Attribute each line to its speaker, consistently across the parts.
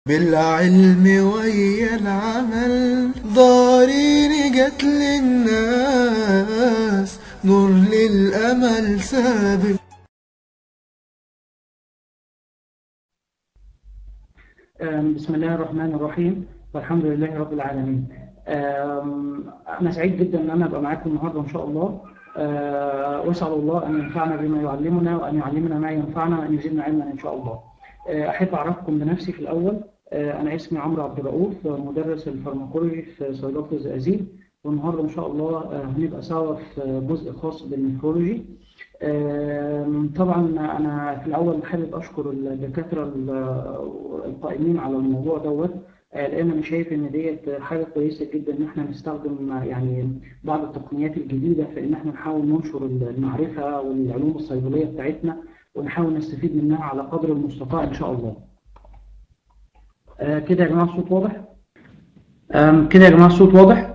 Speaker 1: بالعلم ويا العمل ضارين جت للناس نور للأمل سابق
Speaker 2: آم، بسم الله الرحمن الرحيم والحمد لله رب العالمين آم، أنا سعيد جدا أن أنا أبقى معاكم النهاردة إن شاء الله آه، وأسأل الله أن ينفعنا بما يعلمنا وأن يعلمنا ما ينفعنا وأن يزيدنا علما إن شاء الله آه، أحب أعرفكم بنفسي في الأول آه، أنا اسمي عمرو عبد الرؤوف مدرس الفارماكولوجي في صيدلة الزقازيق والنهاردة إن شاء الله آه، هنبقى سوا في جزء خاص بالنفرولوجي آم، طبعا انا في الاول حابب اشكر الدكاتره ال- القائمين على الموضوع دوت آه، لان انا شايف ان ديت حاجه كويسه جدا ان احنا نستخدم آه، يعني بعض التقنيات الجديده في ان احنا نحاول ننشر المعرفه والعلوم الصيدليه بتاعتنا ونحاول نستفيد منها على قدر المستطاع ان شاء الله. آه، كده يا جماعه الصوت واضح؟ آم، كده يا جماعه الصوت واضح؟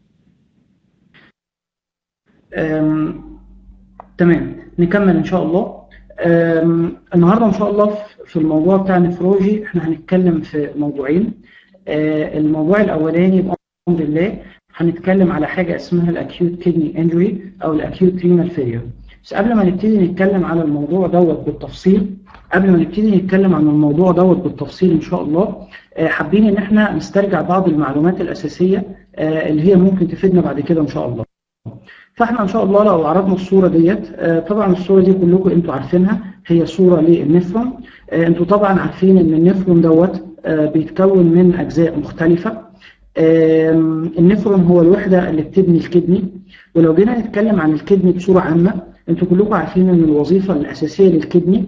Speaker 2: آم، تمام نكمل ان شاء الله أم، النهارده ان شاء الله في- في الموضوع بتاع النفرولوجي احنا هنتكلم في موضوعين أه، الموضوع الاولاني بامر الله هنتكلم على حاجه اسمها الاكيوت كيدني انجري او الاكيوت رينال فيلير بس قبل ما نبتدي نتكلم على الموضوع دوت بالتفصيل قبل ما نبتدي نتكلم عن الموضوع دوت بالتفصيل ان شاء الله أه، حابين ان احنا نسترجع بعض المعلومات الاساسيه أه، اللي هي ممكن تفيدنا بعد كده ان شاء الله فاحنا ان شاء الله لو عرضنا الصوره ديت آه، طبعا الصوره دي كلكم انتوا عارفينها هي صوره للنفرون آه، انتوا طبعا عارفين ان النفرون دوت آه، بيتكون من اجزاء مختلفه آم، النفرون هو الوحده اللي بتبني الكدني ولو جينا نتكلم عن الكدني بصوره عامه انتوا كلكم عارفين ان الوظيفه الاساسيه للكدني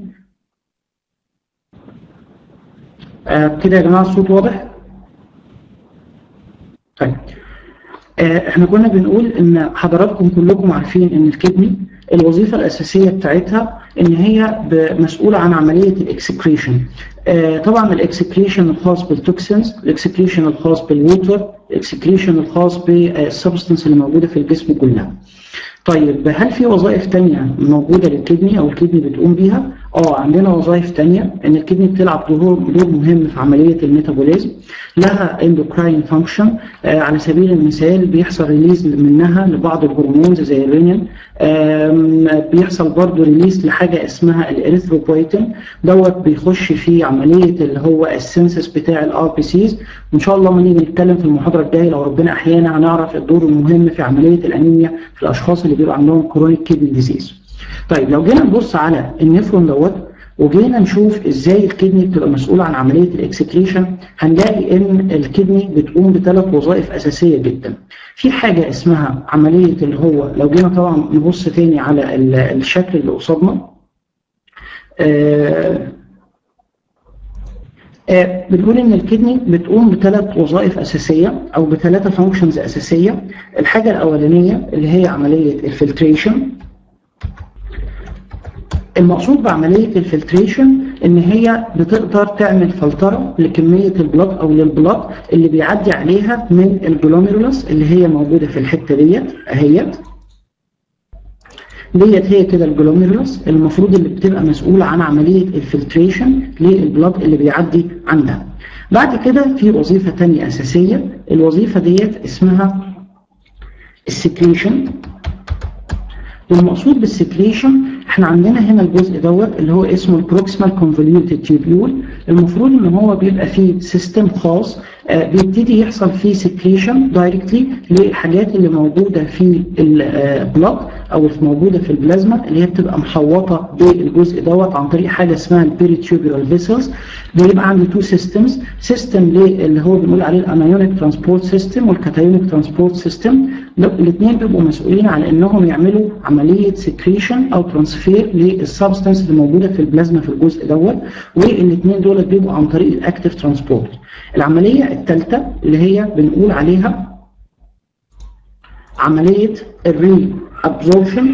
Speaker 2: آه، كده يا جماعه الصوت واضح؟ طيب آه، احنا كنا بنقول ان حضراتكم كلكم عارفين ان الكدني الوظيفه الاساسيه بتاعتها ان هي ب- مسؤوله عن عمليه الاكسكريشن آه، طبعا الاكسكريشن الخاص بالتوكسينز الاكسكريشن الخاص بالووتر الاكسكريشن الخاص بالسبستنس اللي موجوده في الجسم كلها طيب هل في وظائف تانية موجودة للكدني أو الكدني بتقوم بيها؟ اه عندنا وظائف تانية ان الكدني بتلعب دور دور مهم في عملية الميتابوليزم لها اندوكراين فانكشن آه على سبيل المثال بيحصل ريليز منها لبعض الهرمونز زي الرينين آم، بيحصل برضه ريليز لحاجة اسمها الاريثروبويتين دوت بيخش في عملية اللي هو السنسس بتاع الار بي سيز وان شاء الله لما نيجي نتكلم في المحاضرة الجاية لو ربنا احيانا هنعرف الدور المهم في عملية الانيميا في الاشخاص اللي بيبقى عندهم كرونيك كيدني ديزيز طيب لو جينا نبص على النفرون دوت وجينا نشوف ازاي الكدني بتبقى مسؤوله عن عمليه الاكسكريشن هنلاقي ان الكدني بتقوم بثلاث وظائف اساسيه جدا. في حاجه اسمها عمليه اللي هو لو جينا طبعا نبص تاني على ال- الشكل اللي قصادنا آه، آه، بنقول ان الكدني بتقوم بثلاث وظائف اساسيه او بثلاثه فانكشنز اساسيه الحاجه الاولانيه اللي هي عمليه الفلتريشن المقصود بعملية الفلتريشن إن هي بتقدر تعمل فلترة لكمية البلاد أو للبلاد اللي بيعدي عليها من الجلوميرولس اللي هي موجودة في الحتة ديت أهيت ديت هي كده الجلوميرولس المفروض اللي بتبقى مسؤولة عن عملية الفلتريشن للبلاد اللي بيعدي عندها بعد كده في وظيفة تانية أساسية الوظيفة ديت اسمها السكريشن والمقصود بالسكريشن احنا عندنا هنا الجزء دوت اللي هو اسمه البروكسيمال كونفوليوتد تيوبيول المفروض ان هو بيبقى فيه سيستم خاص آه، بيبتدي يحصل فيه سكريشن دايركتلي للحاجات اللي موجوده في البلاد او موجوده في البلازما اللي هي بتبقى محوطه بالجزء دوت عن طريق حاجه اسمها البيريتيوبيولار فيسلز بيبقى عندي تو سيستمز سيستم اللي هو بنقول عليه الانايونيك ترانسبورت سيستم والكاتايونيك ترانسبورت سيستم الاثنين بيبقوا مسؤولين على انهم يعملوا عمليه سكريشن او ترانسفير للسبستنس اللي موجوده في البلازما في الجزء دوت والاثنين دول بيبقوا عن طريق الاكتيف ترانسبورت العمليه الثالثه اللي هي بنقول عليها عمليه الري ابزوربشن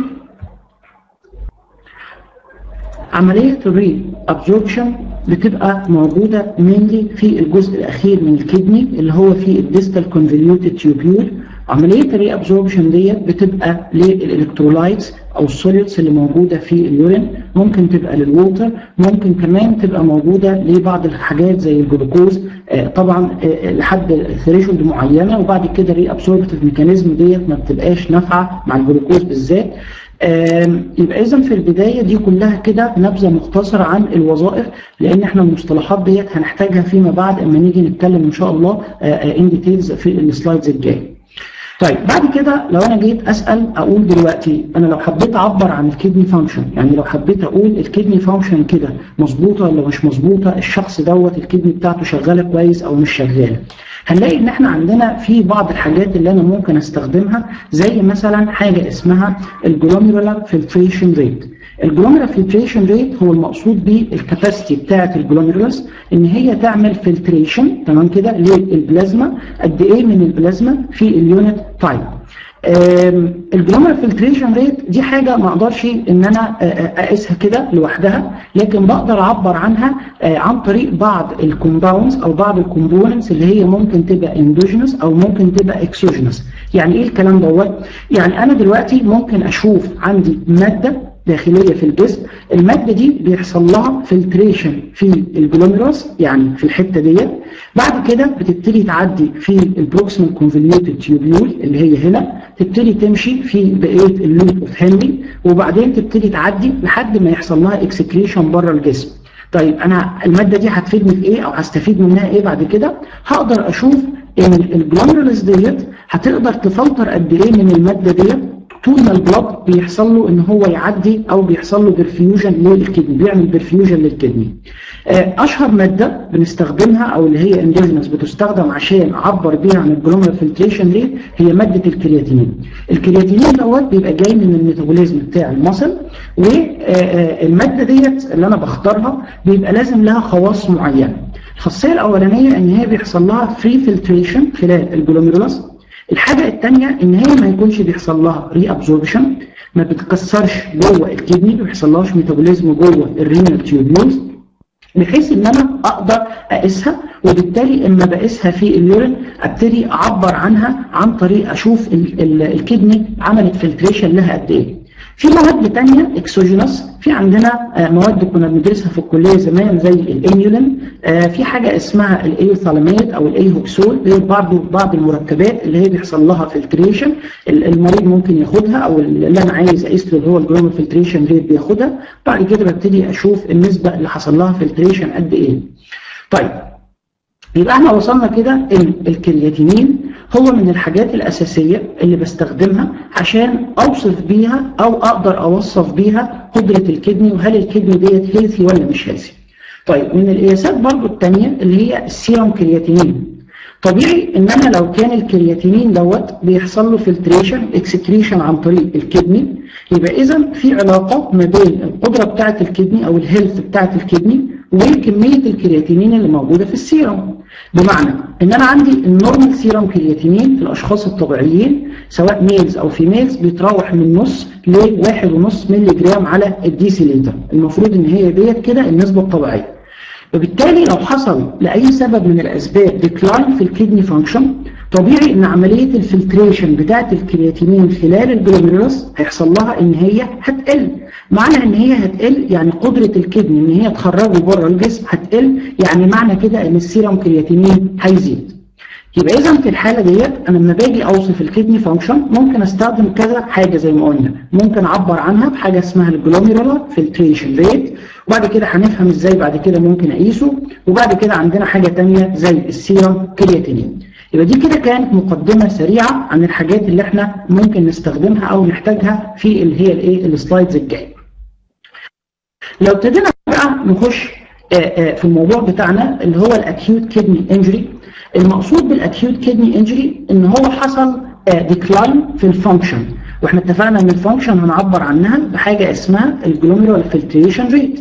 Speaker 2: عملية الري ابزوربشن بتبقى موجودة mainly في الجزء الأخير من الكدني اللي هو في الديستال convoluted tubule عمليه الري ابزوربشن ديت بتبقى للالكترولايتس او السوليدز اللي موجوده في اليورين ممكن تبقى للووتر ممكن كمان تبقى موجوده لبعض الحاجات زي الجلوكوز آه، طبعا آه، لحد ثريشولد معينه وبعد كده الري ابسوربتيف ميكانيزم ديت ما بتبقاش نافعه مع الجلوكوز بالذات آم، يبقى اذا في البدايه دي كلها كده نبذه مختصره عن الوظائف لان احنا المصطلحات ديت هنحتاجها فيما بعد اما نيجي نتكلم ان شاء الله ان ديتيلز في السلايدز الجايه. طيب بعد كده لو انا جيت اسال اقول دلوقتي انا لو حبيت اعبر عن الكدني فانكشن يعني لو حبيت اقول الكدني فانكشن كده مظبوطه ولا مش مظبوطه الشخص دوت الكدني بتاعته شغاله كويس او مش شغاله هنلاقي ان احنا عندنا في بعض الحاجات اللي انا ممكن استخدمها زي مثلا حاجه اسمها الجلوميرولار فلتريشن ريت الجلوميرال فلتريشن ريت هو المقصود بيه الكاباسيتي بتاعه الجلوميرولس ان هي تعمل فلتريشن تمام كده للبلازما قد ايه من البلازما في اليونت تايم الجلوميرال فلتريشن ريت دي حاجه ما اقدرش ان انا آه، آه، اقيسها كده لوحدها لكن بقدر اعبر عنها آه، عن طريق بعض الكومباوندز او بعض الكومبوننتس اللي هي ممكن تبقى اندوجينوس او ممكن تبقى اكسوجينوس يعني ايه الكلام دوت يعني انا دلوقتي ممكن اشوف عندي ماده داخليه في الجسم الماده دي بيحصل لها فلتريشن في الجلوميروس يعني في الحته ديت بعد كده بتبتدي تعدي في البروكسيمال كونفوليوتد تيوبيول اللي هي هنا تبتدي تمشي في بقيه اللوب اوف هنري وبعدين تبتدي تعدي لحد ما يحصل لها اكسكريشن بره الجسم طيب انا الماده دي هتفيدني في ايه او هستفيد منها ايه بعد كده هقدر اشوف ان الجلوميرولس ديت هتقدر تفلتر قد ايه من الماده ديت طول ما البلد بيحصل له ان هو يعدي او بيحصل له برفيوجن للكدني بيعمل برفيوجن للكدني آه، اشهر ماده بنستخدمها او اللي هي اندوجينس بتستخدم عشان اعبر بيها عن الجلوميرال فلتريشن ريت هي ماده الكرياتينين الكرياتينين دوت بيبقى جاي من الميتابوليزم بتاع المصل والماده ديت اللي انا بختارها بيبقى لازم لها خواص معينه الخاصيه الاولانيه ان هي بيحصل لها فري فلتريشن خلال الجلوميرولس الحاجة الثانية إن هي ما يكونش بيحصل لها ري ابزوربشن ما بتكسرش جوه الكدني ما بيحصلهاش ميتابوليزم جوه الرينال تيوبيولز بحيث ان انا اقدر اقيسها وبالتالي اما بقيسها في اليورين ابتدي اعبر عنها عن طريق اشوف ال- ال- الكدني عملت فلتريشن لها قد ايه. في مواد تانية اكسوجينوس في عندنا آه، مواد كنا بندرسها في الكليه زمان زي الانيولين آه، في حاجه اسمها الايوثالاميد او الايهوكسول اللي هي بعض بعض المركبات اللي هي بيحصل لها فلتريشن المريض ممكن ياخدها او اللي انا عايز اقيس له اللي هو الجلومال فلتريشن ريت بياخدها بعد كده ببتدي اشوف النسبه اللي حصل لها فلتريشن قد ايه. طيب يبقى احنا وصلنا كده ان الكرياتينين هو من الحاجات الاساسيه اللي بستخدمها عشان اوصف بيها او اقدر اوصف بيها قدره الكدني وهل الكدني ديت هيلثي ولا مش هيلثي. طيب من القياسات برضو الثانيه اللي هي السيرم كرياتينين. طبيعي ان انا لو كان الكرياتينين دوت بيحصل له فلتريشن اكسكريشن عن طريق الكدني يبقى اذا في علاقه ما بين القدره بتاعه الكدني او الهيلث بتاعه الكدني وكميه الكرياتينين اللي موجوده في السيرم بمعنى ان انا عندي النورمال سيرم كرياتينين في الاشخاص الطبيعيين سواء ميلز او فيميلز بيتراوح من نص ل 1.5 مللي جرام على الديسيليتر المفروض ان هي ديت كده النسبه الطبيعيه وبالتالي لو حصل لأي سبب من الأسباب ديكلاين في الكدني فانكشن طبيعي ان عملية الفلتريشن بتاعة الكرياتينين خلال الجلوميرولس هيحصل لها ان هي هتقل معنى ان هي هتقل يعني قدرة الكدني ان هي تخرجه بره الجسم هتقل يعني معنى كده ان السيرم كرياتينين هيزيد يبقى اذا في الحاله ديت انا لما باجي اوصف الكدني فانكشن ممكن استخدم كذا حاجه زي ما قلنا ممكن اعبر عنها بحاجه اسمها الجلوميرولار فلتريشن ريت وبعد كده هنفهم ازاي بعد كده ممكن اقيسه وبعد كده عندنا حاجه ثانيه زي السيرم كرياتينين يبقى دي كده كانت مقدمه سريعه عن الحاجات اللي احنا ممكن نستخدمها او نحتاجها في اللي هي الايه السلايدز الجايه لو ابتدينا بقى نخش آه، آه، في الموضوع بتاعنا اللي هو الاكيوت كدني انجري المقصود بالاكيوت كدني انجري ان هو حصل ديكلاين في الفانكشن واحنا اتفقنا ان الفانكشن هنعبر عنها بحاجه اسمها الجلوميرال فلتريشن ريت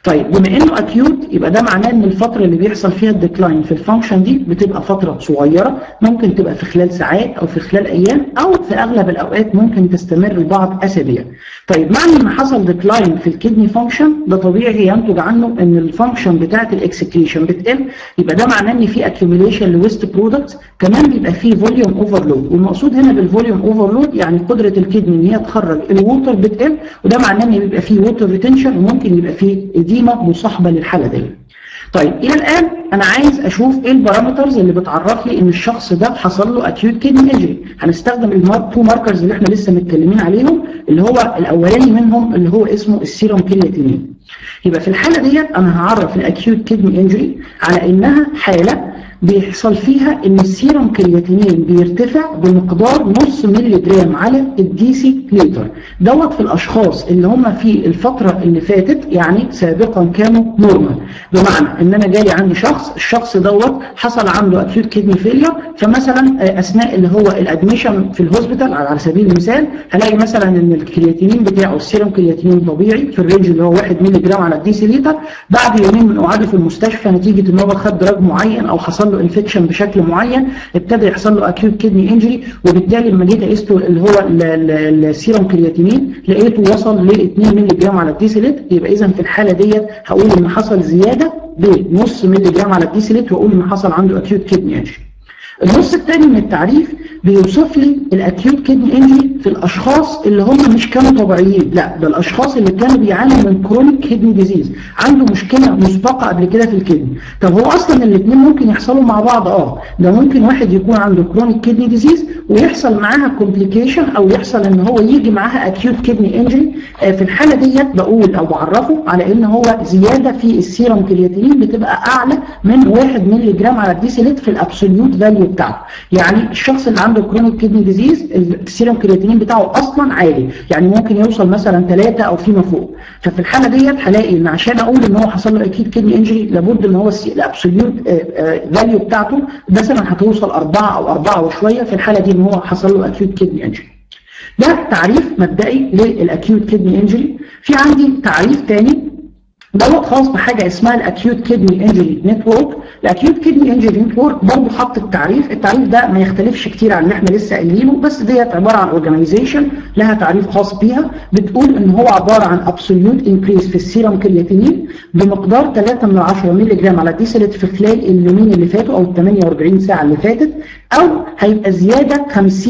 Speaker 2: طيب بما انه اكيوت يبقى ده معناه ان الفتره اللي بيحصل فيها الديكلاين في الفانكشن دي بتبقى فتره صغيره ممكن تبقى في خلال ساعات او في خلال ايام او في اغلب الاوقات ممكن تستمر لبعض اسابيع. طيب معنى ان حصل ديكلاين في الكدني فانكشن ده طبيعي ينتج عنه ان الفانكشن بتاعه الاكسكريشن بتقل يبقى ده معناه ان في اكيوميليشن لويست برودكتس كمان بيبقى في فوليوم اوفرلود والمقصود هنا بالفوليوم اوفرلود يعني قدره الكدني ان هي تخرج الووتر بتقل وده معناه ان بيبقى في ووتر ريتنشن وممكن يبقى في اديمه مصاحبه للحاله دي. طيب الى الان انا عايز اشوف ايه البارامترز اللي بتعرف لي ان الشخص ده حصل له اكيوت كيدني انجري هنستخدم التو ماركرز اللي احنا لسه متكلمين عليهم اللي هو الاولاني منهم اللي هو اسمه السيروم كرياتينين يبقى في الحاله ديت انا هعرف الاكيوت كيدني انجري على انها حاله بيحصل فيها ان السيروم كرياتينين بيرتفع بمقدار نص مللي جرام على الديسي لتر دوت في الاشخاص اللي هم في الفتره اللي فاتت يعني سابقا كانوا نورمال بمعنى ان انا جالي عندي شخص الشخص دوت حصل عنده اكيوت كيدني فيلير فمثلا اثناء اللي هو الادميشن في الهوسبيتال على سبيل المثال هلاقي مثلا ان الكرياتينين بتاعه السيروم كرياتينين طبيعي في الرينج اللي هو 1 مللي جرام على الديسي لتر بعد يومين من قعاده في المستشفى نتيجه ان هو خد دراج معين او حصل له انفكشن بشكل معين ابتدى يحصل له اكيوت كدني انجري وبالتالي لما جيت قسته اللي هو السيروم كرياتينين لقيته وصل ل 2 مللي جرام على الديسيليت يبقى اذا في الحاله ديت هقول ان حصل زياده بنص مللي جرام على الديسيليت واقول ان حصل عنده اكيوت كدني انجري النص الثاني من التعريف بيوصف لي الاكيوت كدني انجري في الاشخاص اللي هم مش كانوا طبيعيين لا ده الاشخاص اللي كانوا بيعانوا من كرونيك كدني ديزيز عنده مشكله مسبقه قبل كده في الكدني طب هو اصلا الاثنين ممكن يحصلوا مع بعض اه ده ممكن واحد يكون عنده كرونيك كدني ديزيز ويحصل معاها كومبليكيشن او يحصل ان هو يجي معاها اكيوت كدني انجري في الحاله ديت بقول او بعرفه على ان هو زياده في السيروم كرياتينين بتبقى اعلى من 1 مللي جرام على الديسيليت في الابسوليوت فاليو بتاعته يعني الشخص اللي عنده كرونيك كدني ديزيز السيروم كرياتينين بتاعه اصلا عالي يعني ممكن يوصل مثلا 3 او فيما فوق ففي الحاله ديت هلاقي ان عشان اقول ان هو حصل له اكيد كدني انجري لابد ان هو الابسوليوت فاليو بتاعته مثلا هتوصل 4 او 4 وشويه في الحاله دي ان هو حصل له اكيوت كدني انجري ده تعريف مبدئي للاكيوت كدني انجري في عندي تعريف ثاني دوت خاص بحاجه اسمها الاكيوت كدني انجري نتورك الاكيوت كدني انجري نتورك برضه حط التعريف التعريف ده ما يختلفش كتير عن اللي احنا لسه قايلينه بس ديت عباره عن اورجانيزيشن لها تعريف خاص بيها بتقول ان هو عباره عن ابسوليوت انكريس في السيرم كرياتينين بمقدار 3 من 10 مللي جرام على ديسيلت في خلال اليومين اللي فاتوا او ال 48 ساعه اللي فاتت او هيبقى زياده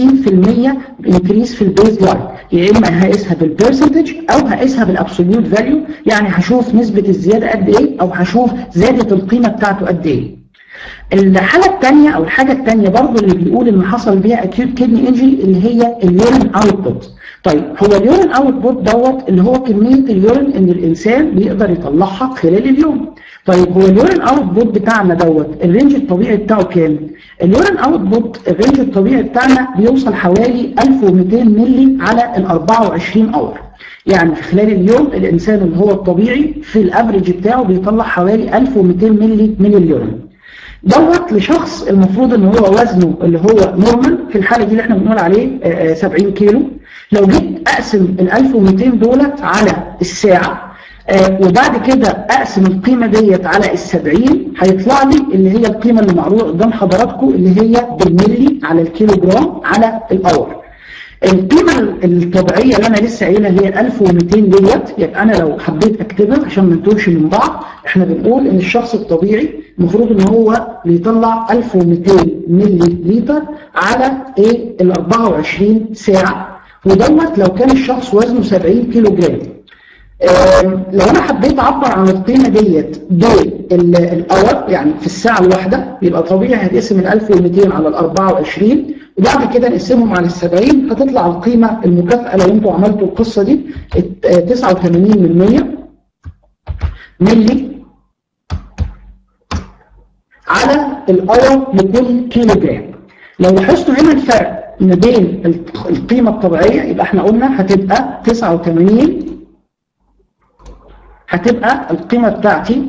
Speaker 2: 50% انكريس في البيز لاين يا اما هقيسها بالبرسنتج او هقيسها بالابسوليوت فاليو يعني هشوف نسبه الزياده قد ايه او هشوف زادت القيمه بتاعته قد ايه الحاله الثانيه او الحاجه الثانيه برضه اللي بيقول ان حصل بيها اكيوت كدني انجري اللي هي اليورين اوتبوت طيب هو اليورين اوتبوت دوت اللي هو كميه اليورين ان الانسان بيقدر يطلعها خلال اليوم طيب هو اليورين اوتبوت بتاعنا دوت الرينج الطبيعي بتاعه كام اليورين اوتبوت الرينج الطبيعي بتاعنا بيوصل حوالي 1200 مللي على ال 24 اور يعني في خلال اليوم الانسان اللي هو الطبيعي في الافريج بتاعه بيطلع حوالي 1200 مللي من اليورين دوت لشخص المفروض ان هو وزنه اللي هو نورمال في الحاله دي اللي احنا بنقول عليه 70 كيلو لو جيت اقسم ال 1200 دولت على الساعه آه وبعد كده اقسم القيمه ديت على ال 70 هيطلع لي اللي هي القيمه اللي معروضه قدام حضراتكم اللي هي بالملي على الكيلو جرام على الاور القيمة الطبيعية اللي أنا لسه قايلها اللي هي 1200 ديت يبقى أنا لو حبيت أكتبها عشان ما نتوهش من بعض إحنا بنقول إن الشخص الطبيعي المفروض إن هو بيطلع 1200 ملي لتر على إيه ال 24 ساعة ودوت لو كان الشخص وزنه 70 كيلو جرام لو انا حبيت اعبر عن القيمه ديت بالاور يعني في الساعه الواحده يبقى طبيعي هتقسم ال 1200 على ال 24 وبعد كده نقسمهم على ال 70 هتطلع القيمه المكافاه لو انتوا عملتوا القصه دي 89 من 100 ملي على الاور لكل كيلو جرام لو لاحظتوا هنا الفرق ما بين القيمه الطبيعيه يبقى احنا قلنا هتبقى 89 هتبقى القيمة بتاعتي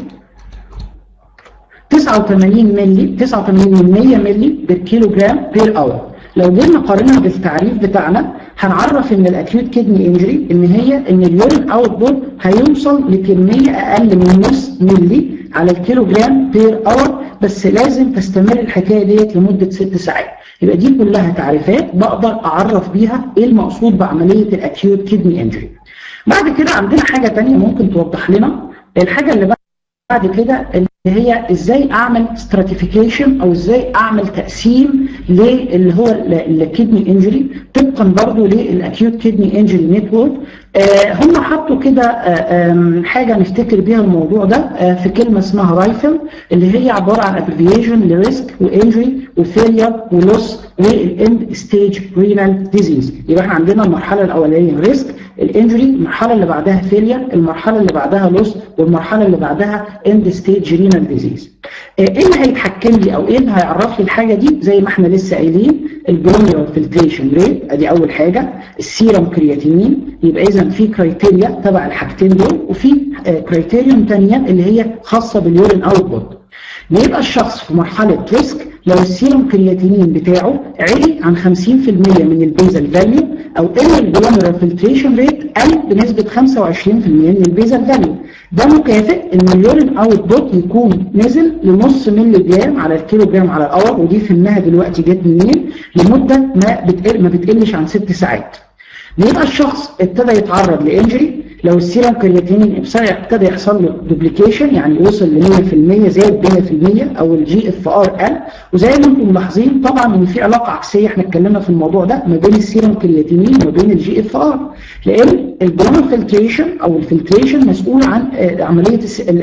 Speaker 2: 89 ملي 89 من 100 ملي بالكيلو جرام بير اور لو جينا قارنا بالتعريف بتاعنا هنعرف ان الاكيوت كدني انجري ان هي ان اليورين اوتبوت هيوصل لكميه اقل من نص ملي على الكيلو جرام بير اور بس لازم تستمر الحكايه ديت لمده ست ساعات يبقى دي كلها تعريفات بقدر اعرف بيها ايه المقصود بعمليه الاكيوت كدني انجري بعد كده عندنا حاجه ثانيه ممكن توضح لنا الحاجه اللي بعد كده اللي هي ازاي اعمل stratification او ازاي اعمل تقسيم للي هو الكدني انجري طبقا برضه للاكيوت كدني انجري نتورك هم حطوا كده آه حاجه نفتكر بيها الموضوع ده آه في كلمه اسمها رايفل اللي هي عباره عن ابريفيشن لريسك وانجري وفيلير ولوس والاند ستيج رينال ديزيز يبقى احنا عندنا المرحله الاولانيه ريسك الانجري المرحله اللي بعدها فيلير المرحله اللي بعدها لوس والمرحله اللي بعدها اند ستيج رينال ديزيز ايه اللي هيتحكم لي او ايه اللي هيعرف لي الحاجه دي زي ما احنا لسه قايلين الجلوميرال فلتريشن ريت ادي اول حاجه السيرم كرياتينين يبقى اذا في كرايتيريا تبع الحاجتين دول وفي كرايتيريا ثانيه اللي هي خاصه باليورين اوتبوت يبقى الشخص في مرحله ريسك لو السيرم كرياتينين بتاعه عالي عن 50% من البيزل فاليو او ان الجلوميرال فلتريشن ريت قل بنسبه 25% من البيزل فاليو ده مكافئ ان اليورين اوتبوت يكون نزل لنص مللي جرام على الكيلو جرام على الاور ودي فهمناها دلوقتي جت منين لمده ما بتقل ما بتقلش عن ست ساعات يبقى الشخص ابتدى يتعرض لانجري لو السيرم كرياتينين ابتدى يحصل له دوبليكيشن يعني وصل ل 100% زاد 100% او الجي اف ار قل وزي ما انتم ملاحظين طبعا ان في علاقه عكسيه احنا اتكلمنا في الموضوع ده ما بين السيرم كرياتينين وما بين الجي اف ار لان الجلوميرال فلتريشن او الفلتريشن مسؤول عن عمليه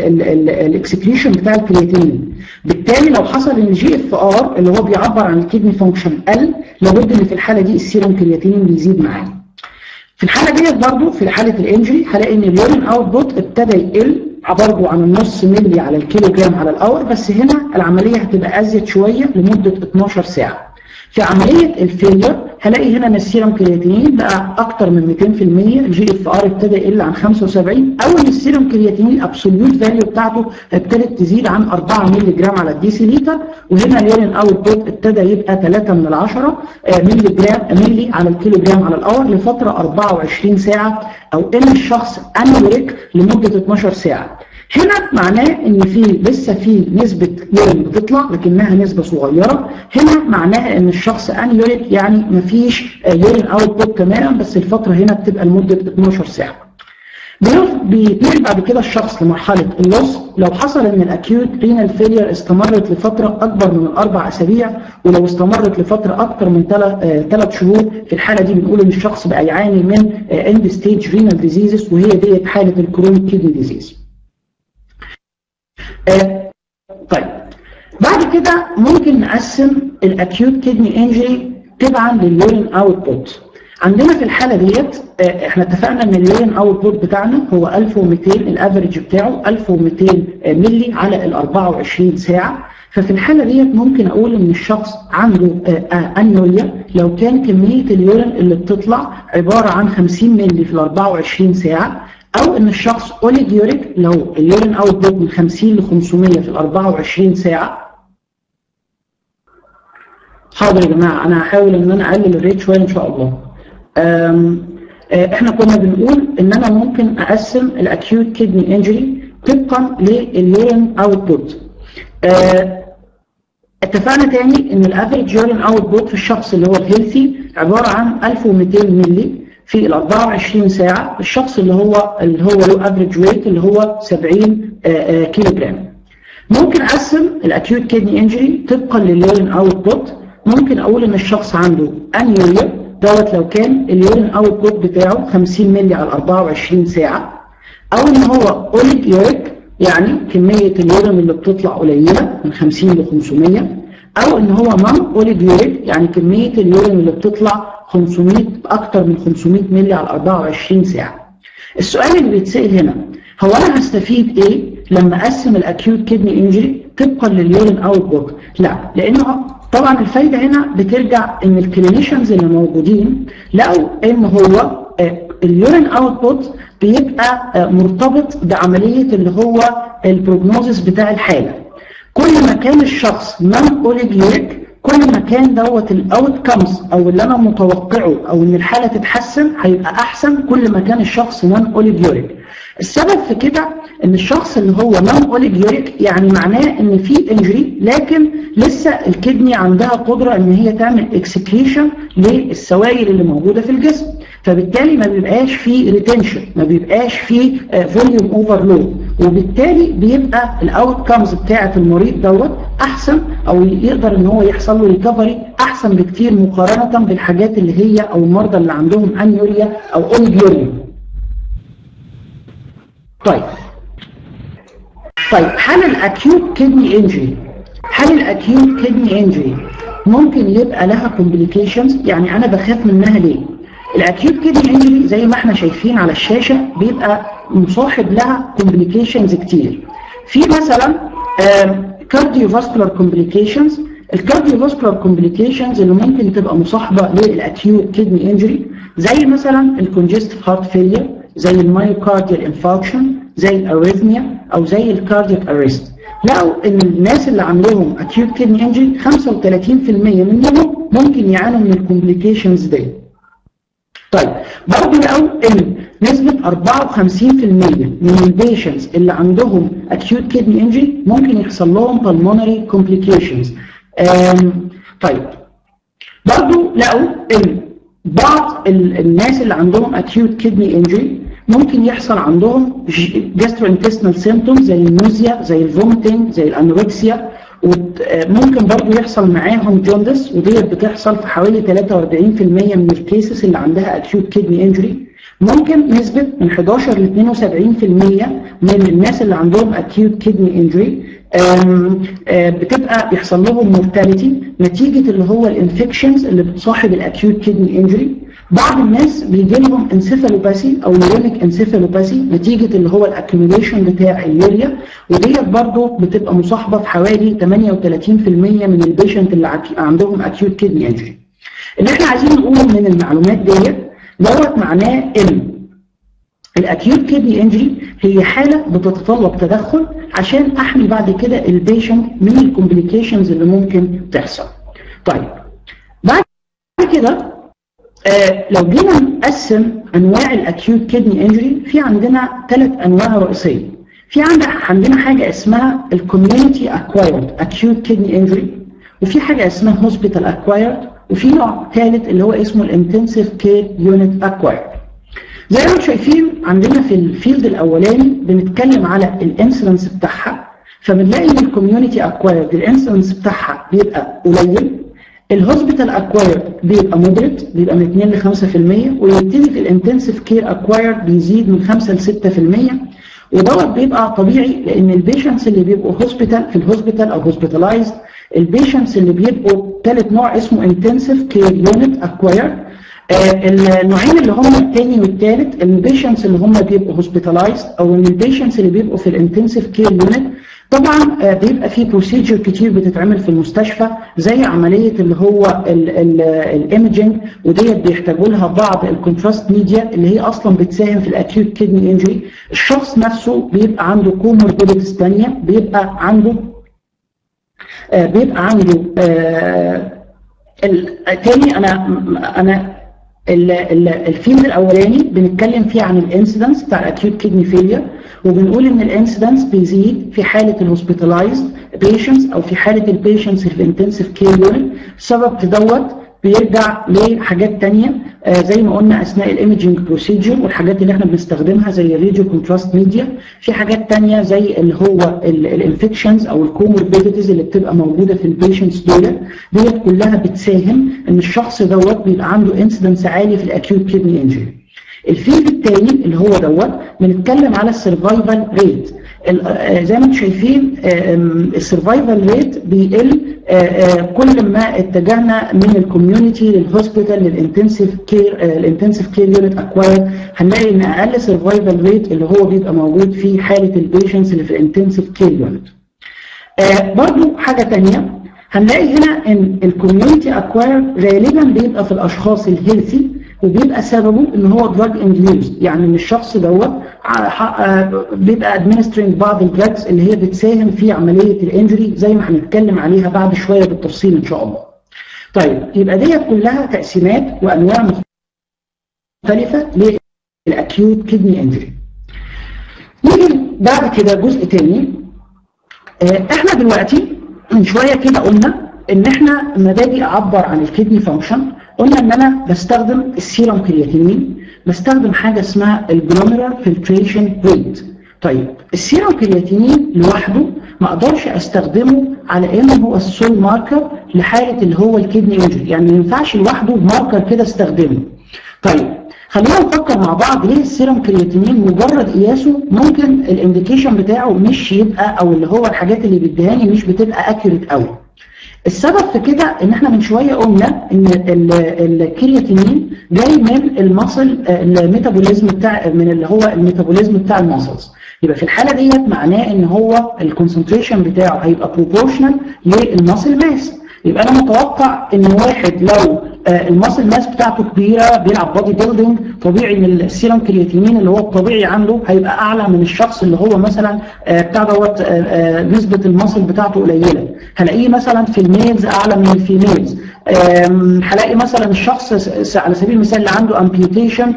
Speaker 2: الاكسكريشن بتاع الكرياتينين بالتالي لو حصل ان الجي اف ار اللي هو بيعبر عن الكدني فانكشن قل لابد ان في الحاله دي السيرم كرياتينين بيزيد معاه في الحالة ديت برضو في حالة الانجري هلاقي ان اليورين اوتبوت ابتدى يقل برضو عن النص ملي على الكيلو جرام على الاور بس هنا العملية هتبقى ازيد شوية لمدة 12 ساعة في عملية الفيلير هلاقي هنا ان السيرم كرياتينين بقى اكتر من 200% الجي اف ار ابتدى يقل عن 75 او ان السيرم كرياتينين الابسوليوت فاليو بتاعته ابتدت تزيد عن 4 مللي جرام على الديسي لتر وهنا اليورين اوتبوت ابتدى يبقى 3 من 10 مللي جرام ملي على الكيلو جرام على الاور لفتره 24 ساعه او ان الشخص انوريك لمده 12 ساعه هنا معناه ان في لسه في نسبة يورين بتطلع لكنها نسبة صغيرة هنا معناها ان الشخص انيوريك يعني مفيش يورين اوتبوت تماما بس الفترة هنا بتبقى لمدة 12 ساعة بيتنقل بعد كده الشخص لمرحلة اللص لو حصل ان الاكيوت رينال فيلير استمرت لفترة اكبر من الاربع اسابيع ولو استمرت لفترة اكتر من ثلاث شهور في الحالة دي بنقول ان الشخص بقى يعاني من اند ستيج رينال ديزيزز وهي ديت حالة الكرونيك كيدني ديزيز آه طيب بعد كده ممكن نقسم الاكيوت كدني انجري تبعا لليورين اوتبوت عندنا في الحاله ديت آه احنا اتفقنا ان اليورين اوتبوت بتاعنا هو 1200 الافريج بتاعه 1200 ملي على ال 24 ساعه ففي الحاله ديت ممكن اقول ان الشخص عنده آه انيوريا لو كان كميه اليورين اللي بتطلع عباره عن 50 ملي في ال 24 ساعه او ان الشخص اوليجيوريك لو اليورين اوتبوت من 50 ل 500 في ال 24 ساعه حاضر يا جماعه انا هحاول ان انا اقلل الريت شويه ان شاء الله احنا كنا بنقول ان انا ممكن اقسم الاكيوت كدني انجري طبقا لليورين اوتبوت اتفقنا تاني ان الافريج يورين اوتبوت في الشخص اللي هو الهيلثي عباره عن 1200 ملي في ال 24 ساعة الشخص اللي هو اللي هو له افريج ويت اللي هو 70 كيلو جرام ممكن اقسم الاكيوت كدني انجري طبقا لليورين اوتبوت ممكن اقول ان الشخص عنده انيوريا دوت لو كان اليورين اوتبوت بتاعه 50 مللي على 24 ساعة او ان هو اوليجيوريك يعني كمية اليورين اللي بتطلع قليلة من 50 ل 500 او ان هو نون اوليجيوريك يعني كمية اليورين اللي بتطلع 500 اكتر من 500 مللي على 24 ساعة السؤال اللي بيتسأل هنا هو انا هستفيد ايه لما اقسم الاكيوت كدني انجري طبقا لليورين اوتبوت لا لانه طبعا الفايدة هنا بترجع ان الكلينيشنز اللي موجودين لقوا ان هو اليورين اوتبوت بيبقى مرتبط بعملية اللي هو البروجنوزس بتاع الحالة كل ما كان الشخص نون اوليجيوريك كل ما كان دوت الاوت كمز او اللي انا متوقعه او ان الحاله تتحسن هيبقى احسن كل ما كان الشخص نون اوليجيوريك السبب في كده ان الشخص اللي هو نون اوليجيوريك يعني معناه ان في انجري لكن لسه الكدني عندها قدره ان هي تعمل اكسكريشن للسوائل اللي موجوده في الجسم فبالتالي ما بيبقاش في ريتنشن ما بيبقاش في فوليوم اوفرلود وبالتالي بيبقى الاوت كامز بتاعه المريض دوت احسن او يقدر ان هو يحصل له ريكفري احسن بكتير مقارنه بالحاجات اللي هي او المرضى اللي عندهم انيوريا او اوليجيوريا طيب طيب هل الاكيوت كدني انجري هل الاكيوت كدني انجري ممكن يبقى لها كومبليكيشنز يعني انا بخاف منها ليه الاكيوت كدني انجري زي ما احنا شايفين على الشاشه بيبقى مصاحب لها كومبليكيشنز كتير في مثلا كارديوفاسكولار كومبليكيشنز الكارديوفاسكولار كومبليكيشنز اللي ممكن تبقى مصاحبه للاكيوت كدني انجري زي مثلا الكونجستيف هارت فيلير زي المايوكارديال انفاركشن زي الاريثميا او زي الكاردياك اريست لقوا ان الناس اللي عندهم اكيوت كدني انجري 35% منهم ممكن يعانوا من الكومبليكيشنز دي طيب برضه لقوا ان نسبة 54% من البيشنتس اللي عندهم acute kidney injury ممكن يحصل لهم pulmonary complications طيب برضه لقوا ان بعض الناس اللي عندهم acute kidney injury ممكن يحصل عندهم gastrointestinal symptoms زي النوزيا زي الفوميتنج زي الانوركسيا وممكن برضو يحصل معاهم جوندس وديت بتحصل في حوالي 43% من الكيسز اللي عندها acute kidney injury ممكن نسبة من 11 ل 72% من الناس اللي عندهم acute kidney injury آم آم بتبقى بيحصل لهم مورتاليتي نتيجة اللي هو الانفكشنز اللي بتصاحب الاكيوت كدني انجري بعض الناس بيجي لهم انسيفالوباسي او نيورونيك انسيفالوباسي نتيجة اللي هو الاكيوميليشن بتاع اليوريا وديت برضه بتبقى مصاحبة في حوالي 38% من البيشنت اللي عندهم اكيوت كدني انجري اللي احنا عايزين نقوله من المعلومات ديت دوت معناه ان الاكيوت كدني انجري هي حاله بتتطلب تدخل عشان احمي بعد كده البيشنت من الكومبليكيشنز اللي ممكن تحصل. طيب بعد كده آه لو جينا نقسم انواع الاكيوت كدني انجري في عندنا ثلاث انواع رئيسيه. في عندنا عندنا حاجه اسمها الكوميونتي اكوايرد اكيوت كدني انجري وفي حاجه اسمها هوسبيتال اكوايرد وفي نوع ثالث اللي هو اسمه الانتنسيف كير يونت اكوايرد. زي ما انتم شايفين عندنا في الفيلد الاولاني بنتكلم على الانسلنس بتاعها فبنلاقي ان الكوميونتي اكوايرد الانسلنس بتاعها بيبقى قليل الهوسبيتال اكوايرد بيبقى مودريت بيبقى من 2 ل 5% ويبتدي في الانتنسيف كير اكوايرد بيزيد من 5 ل 6% ودوت بيبقى طبيعي لان البيشنتس اللي بيبقوا هوسبيتال في الهوسبيتال او هوسبيتالايزد البيشنتس اللي بيبقوا ثالث نوع اسمه انتنسيف كير يونت اكوايرد النوعين اللي هم الثاني والثالث البيشنتس اللي هم بيبقوا هوسبيتالايزد او ان البيشنتس اللي بيبقوا في الانتنسيف كير يونت طبعا بيبقى في بروسيجر كتير بتتعمل في المستشفى زي عمليه اللي هو الايمجنج وديت بيحتاجوا لها بعض الكونتراست ميديا اللي هي اصلا بتساهم في الاكيوت كدني انجري الشخص نفسه بيبقى عنده كوموربيديتيز ثانيه بيبقى عنده بيبقى عنده تاني انا انا الفيلد الاولاني بنتكلم فيه عن الانسيدنس بتاع الاكيوت كدني فيلير وبنقول ان الانسيدنس بيزيد في حاله الهوسبيتالايزد بيشنتس او في حاله البيشنتس في الانتنسيف كير يونت السبب دوت بيرجع لحاجات تانية آه زي ما قلنا اثناء الايمجنج بروسيجر والحاجات اللي احنا بنستخدمها زي الراديو كونتراست ميديا في حاجات تانية زي اللي هو الانفكشنز او الكوموربيديتيز اللي بتبقى موجوده في البيشنتس دول ديت كلها بتساهم ان الشخص دوت بيبقى عنده انسيدنس عالي في الاكيوت كدني انجري الفيلد الثاني اللي هو دوت بنتكلم على السرفايفل ريت زي ما انتم شايفين السرفايفل ريت بيقل كل ما اتجهنا من الكوميونتي للهوسبيتال للانتنسيف كير الانتنسيف كير يونت اكواير هنلاقي ان اقل سرفايفل ريت اللي هو بيبقى موجود في حاله البيشنتس اللي في الانتنسيف كير يونت برضو حاجه ثانيه هنلاقي هنا ان الكوميونتي اكواير غالبا بيبقى في الاشخاص الهيلثي وبيبقى سببه ان هو دراج انديوز يعني ان الشخص دوت بيبقى ادمنسترينج بعض الدراجز اللي هي بتساهم في عمليه الانجري زي ما هنتكلم عليها بعد شويه بالتفصيل ان شاء الله. طيب يبقى ديت كلها تقسيمات وانواع مختلفه للاكيوت كدني انجري نيجي بعد كده جزء تاني آه، احنا دلوقتي من شويه كده قلنا ان احنا لما باجي اعبر عن الكدني فانكشن قلنا ان انا بستخدم السيرم كرياتينين بستخدم حاجه اسمها الجلوميرال فلتريشن ريت طيب السيرم كرياتينين لوحده ما اقدرش استخدمه على انه هو السول ماركر لحاله اللي هو الكدني انجري يعني ما ينفعش لوحده ماركر كده استخدمه طيب خلينا نفكر مع بعض ليه السيرم كرياتينين مجرد قياسه ممكن الانديكيشن بتاعه مش يبقى او اللي هو الحاجات اللي بيديهاني مش بتبقى اكيوريت قوي السبب في كده ان احنا من شويه قلنا ان ال- الكرياتينين جاي من المصل الميتابوليزم بتاع من اللي هو الميتابوليزم بتاع المسلز يبقى في الحاله ديت معناه ان هو الكونسنتريشن بتاعه هيبقى بروبورشنال للمصل ماس يبقى انا متوقع ان واحد لو آه، المصل ماس بتاعته كبيره بيلعب بادي بيلدينج طبيعي ان السيرم كرياتينين اللي هو الطبيعي عنده هيبقى اعلى من الشخص اللي هو مثلا آه، بتاع دوت آه، آه، نسبه المصل بتاعته قليله هلاقيه مثلا في الميلز اعلى من الفيميلز آم، هلاقي مثلا الشخص س- س- على سبيل المثال اللي عنده امبيوتيشن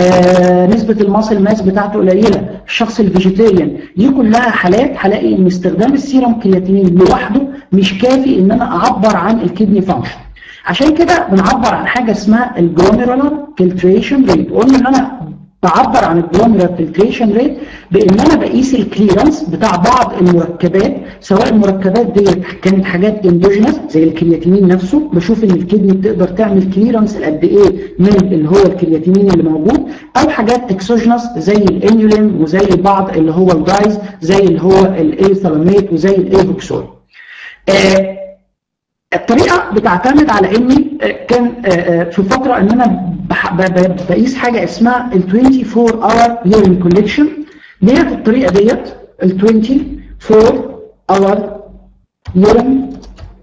Speaker 2: نسبه المصل ماس بتاعته قليله الشخص الفيجيتيريان دي كلها حالات هلاقي ان استخدام السيرم كرياتينين لوحده مش كافي ان انا اعبر عن الكدني فانكشن عشان كده بنعبر عن حاجه اسمها الجلوميرولار فلتريشن ريت قلنا ان انا بعبر عن الجلوميرال فلتريشن ريت بان انا بقيس الكليرنس بتاع بعض المركبات سواء المركبات ديت كانت حاجات اندوجينس زي الكرياتينين نفسه بشوف ان الكدني بتقدر تعمل كليرنس قد ايه من اللي هو الكرياتينين اللي موجود او حاجات اكسوجينس زي الانيولين وزي بعض اللي هو الدايز زي اللي هو الايثالاميت وزي الايفوكسول آه الطريقه بتعتمد على اني آه، كان آه، آه، في فتره ان انا بح- ب- ب- بقيس حاجه اسمها ال 24 اور urine collection ديت الطريقه ديت ال 24 اور urine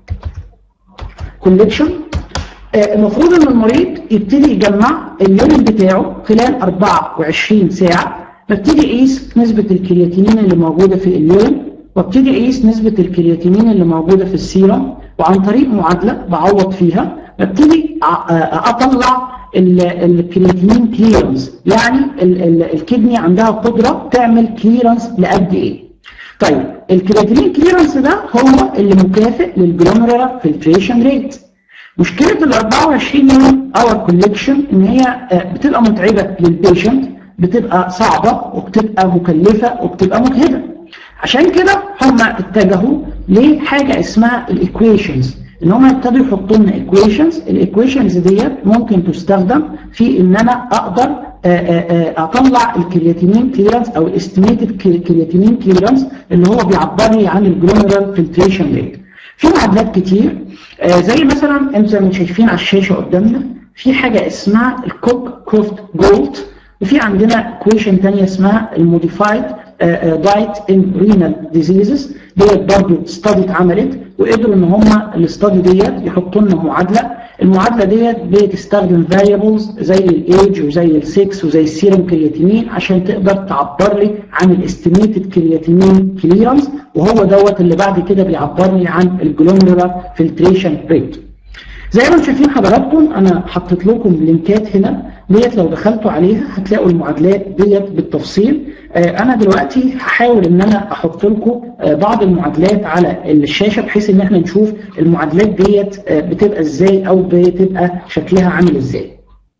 Speaker 2: collection آه، المفروض ان المريض يبتدي يجمع اليورين بتاعه خلال 24 ساعه ببتدي اقيس نسبه الكرياتينين اللي موجوده في اليورين وابتدي اقيس نسبه الكرياتينين اللي موجوده في السيرم وعن طريق معادله بعوض فيها ببتدي أ- أ- اطلع ال- الكرياتينين كليرنس يعني ال- ال- الكدني عندها قدره تعمل كليرنس لقد ايه طيب الكرياتينين كليرنس ده هو اللي مكافئ للجلوميرال فلتريشن ريت مشكله ال 24 يوم اور كوليكشن ان هي آه، بتبقى متعبه للبيشنت بتبقى صعبه وبتبقى مكلفه وبتبقى مجهده عشان كده هم اتجهوا لحاجه اسمها الايكويشنز ان هم ابتدوا يحطوا لنا ايكويشنز الايكويشنز ديت ممكن تستخدم في ان انا اقدر آه، آه، آه، اطلع الكرياتينين كليرنس او الاستيميتد كرياتينين كليرنس اللي هو بيعبر لي عن الجلوميرال فلتريشن ريت في معادلات كتير آه، زي مثلا انتوا زي ما شايفين على الشاشه قدامنا في حاجه اسمها الكوك كروفت جولد وفي عندنا كويشن ثانيه اسمها الموديفايد دايت ان رينال ديزيزز ديت برضه ستادي اتعملت وقدروا ان هم الاستادي ديت يحطوا لنا معادله المعادله ديت بتستخدم فاريبلز زي الايج وزي السكس وزي السيرم كرياتينين عشان تقدر تعبر لي عن الاستيميتد كرياتينين كليرنس وهو دوت اللي بعد كده بيعبر لي عن الجلوميرال فلتريشن ريت زي ما انتم شايفين حضراتكم انا حطيت لكم لينكات هنا ديت لو دخلتوا عليها هتلاقوا المعادلات ديت بالتفصيل آه، انا دلوقتي هحاول ان انا احط لكم آه، بعض المعادلات على الشاشه بحيث ان احنا نشوف المعادلات ديت آه، بتبقى ازاي او بتبقى شكلها عامل ازاي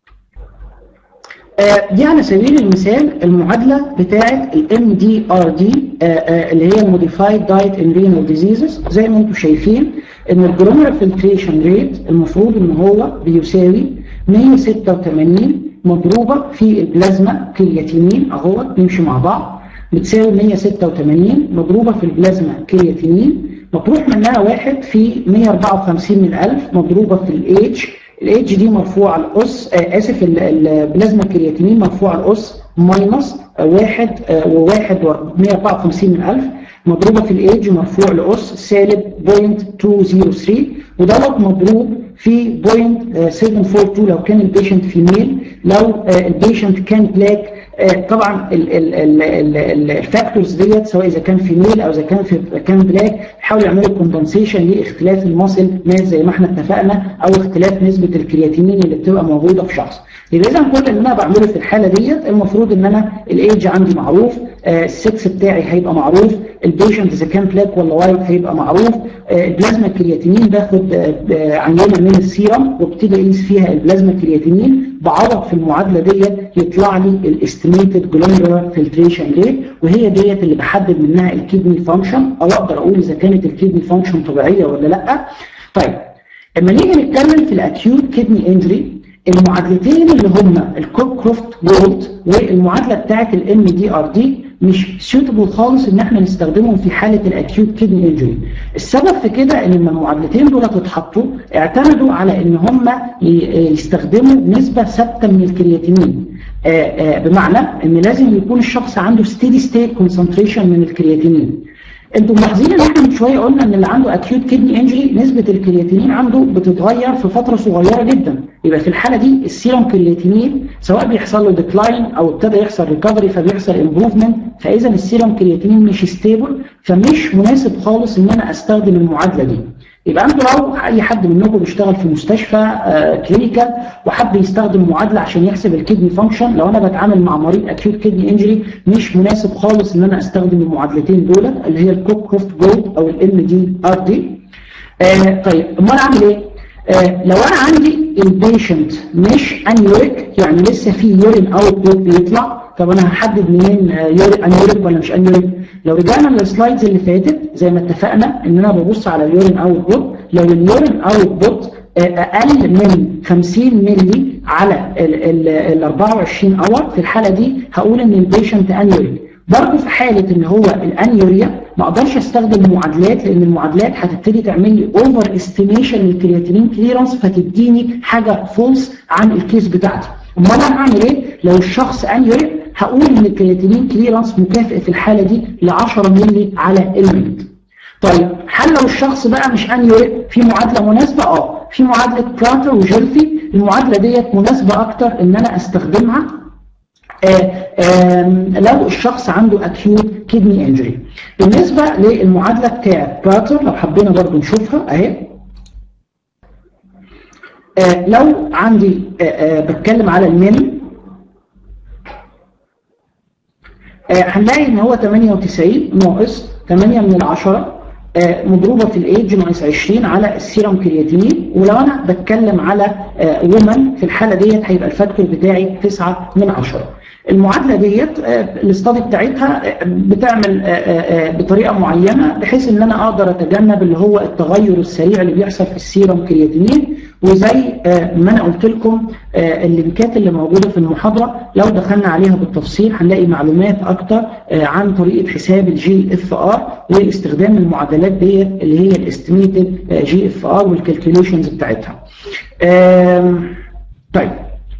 Speaker 2: آه، دي على سبيل المثال المعادلة بتاعة ال MDRD آه، آه، اللي هي Modified Diet in Renal Diseases زي ما انتم شايفين ان الجلوميرال فلتريشن ريت المفروض ان هو بيساوي 186 مضروبة في البلازما كرياتينين اهو نمشي مع بعض بتساوي 186 مضروبة في البلازما كرياتينين مطروح منها واحد في 154 من 1000 مضروبة في الاتش الاتش دي مرفوع على الاس آه اسف ال- البلازما الكرياتينين مرفوع على الاس ماينس آه واحد آه وواحد و 154 من 1000 مضروبه في الايدج مرفوع لاس سالب 0.203 ودوت مضروب في بوينت 742 لو كان البيشنت فيميل لو البيشنت كان بلاك طبعا الفاكتورز ديت سواء اذا كان فيميل او اذا كان في كان بلاك بيحاولوا يعملوا كومبنسيشن لاختلاف الماسل ماس زي ما احنا اتفقنا او اختلاف نسبه الكرياتينين اللي بتبقى موجوده في شخص يبقى اذا كل اللي انا بعمله في الحاله ديت المفروض ان انا الايدج عندي معروف السكس بتاعي هيبقى معروف البيشنت اذا كان بلاك ولا وايت هيبقى معروف البلازما الكرياتينين باخد عينه من السيرم وابتدي اقيس فيها البلازما الكرياتينين بعوض في المعادله ديت يطلع لي الاستيميتد جلوميرولار فلتريشن ريت وهي ديت اللي بحدد منها الكدني فانكشن او اقدر اقول اذا كانت الكدني فانكشن طبيعيه ولا لا طيب اما نيجي نتكلم في الاكيوت كدني انجري المعادلتين اللي هم الكروفت وولت والمعادله بتاعه الام دي ار دي مش سيوتبل خالص ان احنا نستخدمهم في حاله الاكيوت كدني انجري السبب في كده ان لما المعادلتين دول اتحطوا اعتمدوا على ان هم يستخدموا نسبه ثابته من الكرياتينين آآ آآ بمعنى ان لازم يكون الشخص عنده ستيدي ستيت كونسنتريشن من الكرياتينين انتم ملاحظين ان احنا من شويه قلنا ان اللي عنده اكيوت كدني انجري نسبه الكرياتينين عنده بتتغير في فتره صغيره جدا يبقى في الحاله دي السيروم كرياتينين سواء بيحصل له ديكلاين او ابتدى يحصل ريكفري فبيحصل امبروفمنت فاذا السيروم كرياتينين مش ستيبل فمش مناسب خالص ان انا استخدم المعادله دي يبقى انتوا لو اي حد منكم بيشتغل في مستشفى آه كلينيكال وحب يستخدم معادله عشان يحسب الكدني فانكشن لو انا بتعامل مع مريض اكيوت كدني انجري مش مناسب خالص ان انا استخدم المعادلتين دول اللي هي الكوك كروفت جولد او الام دي ار دي آه طيب امال اعمل ايه؟ آه لو انا عندي البيشنت مش انيوريك يعني لسه في يورين اوت بيطلع طب انا هحدد منين انيوريك ولا مش انيوريك لو رجعنا للسلايدز اللي فاتت زي ما اتفقنا ان انا ببص على اليورين اوت بوت لو اليورين اوت بوت اقل من 50 مللي على ال 24 اور في الحاله دي هقول ان البيشنت انيوريك برضه في حاله ان هو الانيوريا ما اقدرش استخدم معادلات لان المعادلات هتبتدي تعمل لي اوفر استيميشن للكرياتينين كليرنس فتديني حاجه فولس عن الكيس بتاعتي امال انا هعمل ايه لو الشخص انيوريك هقول ان الكرياتينين كليرنس مكافئ في الحاله دي ل 10 مللي على المينت طيب هل لو الشخص بقى مش انيوريك في معادله مناسبه اه في معادله براتر وجيرفي المعادله ديت مناسبه اكتر ان انا استخدمها آآ آآ لو الشخص عنده acute kidney injury بالنسبة للمعادلة بتاعت براتر لو حبينا برضو نشوفها اهي لو عندي آآ بتكلم على المين هنلاقي ان هو 98 ناقص 8 من العشرة مضروبة في الايدج ناقص 20 على السيرم كرياتينين ولو انا بتكلم على وومن في الحالة ديت هيبقى الفاكتور بتاعي 9 من 10 المعادله ديت الاستادي بتاعتها بتعمل بطريقه معينه بحيث ان انا اقدر اتجنب اللي هو التغير السريع اللي بيحصل في السيرم كرياتينين وزي ما انا قلت لكم اللينكات اللي موجوده في المحاضره لو دخلنا عليها بالتفصيل هنلاقي معلومات اكتر عن طريقه حساب الجي اف ار واستخدام المعادلات ديت اللي هي الاستيميتد جي اف ار والكالكوليشنز بتاعتها. طيب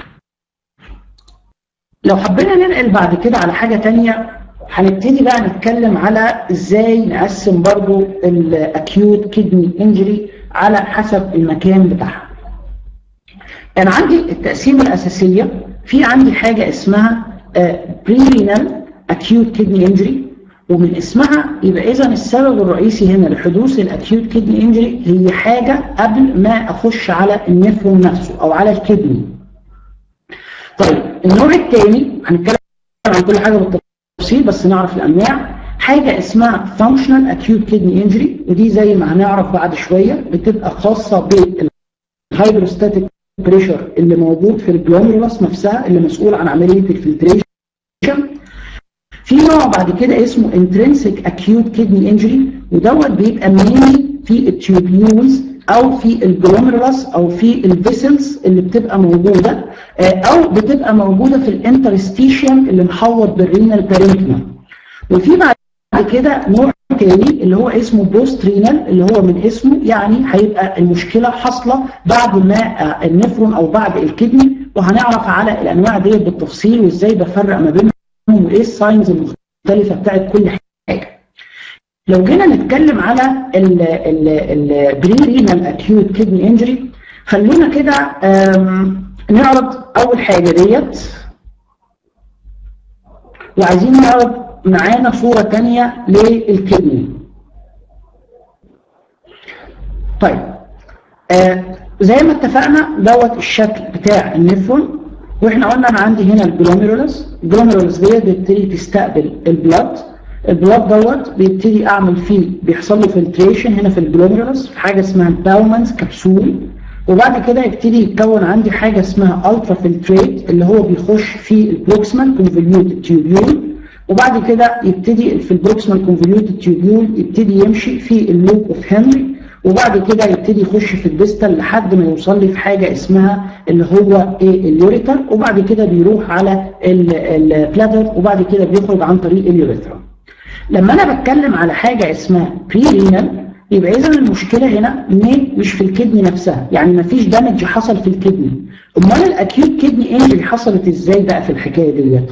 Speaker 2: لو حبينا ننقل بعد كده على حاجة تانية هنبتدي بقى نتكلم على ازاي نقسم برضو الاكيوت كدني انجري على حسب المكان بتاعها انا عندي التقسيمة الاساسية في عندي حاجة اسمها بريرينال اكيوت كدني انجري ومن اسمها يبقى اذا السبب الرئيسي هنا لحدوث الاكيوت كدني انجري هي حاجة قبل ما اخش على النفرون نفسه او على الكدني طيب النوع الثاني هنتكلم عن كل حاجه بالتفصيل بس نعرف الانواع حاجه اسمها فانكشنال اكيوت كدني انجري ودي زي ما هنعرف بعد شويه بتبقى خاصه بالهيدروستاتيك بريشر اللي موجود في الجلوميرولس نفسها اللي مسؤول عن عمليه الفلتريشن في نوع بعد كده اسمه انترنسيك اكيوت كدني انجري ودوت بيبقى مينلي في التيوبيولز او في الجلوميرولس او في الفيسلز اللي بتبقى موجوده او بتبقى موجوده في الانترستيشن اللي محوط بالرينال بارينكما وفي بعد كده نوع تاني اللي هو اسمه بوست رينال اللي هو من اسمه يعني هيبقى المشكله حاصله بعد ما النفرون او بعد الكدني وهنعرف على الانواع ديت بالتفصيل وازاي بفرق ما بينهم وايه الساينز المختلفه بتاعت كل حاجه لو جينا نتكلم على البريرينال اكيوت كدني انجري خلونا كده آم، نعرض اول حاجه ديت وعايزين نعرض معانا صوره تانية للكدني طيب آه زي ما اتفقنا دوت الشكل بتاع النفرون واحنا قلنا انا عندي هنا الجلوميرولس الجلوميرولس ديت بتبتدي تستقبل البلاد البلاد دوت بيبتدي اعمل فيه بيحصل له فلتريشن هنا في الجلوميرولس في حاجه اسمها باومانز كبسول وبعد كده يبتدي يتكون عندي حاجه اسمها الترا فلتريت اللي هو بيخش في البروكسمال كونفوليوتد تيوبيول وبعد كده يبتدي في البروكسمال كونفوليوتد تيوبيول يبتدي يمشي في اللوب اوف هنري وبعد كده يبتدي يخش في الديستال لحد ما يوصل لي في حاجه اسمها اللي هو ايه اليوريتر وبعد كده بيروح على البلادر وبعد كده بيخرج عن طريق اليوريثرا لما انا بتكلم على حاجه اسمها بري رينال يبقى اذا المشكله هنا منين مش في الكدني نفسها يعني ما فيش دامج حصل في الكدني امال الاكيوت كدني انجري حصلت ازاي بقى في الحكايه ديت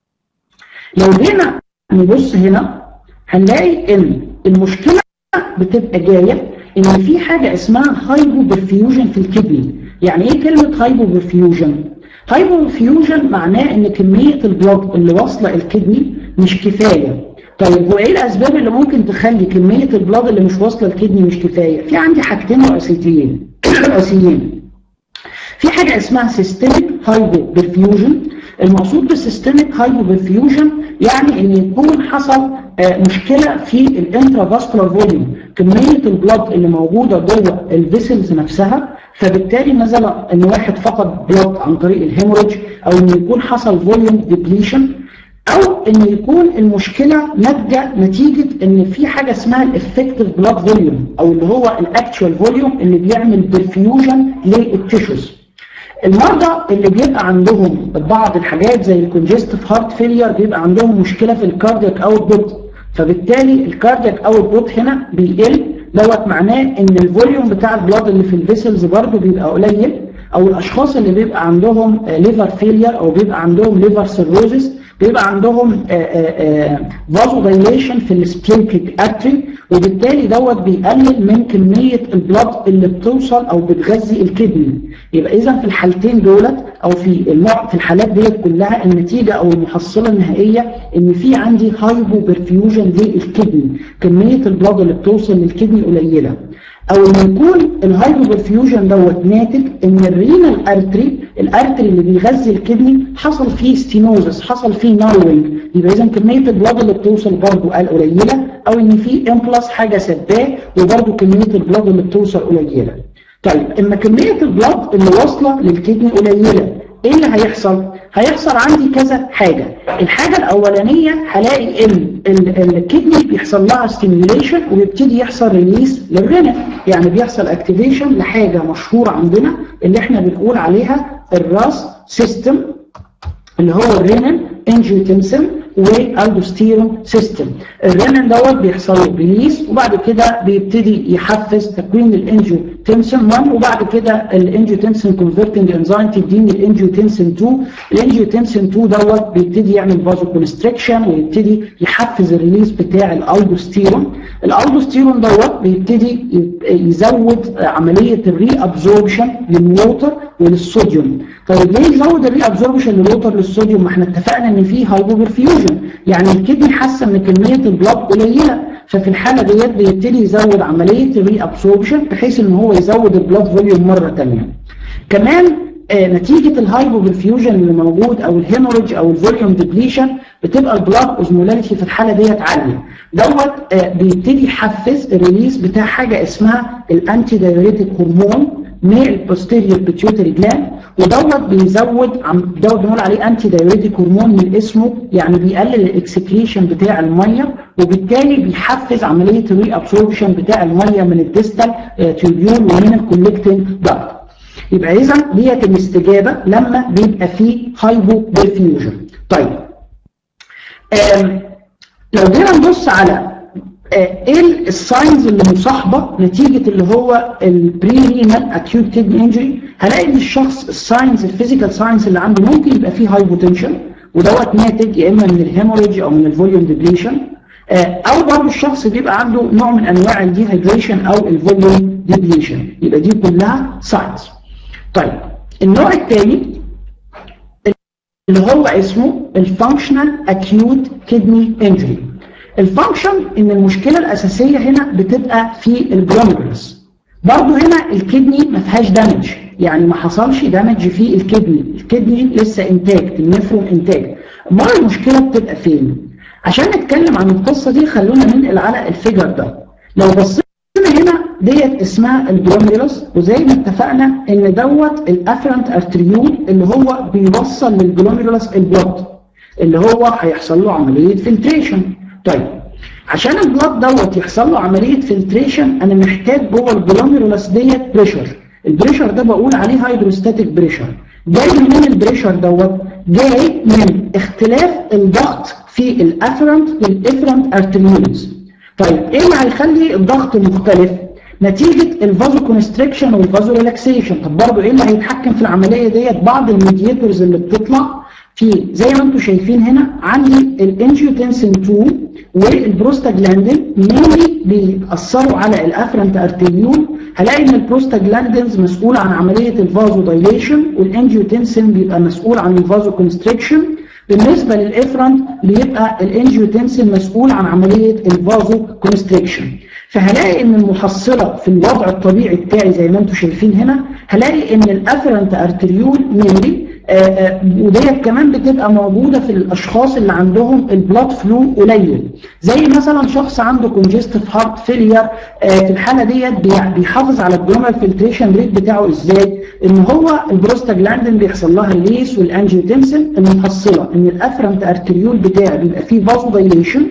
Speaker 2: لو جينا نبص هنا هنلاقي ان المشكله بتبقى جايه ان في حاجه اسمها هايبو برفيوجن في الكدني يعني ايه كلمه هايبو برفيوجن هايبو برفيوجن معناه ان كميه البلاد اللي واصله الكدني مش كفايه طيب وايه الاسباب اللي ممكن تخلي كميه البلاد اللي مش واصله الكدني مش كفايه في عندي حاجتين رئيسيتين رئيسيين في حاجه اسمها سيستميك هايبو برفيوجن المقصود بالسيستميك هايبو برفيوجن يعني ان يكون حصل مشكله في الانترا فاسكولار فوليوم كميه البلاد اللي موجوده جوه الفيسلز نفسها فبالتالي مثلا ان واحد فقد بلاد عن طريق الهيموريج او ان يكون حصل فوليوم ديبليشن او ان يكون المشكله ناتجه نتيجه ان في حاجه اسمها الافكتيف بلاد فوليوم او اللي هو الاكتشوال فوليوم اللي بيعمل برفيوجن للتيشوز المرضى اللي بيبقى عندهم بعض الحاجات زي الكونجستيف هارت فيلير بيبقى عندهم مشكله في الكاردياك اوتبوت فبالتالي الكاردياك اوتبوت هنا بيقل دوت معناه ان الفوليوم بتاع البلاد اللي في الفيسلز برضه بيبقى قليل او الاشخاص اللي بيبقى عندهم ليفر فيلير او بيبقى عندهم ليفر سيروزس بيبقى عندهم فازو دايليشن في السبلينكيك اتري وبالتالي دوت بيقلل من كميه البلاد اللي بتوصل او بتغذي الكدني يبقى اذا في الحالتين دولت او في النوع في الحالات ديت كلها النتيجه او المحصله النهائيه ان في عندي هايبو برفيوجن للكدني كميه البلاد اللي بتوصل للكدني قليله او ان يكون الهايبو برفيوجن دوت ناتج ان الرينال ارتري الارتري اللي بيغذي الكدني حصل فيه ستينوزس حصل فيه ناروينج يبقى اذا كميه البلاد اللي بتوصل برضه قليله او ان في امبلاس حاجه سداه وبرضه كميه البلاد اللي بتوصل قليله طيب اما كميه البلاد اللي واصله للكدني قليله ايه اللي هيحصل؟ هيحصل عندي كذا حاجة الحاجة الأولانية هلاقي ان الكدني بيحصل لها ستيميوليشن ويبتدي يحصل ريليس للرنين يعني بيحصل اكتيفيشن لحاجة مشهورة عندنا اللي احنا بنقول عليها الراس سيستم اللي هو الرينين انجيوتنسن والالدوستيرون سيستم الرينين دوت بيحصل له ريليس وبعد كده بيبتدي يحفز تكوين الانجيوتنسن 1 وبعد كده الانجيوتنسن كونفرتنج انزيم تديني الانجيوتنسن 2 الانجيوتنسن 2 دوت بيبتدي يعمل فازو كونستريكشن ويبتدي يحفز الريليس بتاع الالدوستيرون الالدوستيرون دوت بيبتدي يزود عمليه الري ابزوربشن للووتر وللصوديوم طيب ليه يزود الري ابزوربشن للووتر للصوديوم ما احنا اتفقنا ان في هايبوبرفيوجن يعني الكدني حاسه ان كميه البلاد قليله ففي الحاله ديت بيبتدي يزود عمليه الري ابسوربشن بحيث ان هو يزود البلاد فوليوم مره ثانيه كمان آه نتيجه الهايبوبرفيوجن اللي موجود او الهيموريج او الفوليوم ديبليشن بتبقى البلاد اوزمولاريتي في الحاله ديت عاليه دوت آه بيبتدي يحفز الريليس بتاع حاجه اسمها الانتي دايوريتيك هرمون من البوستيريور بيتيوتري جلاند ودوت بيزود عم دوت بنقول عليه انتي دايوريتيك هرمون من اسمه يعني بيقلل الاكسكريشن بتاع الميه وبالتالي بيحفز عمليه الري ابسوربشن بتاع الميه من الديستال تيوبيول ومن الكولكتنج داكت يبقى اذا ديت الاستجابه لما بيبقى فيه هايبو برفيوجن طيب لو جينا نبص على ايه الساينز اللي مصاحبه نتيجه اللي هو البري رينال اكيوت كيدني انجري هلاقي ان الشخص الساينز الفيزيكال ساينز اللي عنده ممكن يبقى فيه هايبوتنشن ودوت ناتج يا اما من الهيموريج او من الفوليوم ديبليشن او برضه الشخص بيبقى عنده نوع من انواع الديهايدريشن او الفوليوم ديبليشن يبقى دي كلها ساينز طيب النوع الثاني اللي هو اسمه الفانكشنال اكيوت كدني انجري الفانكشن ان المشكله الاساسيه هنا بتبقى في الجلوميرولس برضه هنا الكدني ما فيهاش دامج يعني ما حصلش دامج في الكدني الكدني لسه انتاج النفرون انتاج امال المشكله بتبقى فين عشان نتكلم عن القصه دي خلونا ننقل على الفيجر ده لو بصينا هنا ديت اسمها الجلوميرولس وزي ما اتفقنا ان دوت الافرنت ارتريول اللي هو بيوصل للجلوميرولس البلد اللي هو هيحصل له عمليه فلتريشن طيب عشان البلد دوت يحصل له عمليه فلتريشن انا محتاج جوه الجلوميرولس ديت بريشر البريشر ده بقول عليه هيدروستاتيك بريشر جاي من البريشر دوت جاي من اختلاف الضغط في الافرنت والافرنت ارتريولز طيب ايه اللي هيخلي الضغط مختلف نتيجة الفازو كونستريكشن والفازو ريلاكسيشن طب برضه ايه اللي هيتحكم في العملية ديت بعض الميدياتورز اللي بتطلع في زي ما انتم شايفين هنا عندي الانجيوتنسين 2 والبروستاجلاندين مينلي بيأثروا على الافرنت ارتريول هلاقي ان البروستاجلاندينز مسؤول عن عملية الفازو دايليشن والانجيوتنسين بيبقى مسؤول عن الفازو كونستريكشن بالنسبة للإفرنت بيبقى الانجيوتنسين مسؤول عن عملية الفازو كونستريكشن فهلاقي ان المحصلة في الوضع الطبيعي بتاعي زي ما انتم شايفين هنا هلاقي ان الافرنت ارتريول مينلي وديت كمان بتبقى موجودة في الاشخاص اللي عندهم البلاد فلو قليل زي مثلا شخص عنده كونجستيف هارت فيلير في الحالة ديت بيحافظ على الجلوميرال فلتريشن ريت بتاعه ازاي ان هو البروستاجلاندين بيحصل لها الليس والانجيوتنسين المحصلة ان الافرنت ارتريول بتاعي بيبقى فيه فازو دايليشن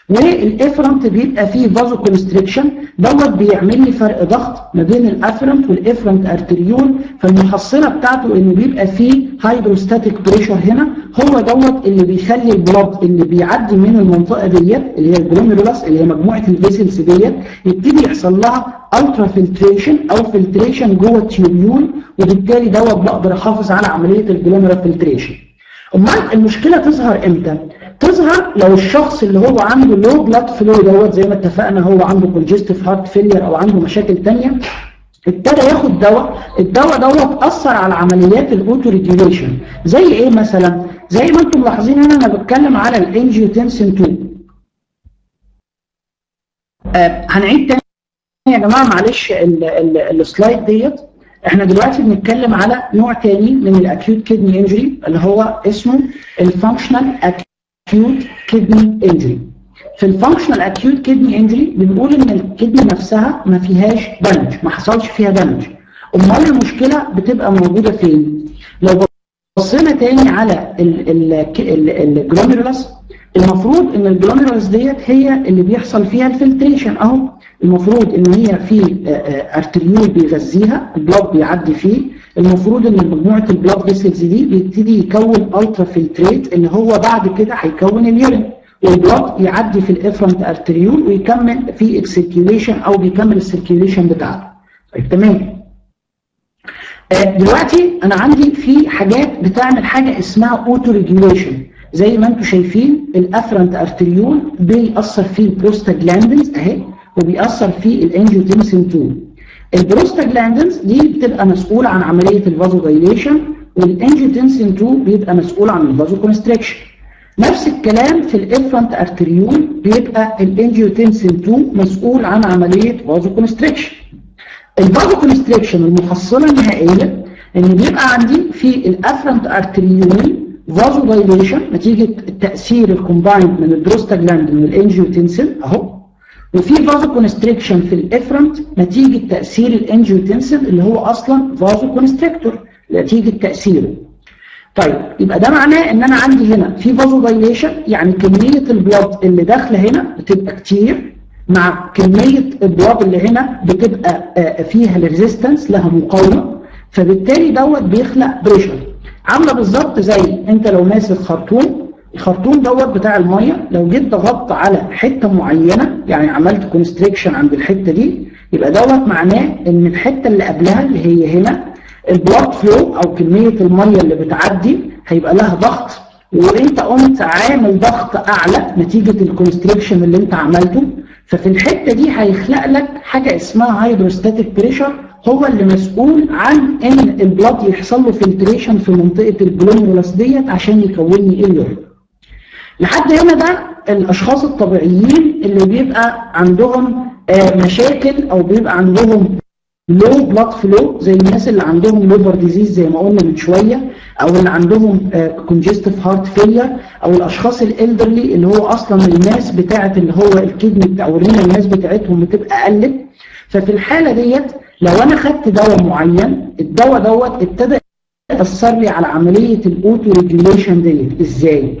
Speaker 2: والافرنت بيبقى فيه فازو كونستريكشن دوت بيعمل لي فرق ضغط ما بين الافرنت والافرنت ارتريول فالمحصله بتاعته انه بيبقى فيه هيدروستاتيك بريشر هنا هو دوت اللي بيخلي البلاد اللي بيعدي من المنطقه ديت اللي هي الجلوميرولس اللي هي مجموعه الفيسلز ديت يبتدي يحصل لها الترا فلتريشن او فلتريشن جوه التيوبيول وبالتالي دوت بقدر احافظ على عمليه الجلوميرال فلتريشن امال المشكله تظهر امتى تظهر لو الشخص اللي هو عنده لو بلاد فلو دوت زي ما اتفقنا هو عنده كونجستيف هارت فيلير او عنده مشاكل ثانيه ابتدى ياخد دواء الدواء دوت اثر على عمليات الاوتو ريجوليشن زي ايه مثلا زي ما انتم ملاحظين هنا انا بتكلم على الانجيوتنسين 2 آه هنعيد تاني يا جماعه معلش السلايد ديت احنا دلوقتي بنتكلم على نوع تاني من الاكيوت كيدني انجري اللي هو اسمه الفانكشنال اكيوت كيدني انجري في الفانكشنال اكيوت كيدني انجري بنقول ان الكدني نفسها ما فيهاش دمج ما حصلش فيها دمج امال المشكله بتبقى موجوده فين لو بصينا تاني على الجلوميرولس المفروض ان الجلوميرولس ديت هي اللي بيحصل فيها الفلتريشن اهو المفروض ان هي في ارتريول بيغذيها البلاد بيعدي فيه المفروض ان مجموعه البلاد فيسلز دي بيبتدي يكون الترا فلتريت اللي هو بعد كده هيكون اليورين والبلاد يعدي في الافرنت ارتريول ويكمل في السيركيوليشن او بيكمل السيركيوليشن بتاعته طيب تمام دلوقتي انا عندي في حاجات بتعمل حاجه اسمها اوتو ريجوليشن زي ما انتم شايفين الافرنت ارتريول بيأثر فيه البروستاجلاندنز اهي وبيأثر فيه الانجيوتنسين 2 البروستاجلاندنز دي بتبقى مسؤوله عن عمليه الفازو دايليشن والانجيوتنسين 2 بيبقى مسؤول عن الفازو كونستريكشن نفس الكلام في الافرنت ارتريول بيبقى الانجيوتنسين 2 مسؤول عن عمليه فازو كونستريكشن الفازو كونستريكشن المحصله النهائيه ان بيبقى عندي في الافرنت ارتريول فازو دايليشن نتيجه التاثير الكومبايند من البروستاجلاندين والانجيوتنسين اهو وفي فازو كونستريكشن في الافرنت نتيجه تاثير الانجيوتنسين اللي هو اصلا فازو كونستريكتور نتيجه تاثيره طيب يبقى ده معناه ان انا عندي هنا في فازو دايليشن يعني كميه البلاد اللي داخله هنا بتبقى كتير مع كميه البلاد اللي هنا بتبقى فيها الريزيستنس لها مقاومه فبالتالي دوت بيخلق بريشر عامله بالظبط زي انت لو ماسك خرطوم الخرطوم دوت بتاع الميه لو جيت ضغطت على حته معينه يعني عملت كونستريكشن عند الحته دي يبقى دوت معناه ان الحته اللي قبلها اللي هي هنا البلاد فلو او كميه الميه اللي بتعدي هيبقى لها ضغط وانت قمت عامل ضغط اعلى نتيجه الكونستريكشن اللي انت عملته ففي الحته دي هيخلق لك حاجه اسمها هيدروستاتيك بريشر هو اللي مسؤول عن ان البلاد يحصل له فلتريشن في منطقه الجلوميرولاس ديت عشان يكون لي اليورين لحد هنا ده الاشخاص الطبيعيين اللي بيبقى عندهم آه، مشاكل او بيبقى عندهم لو بلاد فلو زي الناس اللي عندهم ليفر ديزيز زي ما قلنا من شويه او اللي عندهم كونجستيف هارت فيلير او الاشخاص الالدرلي اللي هو اصلا الناس بتاعه اللي هو الكدني بتاع ورينا الناس بتاعتهم بتبقى قلت ففي الحاله ديت لو انا خدت دواء معين الدواء دوت ابتدى ياثر لي على عمليه الاوتو ريجوليشن ديت ازاي؟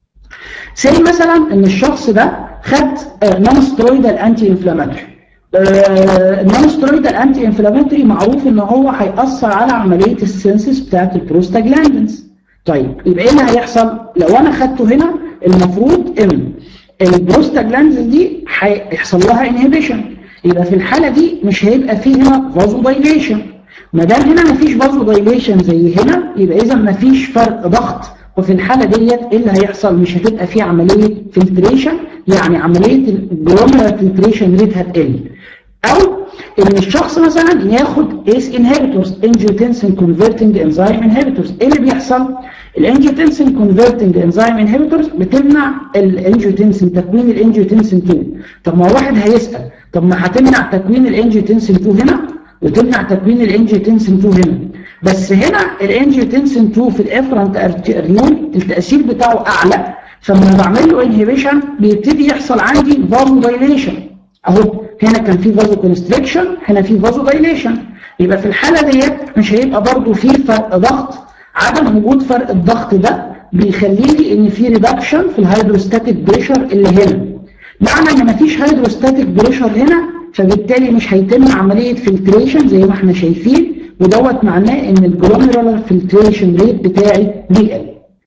Speaker 2: زي مثلا ان الشخص ده خد نون سترويدال انتي انفلاماتوري النون سترويدال انتي انفلاماتوري معروف ان هو هيأثر على عمليه السنسس بتاعت البروستاجلاندنز طيب يبقى ايه اللي هيحصل لو انا خدته هنا المفروض ان البروستاجلاندنز دي هيحصل لها انهبيشن يبقى في الحاله دي مش هيبقى فيه هنا فازو دايليشن ما دام هنا مفيش فازو دايليشن زي هنا يبقى اذا مفيش فرق ضغط وفي الحالة ديت ايه اللي هيحصل مش هتبقى في عملية فلتريشن يعني عملية الجلوميرال فلتريشن ريت هتقل او ان الشخص مثلا ياخد ايس انهبيتورز انجيوتنسين كونفرتنج انزيم انهبيتورز ايه اللي بيحصل الانجيوتنسين كونفرتنج انزيم انهبيتورز بتمنع الانجيوتنسين تكوين الانجيوتنسين 2 طب ما واحد هيسال طب ما هتمنع تكوين الانجيوتنسين 2 هنا وتمنع تكوين الانجيوتنسين 2 هنا بس هنا الانجيوتنسين 2 في الافرنت ارتريول التاثير بتاعه اعلى فلما بعمل له انهبيشن بيبتدي يحصل عندي فازو دايليشن اهو هنا كان في فازو كونستريكشن هنا في فازو دايليشن يبقى في الحاله ديت مش هيبقى برضو في فرق ضغط عدم وجود فرق الضغط ده بيخلي لي ان في ريدكشن في الهيدروستاتيك بريشر اللي هنا معنى ان مفيش هيدروستاتيك بريشر هنا فبالتالي مش هيتم عمليه فلتريشن زي ما احنا شايفين ودوت معناه ان الجلوميرولار فلتريشن ريت بتاعي بيقل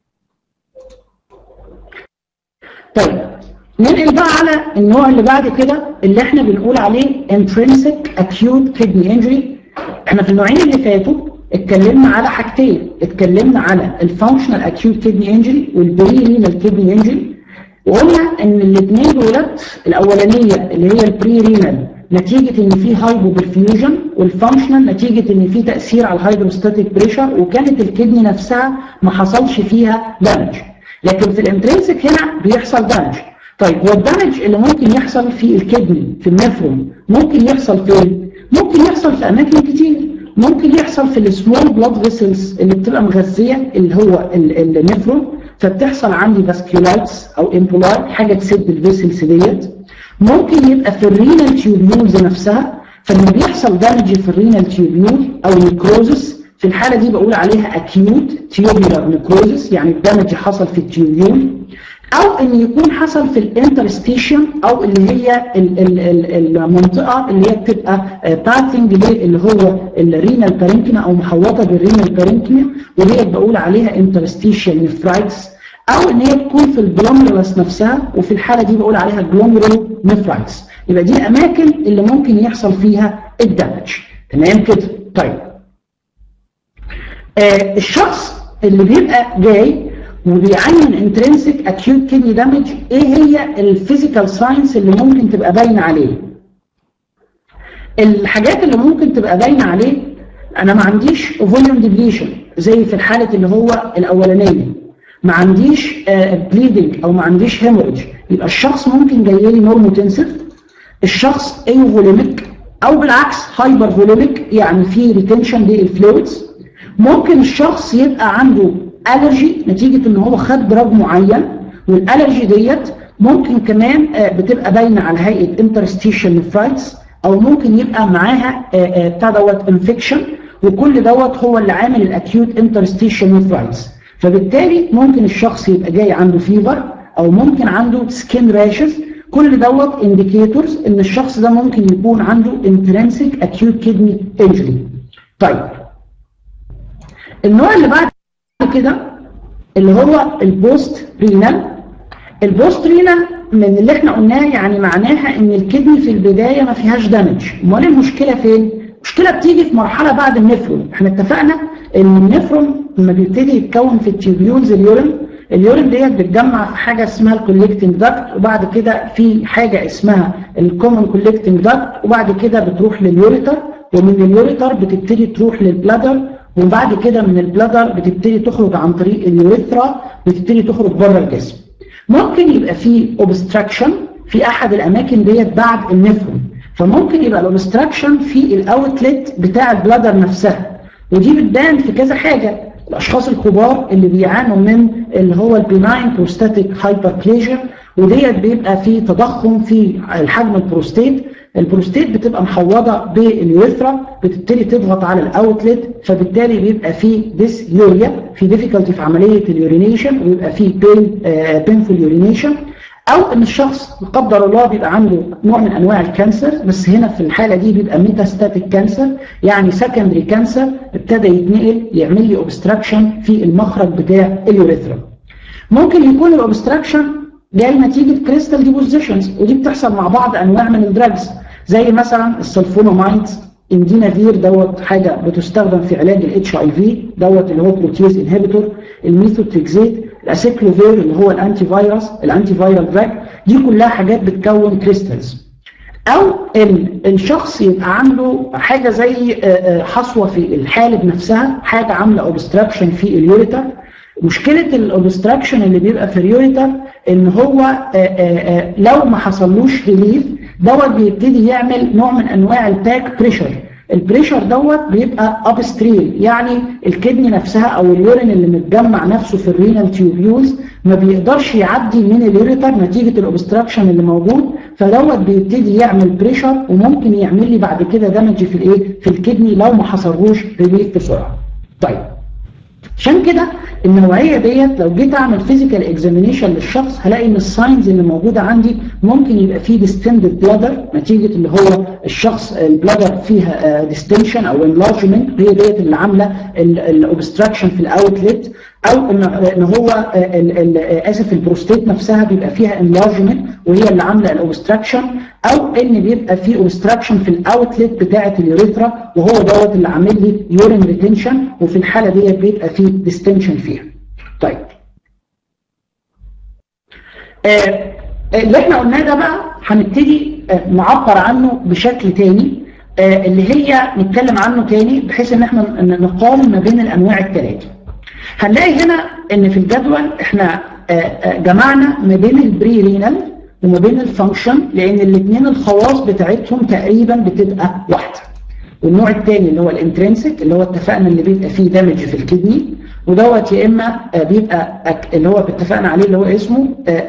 Speaker 2: طيب ننقل بقى على النوع اللي بعد كده اللي احنا بنقول عليه intrinsic acute kidney injury احنا في النوعين اللي فاتوا اتكلمنا على حاجتين اتكلمنا على الفانكشنال acute kidney injury والبري رينال kidney injury وقلنا ان الاثنين دولت الاولانيه اللي هي البري رينال نتيجة ان في هايبو برفيوجن والفانكشنال نتيجة ان في تأثير على الهيدروستاتيك بريشر وكانت الكدني نفسها ما حصلش فيها دامج لكن في الانترنسك هنا بيحصل دامج طيب هو الدامج اللي ممكن يحصل في الكدني في النفرون ممكن يحصل فين؟ ممكن يحصل في اماكن كتير ممكن يحصل في السمول بلاد فيسلز اللي بتبقى مغذيه اللي هو النفرون فبتحصل عندي فاسكيولايتس او امبولاي حاجه تسد الفيسلز ديت ممكن يبقى في الرينال تيوبيولز نفسها فلما بيحصل دامج في الرينال تيوبيول او نيكروزس في الحاله دي بقول عليها اكيوت تيوبيولار نيكروزس يعني الدامج حصل في التيوبيول او ان يكون حصل في الانترستيشن او اللي هي ال ال ال المنطقه اللي هي بتبقى باتنج اللي هو الرينال بارينكيما او محوطه بالرينال بارينكيما وديت بقول عليها انترستيشن نفرايتس او ان هي تكون في الجلوميرولاس نفسها وفي الحاله دي بقول عليها جلوميرولو نفرايتس يبقى دي الاماكن اللي ممكن يحصل فيها الدمج تمام كده طيب آه الشخص اللي بيبقى جاي وبيعاني من انترنسك اكيوت كيدني دامج ايه هي الفيزيكال ساينس اللي ممكن تبقى باينه عليه الحاجات اللي ممكن تبقى باينه عليه انا ما عنديش فوليوم ديبليشن زي في الحاله اللي هو الاولانيه ما عنديش بليدنج او ما عنديش هيموريج يبقى الشخص ممكن جاي لي نورموتنسيف الشخص ايوفوليميك او بالعكس هايبر فوليميك يعني في ريتنشن للفلويدز ممكن الشخص يبقى عنده الرجي نتيجه ان هو خد دراج معين والالرجي ديت ممكن كمان بتبقى باينه على هيئه انترستيشن نفرايتس او ممكن يبقى معاها بتاع دوت انفكشن وكل دوت هو اللي عامل الاكيوت انترستيشن نفرايتس فبالتالي ممكن الشخص يبقى جاي عنده فيبر او ممكن عنده سكين راشز كل دوت انديكيتورز ان الشخص ده ممكن يكون عنده انترنسك اكيوت كيدني انجري طيب النوع اللي بعد كده اللي هو البوست رينال البوست رينال من اللي احنا قلناه يعني معناها ان الكدني في البدايه ما فيهاش دامج امال المشكله فين المشكله بتيجي في مرحله بعد النفرون احنا اتفقنا ان النفرون لما بيبتدي يتكون في التيوبيولز اليورين اليورين ديت بتجمع في حاجه اسمها الكوليكتنج داكت وبعد كده في حاجه اسمها الكومن كوليكتنج داكت وبعد كده بتروح لليوريتر ومن اليوريتر بتبتدي تروح للبلادر وبعد كده من البلادر بتبتدي تخرج عن طريق اليوريثرا بتبتدي تخرج بره الجسم ممكن يبقى في اوبستراكشن في احد الاماكن ديت بعد النفرون فممكن يبقى الاوبستراكشن في الاوتلت بتاع البلادر نفسها ودي بتبان في كذا حاجه الاشخاص الكبار اللي بيعانوا من اللي هو البيناين بروستاتيك هايبربليجيا وديت بيبقى في تضخم في الحجم البروستيت البروستيت بتبقى محوضه باليوريثرا بتبتدي تضغط على الاوتلت فبالتالي بيبقى في ديس يوريا في ديفيكالتي في عمليه اليورينيشن ويبقى في بين بينفول يورينيشن او ان الشخص لا قدر الله بيبقى عنده نوع من انواع الكانسر بس هنا في الحاله دي بيبقى ميتاستاتيك كانسر يعني سكندري كانسر ابتدى يتنقل يعمل لي اوبستراكشن في المخرج بتاع اليوريثرا ممكن يكون الاوبستراكشن جاي نتيجه كريستال ديبوزيشنز ودي بتحصل مع بعض انواع من الدراجز زي مثلا السلفونامايدز اندينافير دوت حاجه بتستخدم في علاج الاتش اي في دوت اللي هو بروتيز انهبيتور الميثوتريكزيت الاسيكلوفير اللي هو الانتي فيروس الانتي فيرال دراج دي كلها حاجات بتكون كريستالز او الشخص يبقى عنده حاجه زي حصوه في الحالب نفسها حاجه عامله اوبستراكشن في اليوريتر مشكله الاوبستراكشن اللي بيبقى في اليوريتر ان هو لو ما حصلوش ريليف دوت بيبتدي يعمل نوع من انواع الباك بريشر البريشر دوت بيبقى اب ستريم يعني الكدني نفسها او اليورين اللي متجمع نفسه في الرينال تيوبيولز ما بيقدرش يعدي من اليوريتر نتيجه الاوبستراكشن اللي موجود فدوت بيبتدي يعمل بريشر وممكن يعمل لي بعد كده دمج في الايه في الكدني لو ما حصلوش ريليف بسرعه طيب عشان كده النوعيه ديت لو جيت اعمل فيزيكال اكزامينيشن للشخص هلاقي ان الساينز اللي موجوده عندي ممكن يبقى فيه ديستندد بلادر نتيجه اللي هو الشخص البلادر فيها ديستنشن او انلارجمنت هي ديت اللي عامله الاوبستراكشن في الاوتلت او ان ان هو اسف البروستيت نفسها بيبقى فيها انلارجمنت وهي اللي عامله الاوبستراكشن او ان بيبقى في اوبستراكشن في الاوتلت بتاعه اليوريثرا وهو دوت اللي عامل لي يورين ريتنشن وفي الحاله ديت بيبقى في ديستنشن فيها. طيب. آه اللي احنا قلناه ده بقى هنبتدي آه نعبر عنه بشكل تاني آه اللي هي نتكلم عنه تاني بحيث ان احنا نقارن ما بين الانواع الثلاثه. هنلاقي هنا ان في الجدول احنا جمعنا ما بين البري رينال وما بين الفانكشن لان الاثنين الخواص بتاعتهم تقريبا بتبقى واحده والنوع الثاني اللي هو الانترنسك اللي هو اتفقنا اللي بيبقى فيه دامج في الكدني ودوت يا اما بيبقى اللي هو اتفقنا عليه اللي هو اسمه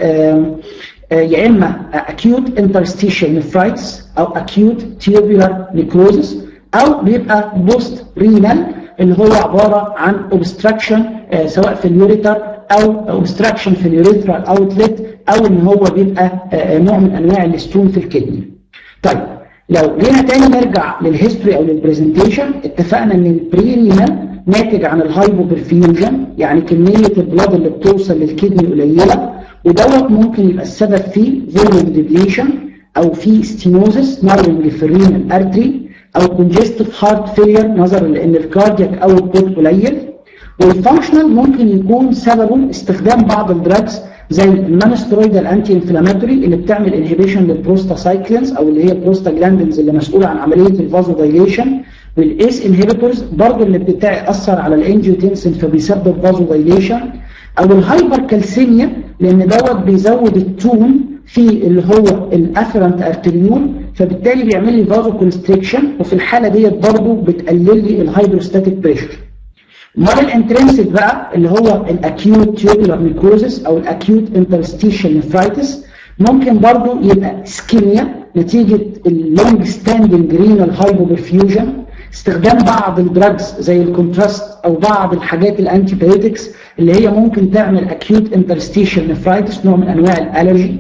Speaker 2: يا اما acute interstitial nephritis او acute tubular necrosis او بيبقى بوست رينال اللي هو عباره عن obstruction سواء في اليوريتر او obstruction في اليوريثرال اوتلت او ان هو بيبقى نوع من انواع الستون في الكدني. طيب لو جينا تاني نرجع للهيستوري او للبرزنتيشن اتفقنا ان البريرينال ناتج عن الهايبوبرفيوجن يعني كميه البلاد اللي بتوصل للكدني قليله ودوت ممكن يبقى السبب فيه فوليوم ديبليشن او في ستينوزس نارنج في الرينال ارتري او كونجستيف هارت فيلير نظرا لان الكاردياك اوتبوت قليل والفانكشنال ممكن يكون سببه استخدام بعض الدراجز زي المانسترويدال انتي انفلاماتوري اللي بتعمل انهبيشن للبروستاسايكلينز او اللي هي البروستاجلاندينز اللي مسؤوله عن عمليه الفازو دايليشن والايس انهبيتورز برضه اللي بتاثر على الانجيوتنسين فبيسبب فازو دايليشن او الهايبر كالسيميا لان دوت بيزود التون في اللي هو الافرنت ارتريول فبالتالي بيعمل لي فازو كونستريكشن وفي الحاله ديت برضه بتقلل لي الهايدروستاتيك بريشر امال الانترنسك بقى اللي هو الاكيوت تيوبولار نيكروزس او الاكيوت انترستيشال نفرايتس ممكن برضه يبقى سكيميا نتيجه اللونج ستاندنج رينال هايبوبرفيوجن استخدام بعض الدراجز زي الكونتراست او بعض الحاجات الانتي بايوتكس اللي هي ممكن تعمل اكيوت انترستيشال نفرايتس نوع من انواع الالرجي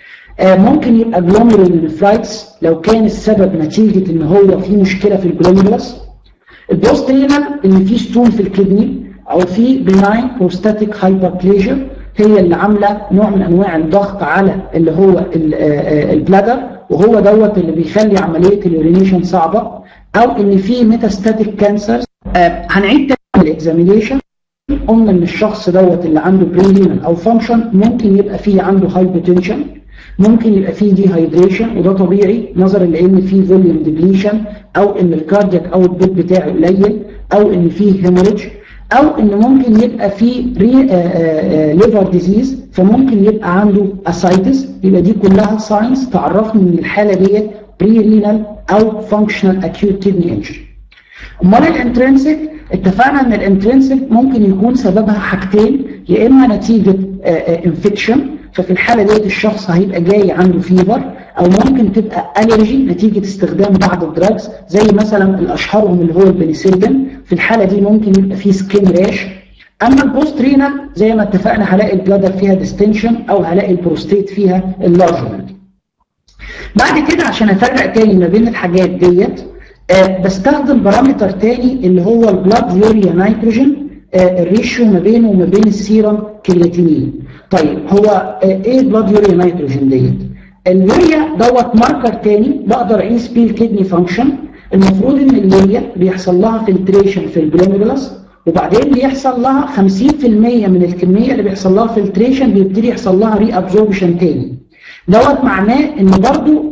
Speaker 2: آه ممكن يبقى جلوميرول نفرايتس لو كان السبب نتيجه ان هو في مشكله في الجلوميرولس البوست رينال ان في ستون في الكدني او في بناين بروستاتيك هايبربليجيا هي اللي عامله نوع من انواع الضغط على اللي هو البلادر وهو دوت اللي بيخلي عمليه اليورينيشن صعبه او ان في ميتاستاتيك كانسر آه هنعيد تاني الاكزامينيشن قلنا ان الشخص دوت اللي عنده بريلينال او فانكشن ممكن يبقى فيه عنده هايبوتنشن ممكن يبقى فيه دي هايدريشن وده طبيعي نظرا لان فيه فوليوم ديبليشن او ان الكاردياك اوت بوت بتاعه قليل او ان فيه هيموريدج او ان ممكن يبقى فيه ليفر ديزيز فممكن يبقى عنده اسايتس يبقى دي كلها ساينس تعرفني ان الحاله ديت بري رينال او فانكشنال اكيوت كدني انجري امال الانترنسك اتفقنا ان الانترنسك ممكن يكون سببها حاجتين يا اما نتيجه انفكشن ففي الحاله ديت الشخص هيبقى جاي عنده فيبر او ممكن تبقى الرجي نتيجه استخدام بعض الدراجز زي مثلا الاشهرهم اللي هو البنسلين في الحاله دي ممكن يبقى فيه سكين راش اما البوست رينال زي ما اتفقنا هلاقي البلادر فيها ديستنشن او هلاقي البروستيت فيها اللارجمنت بعد كده عشان افرق تاني ما بين الحاجات ديت أه بستخدم بارامتر تاني اللي هو البلاد يوريا نيتروجين أه الريشيو ما بينه وما بين السيرم كرياتينين طيب هو أه ايه بلاد يوريا نيتروجين ديت اليوريا دوت ماركر تاني بقدر اقيس بيه الكدني فانكشن المفروض ان اليوريا بيحصل لها فلتريشن في الجلوميرولس وبعدين بيحصل لها 50% من الكميه اللي بيحصل لها فلتريشن بيبتدي يحصل لها ري ابزوربشن تاني دوت معناه ان برضو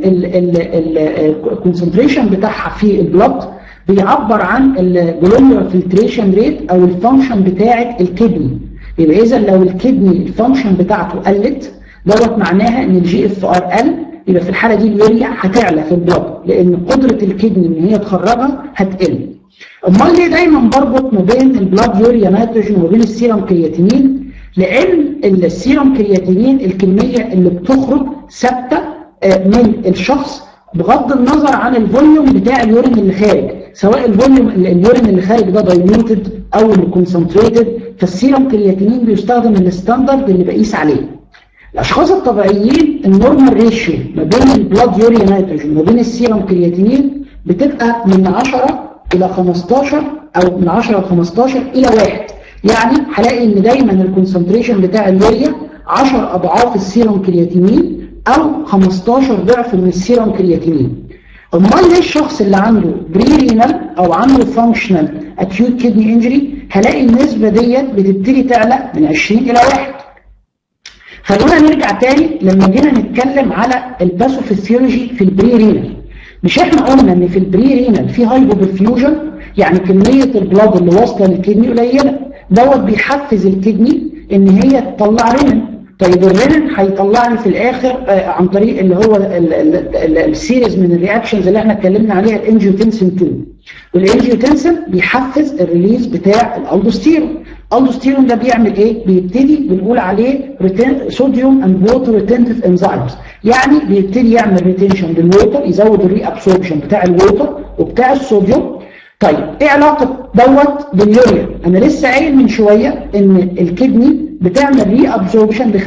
Speaker 2: الكونسنتريشن بتاعها في البلد بيعبر عن الجلوميرال فلتريشن ريت او الفانكشن بتاعه الكدني يبقى اذا لو الكدني الفانكشن بتاعته قلت دوت معناها ان الجي اف ار قل يبقى في الحاله دي اليوريا هتعلى في البلد لان قدره الكدني ان هي تخرجها هتقل امال ليه دايما بربط ما بين البلاد يوريا نيتروجين وما بين السيرم كرياتينين لان السيرم كرياتينين الكميه اللي بتخرج ثابته من الشخص بغض النظر عن الفوليوم بتاع اليورين اللي خارج سواء الفوليوم اليورين اللي خارج ده دايلوتد او اللي كونسنتريتد فالسيرم كرياتينين بيستخدم الستاندرد اللي بقيس عليه الاشخاص الطبيعيين النورمال ريشيو ما بين البلاد يوريا نيتروجين وما بين السيرم كرياتينين بتبقى من 10 الى 15 او من 10 ل 15 الى 1 يعني هلاقي ان دايما الكونسنتريشن بتاع اليوريا 10 اضعاف السيرم كرياتينين او 15 ضعف من السيرم كرياتينين امال ليه الشخص اللي عنده بري رينال او عنده فانكشنال اكيوت كدني انجري هلاقي النسبه ديت بتبتدي تعلى من 20 الى 1 خلونا نرجع تاني لما جينا نتكلم على الباثوفيسيولوجي في البري رينال مش احنا قلنا ان في البري رينال في هايبوبرفيوجن يعني كميه البلاد اللي واصله للكدني قليله دوت بيحفز الكدني ان هي تطلع رينين طيب الرينين هيطلع لي في الاخر آه عن طريق اللي هو السيريز من الرياكشنز اللي احنا اتكلمنا عليها الانجيوتنسين 2 والانجيوتنسين بيحفز الريليز بتاع الالدوستيرون الالدوستيرون ده بيعمل ايه بيبتدي بنقول عليه صوديوم اند ووتر ريتنتيف انزيمز يعني بيبتدي يعمل ريتنشن للووتر يزود الري ابسوربشن بتاع الووتر وبتاع الصوديوم طيب ايه علاقه دوت باليوريا انا لسه قايل من شويه ان الكدني بتعمل ري ابسوربشن ب 50%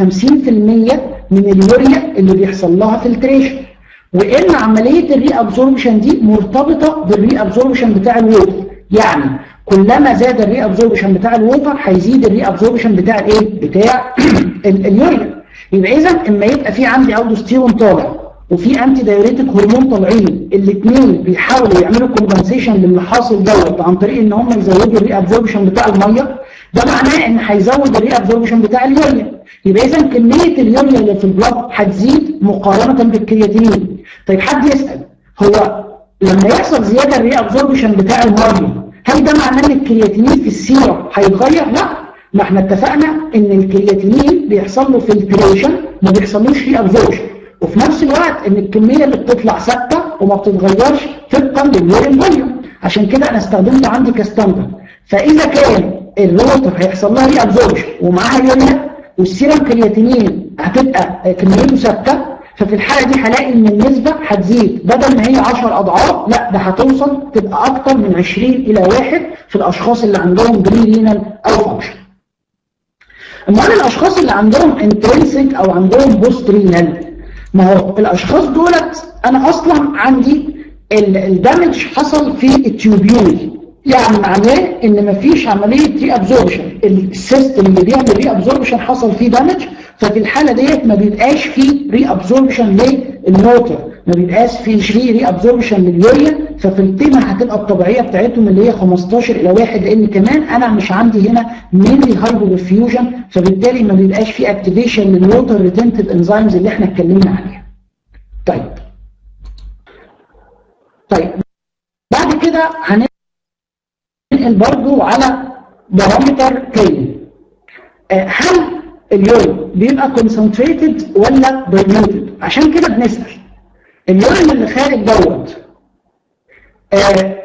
Speaker 2: من اليوريا اللي بيحصل لها فلتريشن وان عمليه الري ابسوربشن دي مرتبطه بالري ابسوربشن بتاع الووتر يعني كلما زاد الري ابسوربشن بتاع الووتر هيزيد الري ابسوربشن بتاع الايه بتاع اليوريا يبقى اذا اما يبقى في عندي الدوستيرون طالع وفي انتي دايوريتك هرمون طالعين الاثنين بيحاولوا يعملوا كومبنسيشن للي حاصل دوت عن طريق ان هم يزودوا الري ابزوربشن بتاع الميه ده معناه ان هيزود الري ابزوربشن بتاع اليوريا يبقى اذا كميه اليوريا اللي في البلاد هتزيد مقارنه بالكرياتينين طيب حد يسال هو لما يحصل زياده الري ابزوربشن بتاع الميه هل ده معناه ان الكرياتينين في السيره هيتغير؟ لا ما احنا اتفقنا ان الكرياتينين بيحصل له فلتريشن ما بيحصلوش ري ابزوربشن وفي نفس الوقت ان الكميه اللي بتطلع ثابته وما بتتغيرش طبقا لليورين فوليوم عشان كده انا استخدمته عندي كستاندرد فاذا كان الووتر هيحصل لها ري ابزوربشن ومعاها يوريا والسيرم كرياتينين هتبقى كميته ثابته ففي الحاله دي هلاقي ان النسبه هتزيد بدل ما هي 10 اضعاف لا ده هتوصل تبقى اكتر من 20 الى 1 في الاشخاص اللي عندهم بري رينال او فانكشن امال الاشخاص اللي عندهم انترنسك او عندهم بوست رينال ما هو الاشخاص دولت انا اصلا عندي الدمج حصل في التيوبيول يعني معناه ان مفيش عمليه ري ابزوربشن السيستم اللي بيعمل ري ابزوربشن حصل فيه دامج ففي الحاله ديت ما بيبقاش فيه ري ابزوربشن الووتر ما بيبقاش فيه شري ري ابزوربشن لليوريا ففي التيمة هتبقى الطبيعيه بتاعتهم اللي هي 15 الى 1 لان كمان انا مش عندي هنا مينلي هايبوبرفيوجن فبالتالي ما بيبقاش فيه اكتيفيشن للووتر ريتنتيف انزيمز اللي احنا اتكلمنا عليها. طيب طيب بعد كده هننقل برضو على بارامتر تاني آه، هل اليورين بيبقى كونسنتريتد ولا دايلوتد عشان كده بنسال اليورين اللي خارج دوت آه،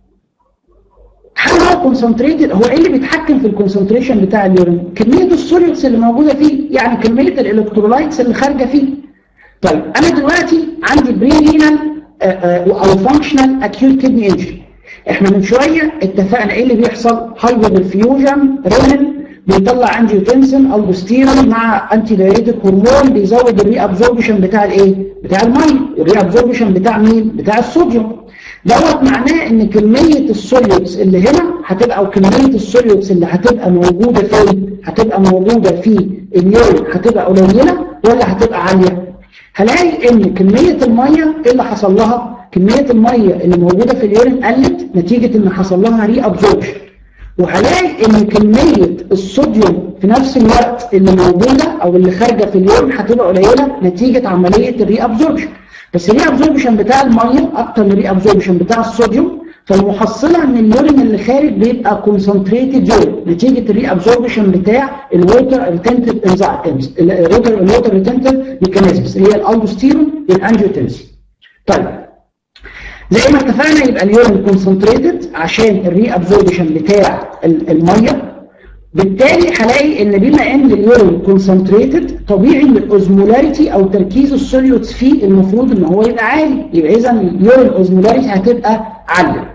Speaker 2: هل هو كونسنتريتد هو ايه اللي بيتحكم في الكونسنتريشن بتاع اليورين كميه السوليوتس اللي موجوده فيه يعني كميه الالكترولايتس اللي خارجه فيه طيب انا دلوقتي عندي بري رينال او فانكشنال اكيوت كدني انجري احنا من شويه اتفقنا ايه اللي بيحصل هايبرفيوجن رينين بيطلع انجيوتنسين البوستيرون مع انتي دايريتك هرمون بيزود الري ابزوربشن بتاع الايه بتاع الميه الري ابزوربشن بتاع مين بتاع الصوديوم دوت معناه ان كميه السوليوتس اللي هنا هتبقى او كميه السوليوتس اللي هتبقى موجوده فين هتبقى موجوده في اليورين هتبقى قليله ولا هتبقى عاليه هلاقي ان كميه الميه ايه اللي حصل لها كميه الميه اللي موجوده في اليورين قلت نتيجه ان حصل لها ري ابزوربشن وهلاقي ان كميه الصوديوم في نفس الوقت اللي موجوده او اللي خارجه في اليورين هتبقى قليله نتيجه عمليه الري ابزوربشن بس الري ابزوربشن بتاع الميه اكتر من الري ابزوربشن بتاع الصوديوم فالمحصله ان اليورين اللي خارج بيبقى كونسنتريتد يورين نتيجه الري ابزوربشن بتاع الووتر ريتنتيف انزيمز الووتر الووتر ريتنتيف ميكانيزمز اللي هي الالبوستيرون والانجيوتنسين طيب زي ما اتفقنا يبقى اليورين كونسنتريتد عشان الري ابزوربشن بتاع الميه بالتالي هلاقي ان بما ان اليورين كونسنتريتد طبيعي ان الاوزمولاريتي او تركيز السوليوتس فيه المفروض ان هو يبقى عالي يبقى اذا اليورين اوزمولاريتي هتبقى عاليه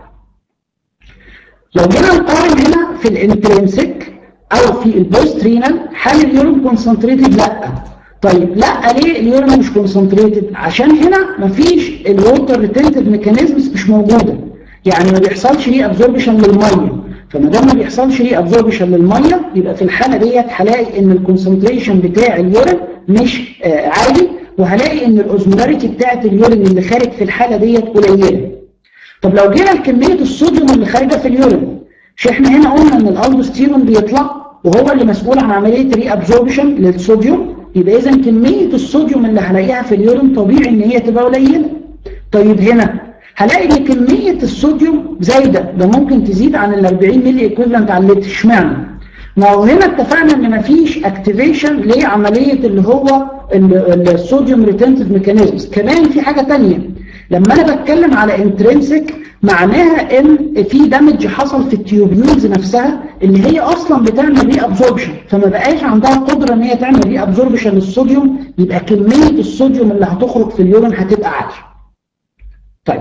Speaker 2: لو جينا نقارن هنا في الانترنسك او في البوست رينال هل اليورين كونسنتريتد لا طيب لا ليه اليورين مش كونسنتريتد عشان هنا مفيش الووتر ريتنتيف ميكانيزمز مش موجوده يعني ما بيحصلش ري ابزوربشن للميه فما دام ما بيحصلش ري ابزوربشن للميه يبقى في الحاله ديت هلاقي ان الكونسنتريشن بتاع اليورين مش آه عالي وهلاقي ان الاوزمولاريتي بتاعت اليورين اللي خارج في الحاله ديت قليله طب لو جينا لكميه الصوديوم اللي خارجه في اليورين مش احنا هنا قلنا ان الالبوستيرون بيطلع وهو اللي مسؤول عن عمليه ري ابزوربشن للصوديوم يبقى اذا كميه الصوديوم اللي هلاقيها في اليورين طبيعي ان هي تبقى قليله طيب هنا هلاقي ان كميه الصوديوم زايده ده ممكن تزيد عن ال 40 ملي ايكويفالنت على اللتر اشمعنى ما هو هنا اتفقنا ان مفيش اكتيفيشن لعمليه اللي هو الصوديوم ريتنتيف ميكانيزمز كمان في حاجه ثانيه لما انا بتكلم على انترنسك معناها ان في دامج حصل في التيوبيولز نفسها اللي هي اصلا بتعمل ري ابزوربشن فما بقاش عندها قدره ان هي تعمل ري ابزوربشن للصوديوم يبقى كميه الصوديوم اللي هتخرج في اليورين هتبقى عاليه. طيب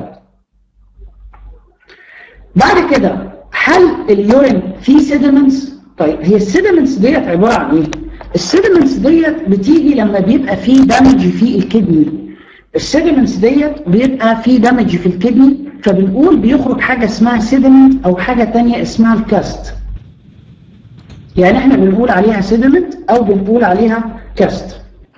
Speaker 2: بعد كده هل اليورين فيه سيدمنتس؟ طيب هي السيدمنتس ديت عباره عن ايه؟ السيدمنتس ديت بتيجي لما بيبقى فيه دامج في الكدني السيدمنتس ديت بيبقى فيه دامج في الكدني فبنقول بيخرج حاجة اسمها سيدمنت او حاجة تانية اسمها الكاست يعني احنا بنقول عليها سيدمنت او بنقول عليها كاست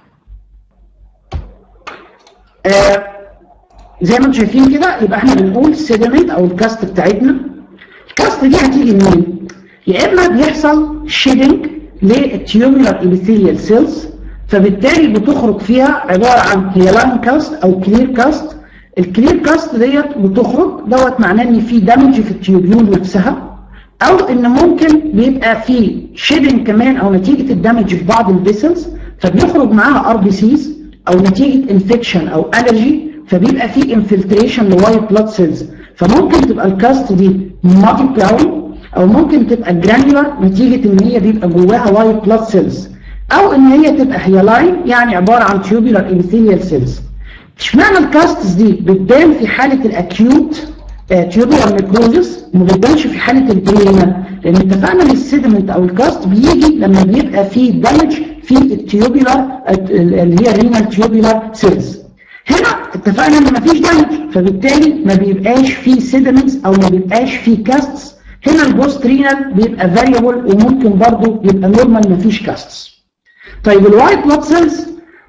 Speaker 2: آه زي ما انتم شايفين كده يبقى احنا بنقول سيدمنت او الكاست بتاعتنا الكاست دي هتيجي منين يا اما بيحصل شيدنج للتيوبولار ابيثيليال سيلز فبالتالي بتخرج فيها عبارة عن هيلاين كاست او كلير كاست الكلير كاست ديت بتخرج دوت معناه ان في دامج في التيوبيول نفسها او ان ممكن بيبقى في شيدنج كمان او نتيجه الدامج في بعض الفيسلز فبيخرج معاها ار بي سيز او نتيجه انفكشن او الرجي فبيبقى في انفلتريشن لوايت بلاد سيلز فممكن تبقى الكاست دي مالتي براون او ممكن تبقى جرانيولار نتيجه ان هي بيبقى جواها وايت بلاد سيلز او ان هي تبقى هيلاين يعني عباره عن تيوبولار ابيثيليال سيلز اشمعنى الكاستس دي بتبان في حالة الاكيوت تيوبولار نيكروزس وما بتبانش في حالة البرينا لان اتفقنا ان السيدمنت او الكاست بيجي لما بيبقى فيه دامج في التيوبولار اللي هي الرينال تيوبولار سيلز هنا اتفقنا ان مفيش دامج فبالتالي ما بيبقاش فيه سيدمنتس او ما بيبقاش فيه كاستس هنا البوست رينال بيبقى فاريبل وممكن برضه يبقى نورمال مفيش كاستس طيب الوايت بلاد سيلز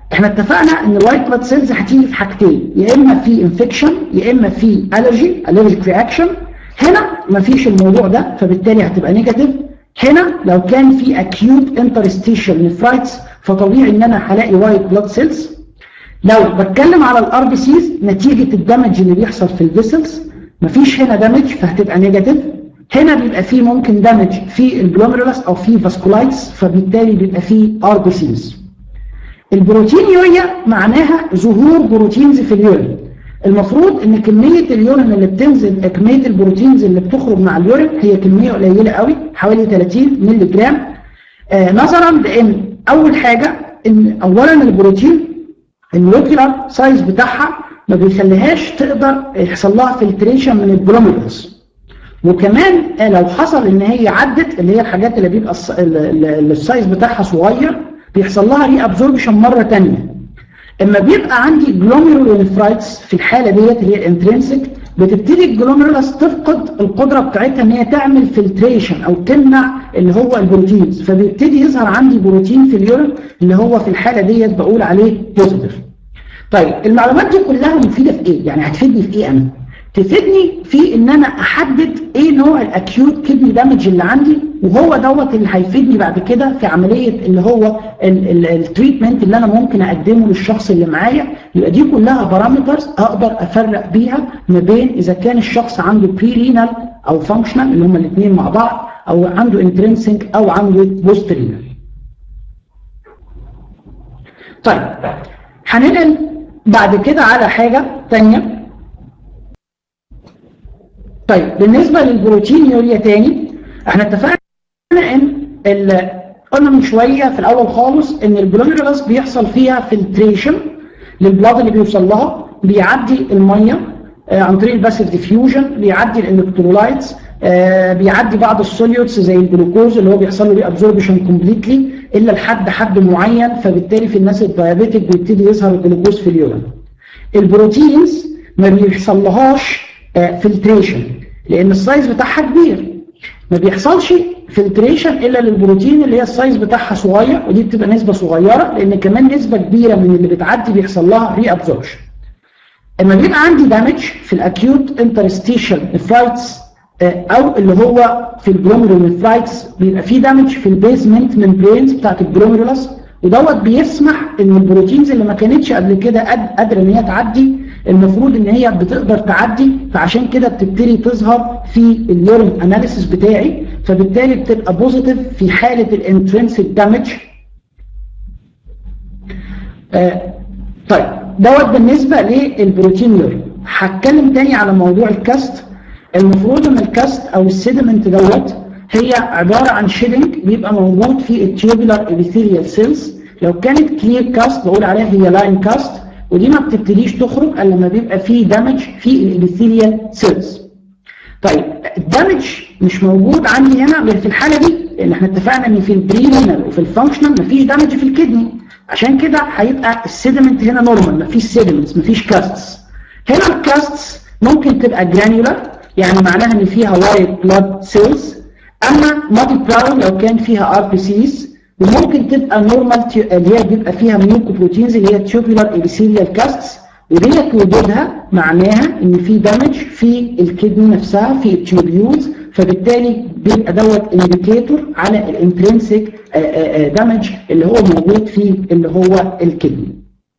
Speaker 2: احنا اتفقنا ان الوايت بلاد سيلز هتيجي في حاجتين يا اما في انفكشن يا اما في الرجي الرجيك رياكشن هنا مفيش الموضوع ده فبالتالي هتبقى نيجاتيف هنا لو كان في acute interstitial nephritis فطبيعي ان انا هلاقي وايت بلاد سيلز لو بتكلم على الار بي سيز نتيجه الدمج اللي بيحصل في الفيسلز مفيش هنا دمج فهتبقى نيجاتيف هنا بيبقى فيه ممكن دمج في الجلوميرولس او في فاسكولايتس فبالتالي بيبقى فيه ار بي سيز البروتينيوريا معناها ظهور بروتينز في اليورين المفروض ان كميه اليورين اللي بتنزل كميه البروتينز اللي بتخرج مع اليورين هي كميه قليله قوي حوالي 30 مللي جرام آه نظرا لان اول حاجه ان اولا البروتين المولكيولار سايز بتاعها ما بيخليهاش تقدر يحصل لها فلتريشن من الجلوميرولس وكمان لو حصل ان هي عدت اللي هي الحاجات اللي بيبقى السايز بتاعها صغير بيحصل لها ري ابزوربشن مره ثانيه اما بيبقى عندي جلوميرولونفرايتس في الحاله ديت اللي هي الانترنسك بتبتدي الجلوميرولس تفقد القدره بتاعتها ان هي تعمل فلتريشن او تمنع اللي هو البروتينز فبيبتدي يظهر عندي بروتين في اليورين اللي هو في الحاله ديت بقول عليه بوزيتيف طيب المعلومات دي كلها مفيده في ايه يعني هتفيدني في ايه انا تفيدني في ان انا احدد ايه نوع الاكيوت كدني دامج اللي عندي وهو دوت اللي هيفيدني بعد كده في عمليه اللي هو التريتمنت اللي انا ممكن اقدمه للشخص اللي معايا يبقى دي كلها بارامترز اقدر افرق بيها ما بين اذا كان الشخص عنده بري رينال او فانكشنال اللي هما الاثنين مع بعض او عنده انترنسنك او عنده بوست رينال طيب هننقل بعد كده على حاجه ثانيه طيب بالنسبة للبروتين يوريا تاني احنا اتفقنا ان قلنا من شوية في الاول خالص ان الجلوميرولس بيحصل فيها فلتريشن للبلاد اللي بيوصل لها بيعدي المية آه عن طريق الباسيف ديفيوجن بيعدي الالكترولايتس آه بيعدي بعض السوليوتس زي الجلوكوز اللي هو بيحصل له ري ابزوربشن كومبليتلي الا لحد حد معين فبالتالي في الناس الديابيتك بيبتدي يظهر الجلوكوز في اليورين البروتينز ما بيحصل لهاش فلتريشن لان السايز بتاعها كبير ما بيحصلش فلتريشن الا للبروتين اللي هي السايز بتاعها صغير ودي بتبقى نسبه صغيره لان كمان نسبه كبيره من اللي بتعدي بيحصل لها ري ابزوربشن اما بيبقى عندي دامج في الاكيوت انترستيشن نفرايتس او اللي هو في الجلوميرولونفرايتس بيبقى في دامج في البيزمنت ممبرينز بتاعت الجلوميرولس ودوت بيسمح ان البروتينز اللي ما كانتش قبل كده قادره ان هي تعدي المفروض ان هي بتقدر تعدي فعشان كده بتبتدي تظهر في اليورين اناليسيس بتاعي فبالتالي بتبقى بوزيتيف في حاله الانترنسيك دامج آه طيب دوت بالنسبه للبروتين يورين هتكلم تاني على موضوع الكاست المفروض ان الكاست او السيدمنت دوت هي عباره عن شيدنج بيبقى موجود في التيوبولار ابيثيليال سيلز لو كانت كلير كاست بقول عليها هي لاين كاست ودي ما بتبتديش تخرج الا لما بيبقى فيه دامج في الابيثيليال سيلز طيب الدامج مش موجود عندي هنا غير في الحاله دي لان احنا اتفقنا ان في البرينال وفي الفانكشنال مفيش دامج في الكدني عشان كده هيبقى السيدمنت هنا نورمال مفيش سيدمنتس مفيش كاستس هنا الكاستس ممكن تبقى جرانيولار يعني معناها ان فيها وايت بلاد سيلز اما مادي براون لو كان فيها ار بي سيز وممكن تبقى نورمال اللي هي بيبقى فيها ميوكوبروتينز اللي هي تيوبولار ابيثيليال كاستس وديت وجودها معناها ان في دامج في الكدني نفسها في التيوبيولز فبالتالي بيبقى دوت انديكيتور على الانترنسيك دامج اللي هو موجود في اللي هو الكدني.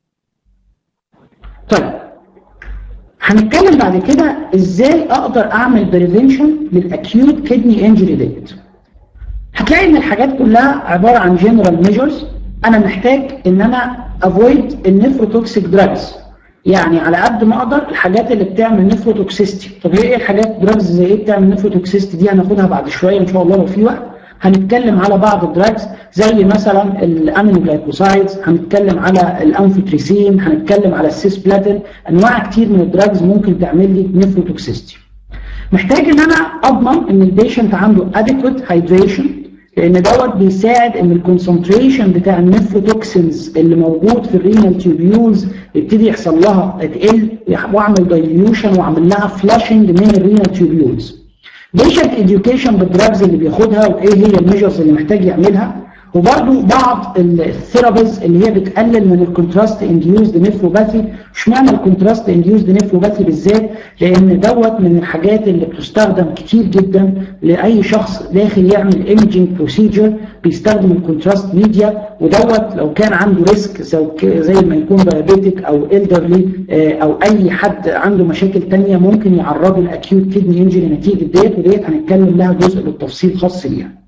Speaker 2: طيب هنتكلم بعد كده ازاي اقدر اعمل بريفنشن للاكيوت كدني انجري ديت. هتلاقي ان الحاجات كلها عباره عن جنرال ميجرز انا محتاج ان انا افويد النفروتوكسيك دراجز يعني على قد ما اقدر الحاجات اللي بتعمل نفروتوكسيستي طب ايه الحاجات دراجز زي ايه بتعمل نفروتوكسيستي دي هناخدها بعد شويه ان شاء الله لو في وقت هنتكلم على بعض الدراجز زي مثلا الامينوجلايكوسايدز هنتكلم على الانفوتريسين هنتكلم على السيسبلاتين انواع كتير من الدراجز ممكن تعمل لي نفروتوكسيستي محتاج ان انا اضمن ان البيشنت عنده adequate hydration لان دوت بيساعد ان الكونسنتريشن بتاع النفروتوكسينز اللي موجود في الرينال تيوبيولز يبتدي يحصل لها تقل واعمل دايليوشن واعمل لها فلاشنج من الرينال تيوبيولز بيشنت اديوكيشن بالدراجز اللي بياخدها وايه هي الميجرز اللي محتاج يعملها وبرضو بعض الثيرابيز اللي هي بتقلل من الكونتراست انديوزد نيفروباثي اشمعنى الكونتراست انديوزد نيفروباثي بالذات لان دوت من الحاجات اللي بتستخدم كتير جدا لاي شخص داخل يعمل ايمجنج بروسيجر بيستخدم الكونتراست ميديا ودوت لو كان عنده ريسك زي ما يكون دايابيتك او الدرلي او اي حد عنده مشاكل ثانيه ممكن يعرضه لاكيوت كدني انجري نتيجه ديت وديت هنتكلم لها جزء بالتفصيل خاص بيها.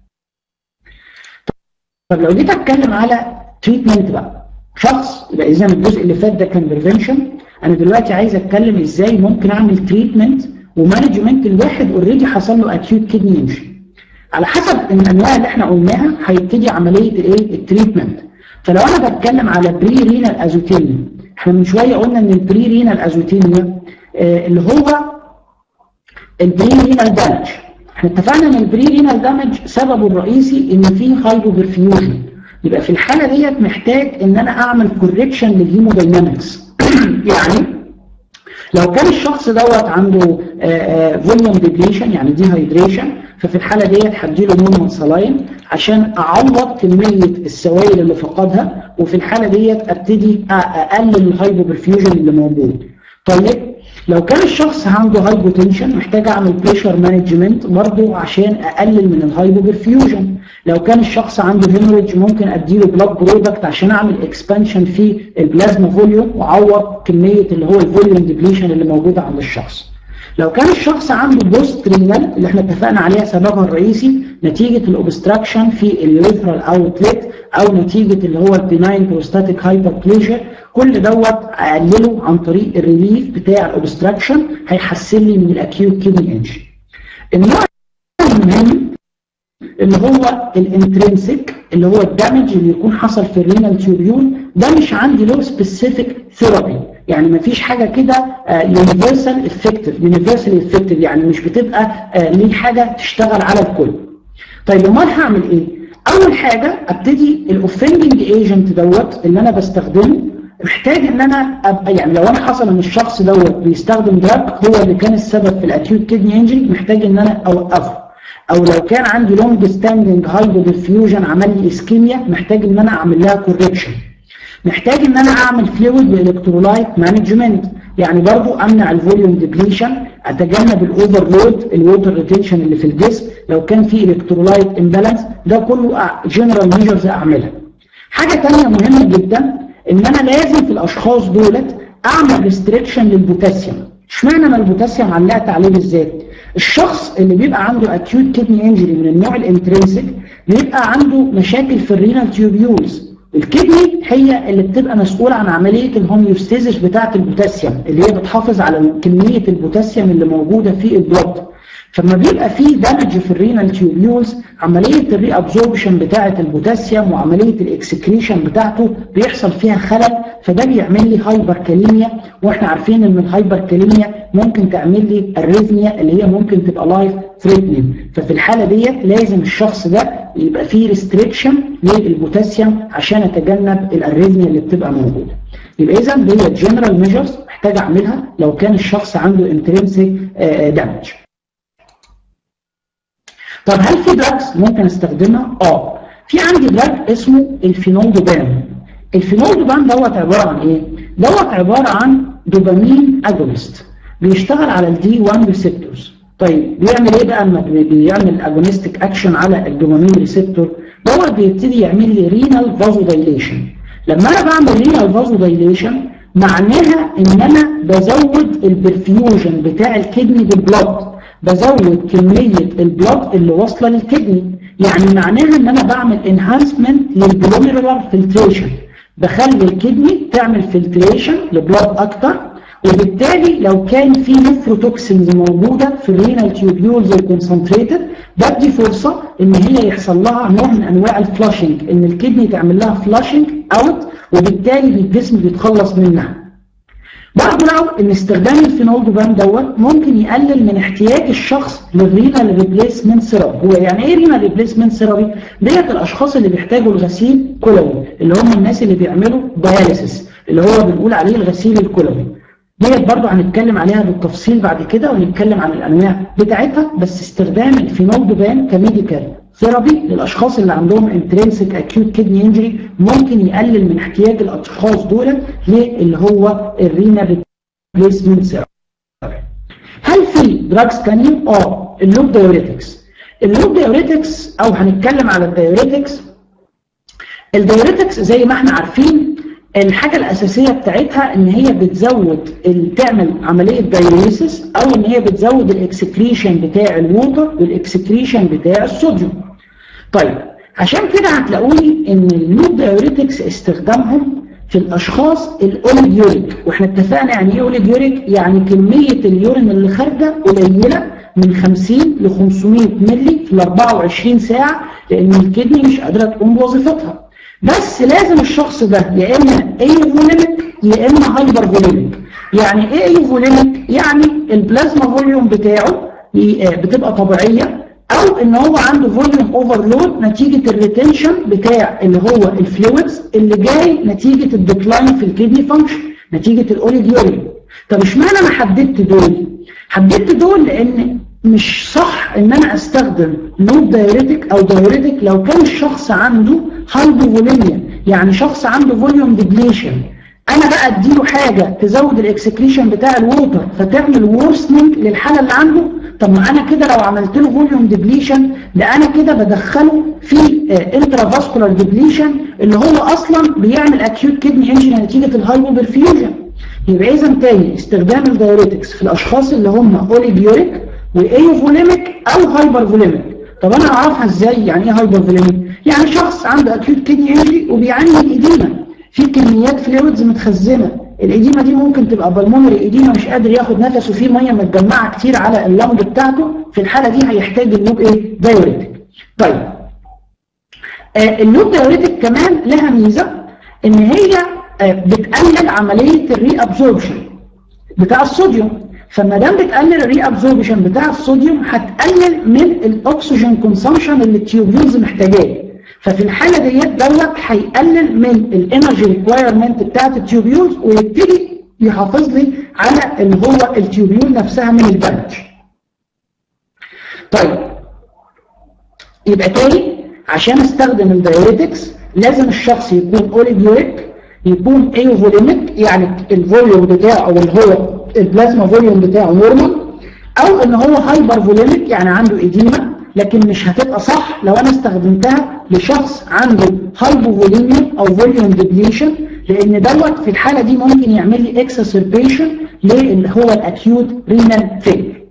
Speaker 2: طب لو جيت اتكلم على تريتمنت بقى شخص يبقى اذا الجزء اللي فات ده كان بريفنشن انا دلوقتي عايز اتكلم ازاي ممكن اعمل تريتمنت ومانجمنت الواحد اوريدي حصل له اكيوت كدني انجري على حسب الانواع اللي احنا قلناها هيبتدي عمليه الايه التريتمنت فلو انا بتكلم على بري رينال ازوتيميا احنا من شويه قلنا ان البري رينال ازوتيميا آه اللي هو البري رينال دامج احنا اتفقنا ان البري رينال دامج سببه الرئيسي ان فيه هايبوبرفيوجن يبقى في الحاله ديت محتاج ان انا اعمل كوركشن للهيموداينامكس يعني لو كان الشخص دوت عنده فوليوم ديبليشن يعني دي هايدريشن ففي الحاله ديت هديله نورمال سلاين عشان اعوض كميه السوائل اللي فقدها وفي الحاله ديت ابتدي اقلل الهايبوبرفيوجن اللي موجود طيب لو كان الشخص عنده هايبوتنشن محتاج اعمل بريشر مانجمنت برضه عشان اقلل من الهايبوبرفيوجن لو كان الشخص عنده هيموريدج ممكن اديله بلاد برودكت عشان اعمل اكسبانشن في البلازما فوليوم واعوض كميه اللي هو الفوليوم ديبليشن اللي موجوده عند الشخص لو كان الشخص عنده بوست رينال اللي احنا اتفقنا عليها سببها الرئيسي نتيجه الاوبستراكشن في اليوريثرال اوتلت او نتيجه اللي هو البناين بروستاتيك هايبربليجيا كل دوت اقلله عن طريق الريليف بتاع الاوبستراكشن هيحسن لي من الاكيوت كيدني انجري. النوع المهم اللي هو الانترنسك اللي هو الدامج اللي يكون حصل في الرينال تيوبيول ده مش عندي له سبيسيفيك ثيرابي يعني ما فيش حاجه كده يونيفرسال افكتيف يونيفرسال افكتيف يعني مش بتبقى ليه حاجه تشتغل على الكل طيب امال هعمل ايه اول حاجه ابتدي الاوفندنج ايجنت دوت اللي انا بستخدمه محتاج ان انا ابقى يعني لو انا حصل ان الشخص دوت بيستخدم دراج هو اللي كان السبب في الاكيوت كدني انجري محتاج ان انا اوقفه او لو كان عندي لونج ستاندنج هايبوديفيوجن عمل لي اسكيميا محتاج ان انا اعمل لها كوركشن محتاج ان انا اعمل فلويد والكترولايت مانجمنت يعني برضو امنع الفوليوم ديبليشن اتجنب الاوفرلود الووتر ريتنشن اللي في الجسم لو كان في الكترولايت امبالانس ده كله جنرال ميجرز اعملها حاجه ثانيه مهمه جدا ان انا لازم في الاشخاص دولت اعمل ريستريكشن للبوتاسيوم اشمعنى انا البوتاسيوم علقت عليه بالذات الشخص اللي بيبقى عنده اكيوت كدني انجري من النوع الانترنسك بيبقى عنده مشاكل في الرينال تيوبيولز الكدني هي اللي بتبقى مسؤولة عن عملية الهوميوستيزيس بتاعة البوتاسيوم اللي هي بتحافظ على كمية البوتاسيوم اللي موجودة في البلد فما بيبقى في دامج في الرينال تيوبيولز عملية الري ابزوربشن بتاعة البوتاسيوم وعملية الاكسكريشن بتاعته بيحصل فيها خلل فده بيعمل لي هايبر كاليميا واحنا عارفين ان الهايبر كاليميا ممكن تعمل لي الريزميا اللي هي ممكن تبقى لايف ثريتنينج ففي الحالة ديت لازم الشخص ده يبقى فيه ريستريكشن للبوتاسيوم عشان اتجنب الاريزميا اللي بتبقى موجودة يبقى اذا دي جنرال ميجرز محتاج اعملها لو كان الشخص عنده انترنسيك دامج طب هل في دراجز ممكن استخدمها؟ اه في عندي دراج اسمه الفينولدوبان الفينولدوبان دوت عباره عن ايه؟ دوت عباره عن دوبامين اجونست بيشتغل على الدي 1 ريسبتورز طيب بيعمل ايه بقى لما بيعمل اجونستيك اكشن على الدوبامين ريسبتور دوت بيبتدي يعمل لي رينال فازو دايليشن لما انا بعمل رينال فازو دايليشن معناها ان انا بزود البرفيوجن بتاع الكدني بالبلد بزود كمية البلد اللي واصلة للكدني يعني معناها ان انا بعمل انهانسمنت للجلوميرولار فلتريشن بخلي الكدني تعمل فلتريشن لبلد اكتر وبالتالي لو كان في نفروتوكسينز موجوده في الرينال تيوبيولز الكونسنتريتد بدي فرصه ان هي يحصل لها نوع من انواع الفلاشنج ان الكدني تعمل لها فلاشنج اوت وبالتالي الجسم بيتخلص منها برضه لو ان استخدام الفينولدوبان دوت ممكن يقلل من احتياج الشخص للرينال ريبليسمنت سيرابي هو يعني ايه رينال ريبليسمنت سيرابي ديت الاشخاص اللي بيحتاجوا الغسيل كلوي اللي هم الناس اللي بيعملوا دياليسيس اللي هو بنقول عليه الغسيل الكلوي ديت برضه هنتكلم عليها بالتفصيل بعد كده ونتكلم عن الانواع بتاعتها بس استخدام الفينولدوبان كميديكال ثيرابي للاشخاص اللي عندهم انترنسك اكيوت كدني انجري ممكن يقلل من احتياج الاشخاص دول للي هو الرينا ريبليسمنت ثيرابي هل في دراجز ثانيه؟ اه اللوب دايوريتكس اللوب دايوريتكس او هنتكلم على الدايوريتكس الدايوريتكس زي ما احنا عارفين الحاجة الأساسية بتاعتها إن هي بتزود تعمل عملية دايوريسيس أو إن هي بتزود الإكسكريشن بتاع الووتر والإكسكريشن بتاع الصوديوم. طيب عشان كده هتلاقوني إن اللوب دايوريتكس استخدامهم في الأشخاص الأوليجيوريك وإحنا اتفقنا يعني إيه أوليجيوريك؟ يعني كمية اليورين اللي خارجة قليلة من 50 ل 500 مللي في ال 24 ساعة لأن الكدني مش قادرة تقوم بوظيفتها. بس لازم الشخص ده يا اما ايفوليميك يا اما هايبر فوليميك يعني ايه ايفوليميك يعني البلازما فوليوم بتاعه بتبقى طبيعيه او ان هو عنده فوليوم اوفرلود نتيجه الريتنشن بتاع اللي هو الفلويدز اللي جاي نتيجه الديكلاين في الكدني فانكشن نتيجه الاوليجيوريا طب اشمعنى انا حددت دول حددت دول لان مش صح ان انا استخدم لوب دايوريتك او دايوريتك لو كان الشخص عنده هايبوفوليميا يعني شخص عنده فوليوم ديبليشن انا بقى اديله حاجه تزود الاكسكريشن بتاع الووتر فتعمل وورسنج للحاله اللي عنده طب ما انا كده لو عملت له فوليوم ديبليشن ده انا كده بدخله في انترافاسكولار ديبليشن اللي هو اصلا بيعمل اكيوت كدني انجري نتيجه الهايبوبرفيوجن يبقى اذا تاني استخدام الدايوريتكس في الاشخاص اللي هم اوليبيوريك وايوفوليميك او هايبر فوليميك طب انا اعرفها ازاي يعني ايه هايبر فوليميك يعني شخص عنده اكيوت كدني انجري وبيعاني من اديمه في كميات فلويدز متخزنه الاديمه دي ممكن تبقى بالمونري اديمه مش قادر ياخد نفسه في ميه متجمعه كتير على اللنج بتاعته في الحاله دي هيحتاج اللوب ايه دايوريتك طيب آه اللوب دايوريتك كمان لها ميزه ان هي آه بتقلل عمليه الري ابزوربشن بتاع الصوديوم فما دام بتقلل الري ابزوربشن بتاع الصوديوم هتقلل من الاكسجين كونسامشن اللي التيوبيولز محتاجاه ففي الحاله ديت دوت هيقلل من الانرجي ريكوايرمنت بتاعت التيوبيولز ويبتدي يحافظ لي على اللي هو التيوبيول نفسها من الدمج. طيب يبقى تاني عشان استخدم الدايوريتكس لازم الشخص يكون اوليجيوريك يكون ايوفوليميك يعني الفوليوم بتاعه او اللي هو البلازما فوليوم بتاعه نورمال او ان هو هايبر فوليميك يعني عنده اديمه لكن مش هتبقى صح لو انا استخدمتها لشخص عنده هايبوفوليميا او فوليوم ديبليشن لان دوت في الحاله دي ممكن يعمل لي اكسسربيشن اللي هو الاكيوت رينال فيل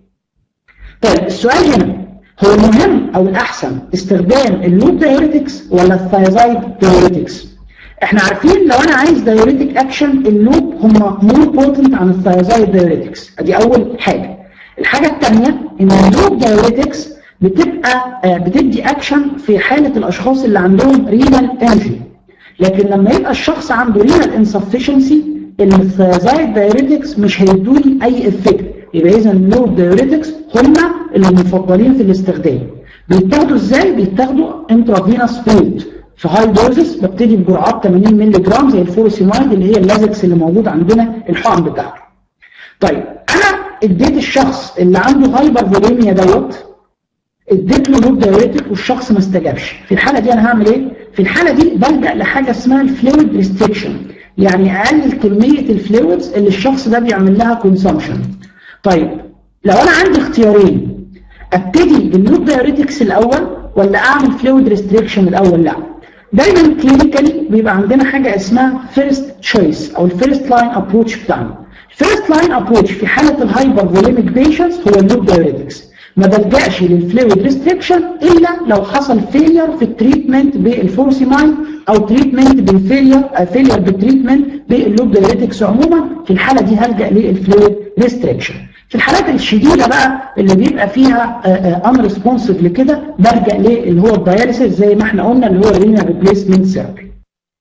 Speaker 2: طيب السؤال هنا هو المهم او الاحسن استخدام اللوب دايوريتكس ولا الثايزايد دايوريتكس احنا عارفين لو انا عايز دايوريتك اكشن اللوب هم مور بوتنت عن الثايزايد دايوريتكس ادي اول حاجه الحاجه الثانيه ان اللوب دايوريتكس بتبقى بتدي اكشن في حاله الاشخاص اللي عندهم رينال انجري لكن لما يبقى الشخص عنده رينال انسفشنسي الثايزايد دايوريتكس مش هيدوني اي افكت يبقى اذا اللوب دايوريتكس هم اللي مفضلين في الاستخدام بيتاخدوا ازاي بيتاخدوا انترافينوس فود في هاي دوزز ببتدي بجرعات 80 مللي جرام زي الفورسيمايد اللي هي اللازكس اللي موجود عندنا الحقن بتاعته. طيب انا اديت الشخص اللي عنده هايبر فوليميا دوت اديت له لوب دايوريتك والشخص ما استجابش في الحاله دي انا هعمل ايه في الحاله دي بلجا لحاجه اسمها الفلويد ريستريكشن يعني اقلل كميه الفلويدز اللي الشخص ده بيعمل لها كونسامشن طيب لو انا عندي اختيارين ابتدي باللوب دايوريتكس الاول ولا اعمل فلويد ريستريكشن الاول لا دايما كلينيكالي بيبقى عندنا حاجه اسمها فيرست تشويس او الفيرست لاين ابروتش بتاعنا الفيرست لاين ابروتش في حاله الهايبر فوليميك بيشنتس هو اللوب دايوريتكس ما بلجاش للفلويد ريستريكشن الا لو حصل فيلير في التريتمنت بالفورسيماين او تريتمنت بالفيلير فيلير بالتريتمنت باللوب دايوريتكس عموما في الحاله دي هلجا للفلويد ريستريكشن في الحالات الشديده بقى اللي بيبقى فيها ان ريسبونسيف لكده برجع اللي هو الدياليسيس زي ما احنا قلنا اللي هو الرينال ريبليسمنت ثيرابي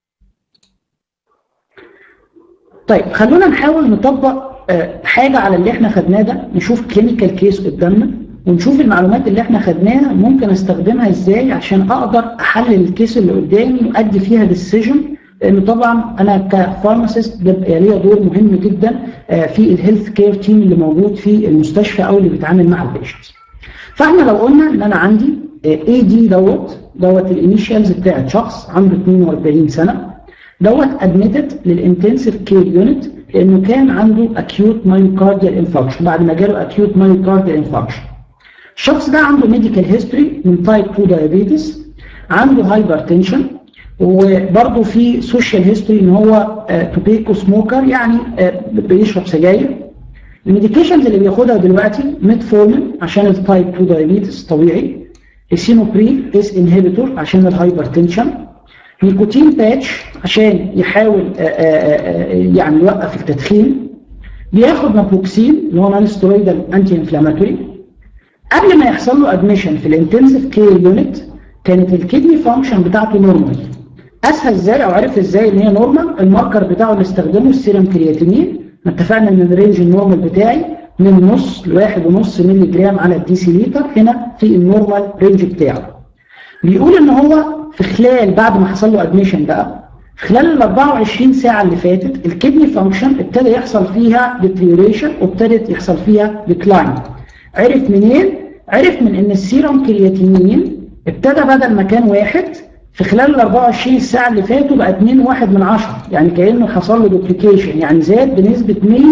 Speaker 2: طيب خلونا نحاول نطبق حاجه على اللي احنا خدناه ده نشوف كلينيكال كيس قدامنا ونشوف المعلومات اللي احنا خدناها ممكن استخدمها ازاي عشان اقدر احلل الكيس اللي قدامي وادي فيها ديسيجن لان طبعا انا كفارماسيست بيبقى ليا دور مهم جدا في الهيلث كير تيم اللي موجود في المستشفى او اللي بيتعامل مع البيشنتس. فاحنا لو قلنا ان انا عندي اي دي دوت دوت الانيشالز بتاعت شخص عنده 42 سنه دوت ادميتد للانتنسيف كير يونت لانه كان عنده اكيوت مايوكارديال انفاركشن بعد ما جاله اكيوت مايوكارديال انفاركشن الشخص ده عنده ميديكال هيستوري من تايب 2 دايابيتس عنده هايبرتنشن وبرضه في سوشيال هيستوري ان هو توبيكو سموكر يعني آه، بيشرب سجاير الميديكيشنز اللي بياخدها دلوقتي ميتفورمين عشان التايب 2 دايابيتس طبيعي السينوبري اس انهبيتور عشان الهايبرتنشن نيكوتين باتش عشان يحاول آه، آه، آه، يعني يوقف التدخين بياخد نابروكسين اللي هو نون ستيرويدال انتي انفلاماتوري قبل ما يحصل له ادميشن في الانتنسيف كير يونت كانت الكدني فانكشن بتاعته نورمال اسهل ازاي او عرف ازاي ان هي نورمال الماركر بتاعه اللي استخدمه السيرم كرياتينين اتفقنا ان الرينج النورمال بتاعي من نص لواحد ونص مللي جرام على الديسي لتر هنا في النورمال رينج بتاعه بيقول ان هو في خلال بعد ما حصل له ادميشن بقى في خلال ال 24 ساعه اللي فاتت الكدني فانكشن ابتدى يحصل فيها ديتريوريشن وابتدت يحصل فيها ديكلاين عرف منين؟ عرف من ان السيرم كرياتينين ابتدى بدل ما كان واحد في خلال ال 24 ساعه اللي فاتوا بقى 2 واحد من 10 يعني كانه حصل له دوبليكيشن يعني زاد بنسبه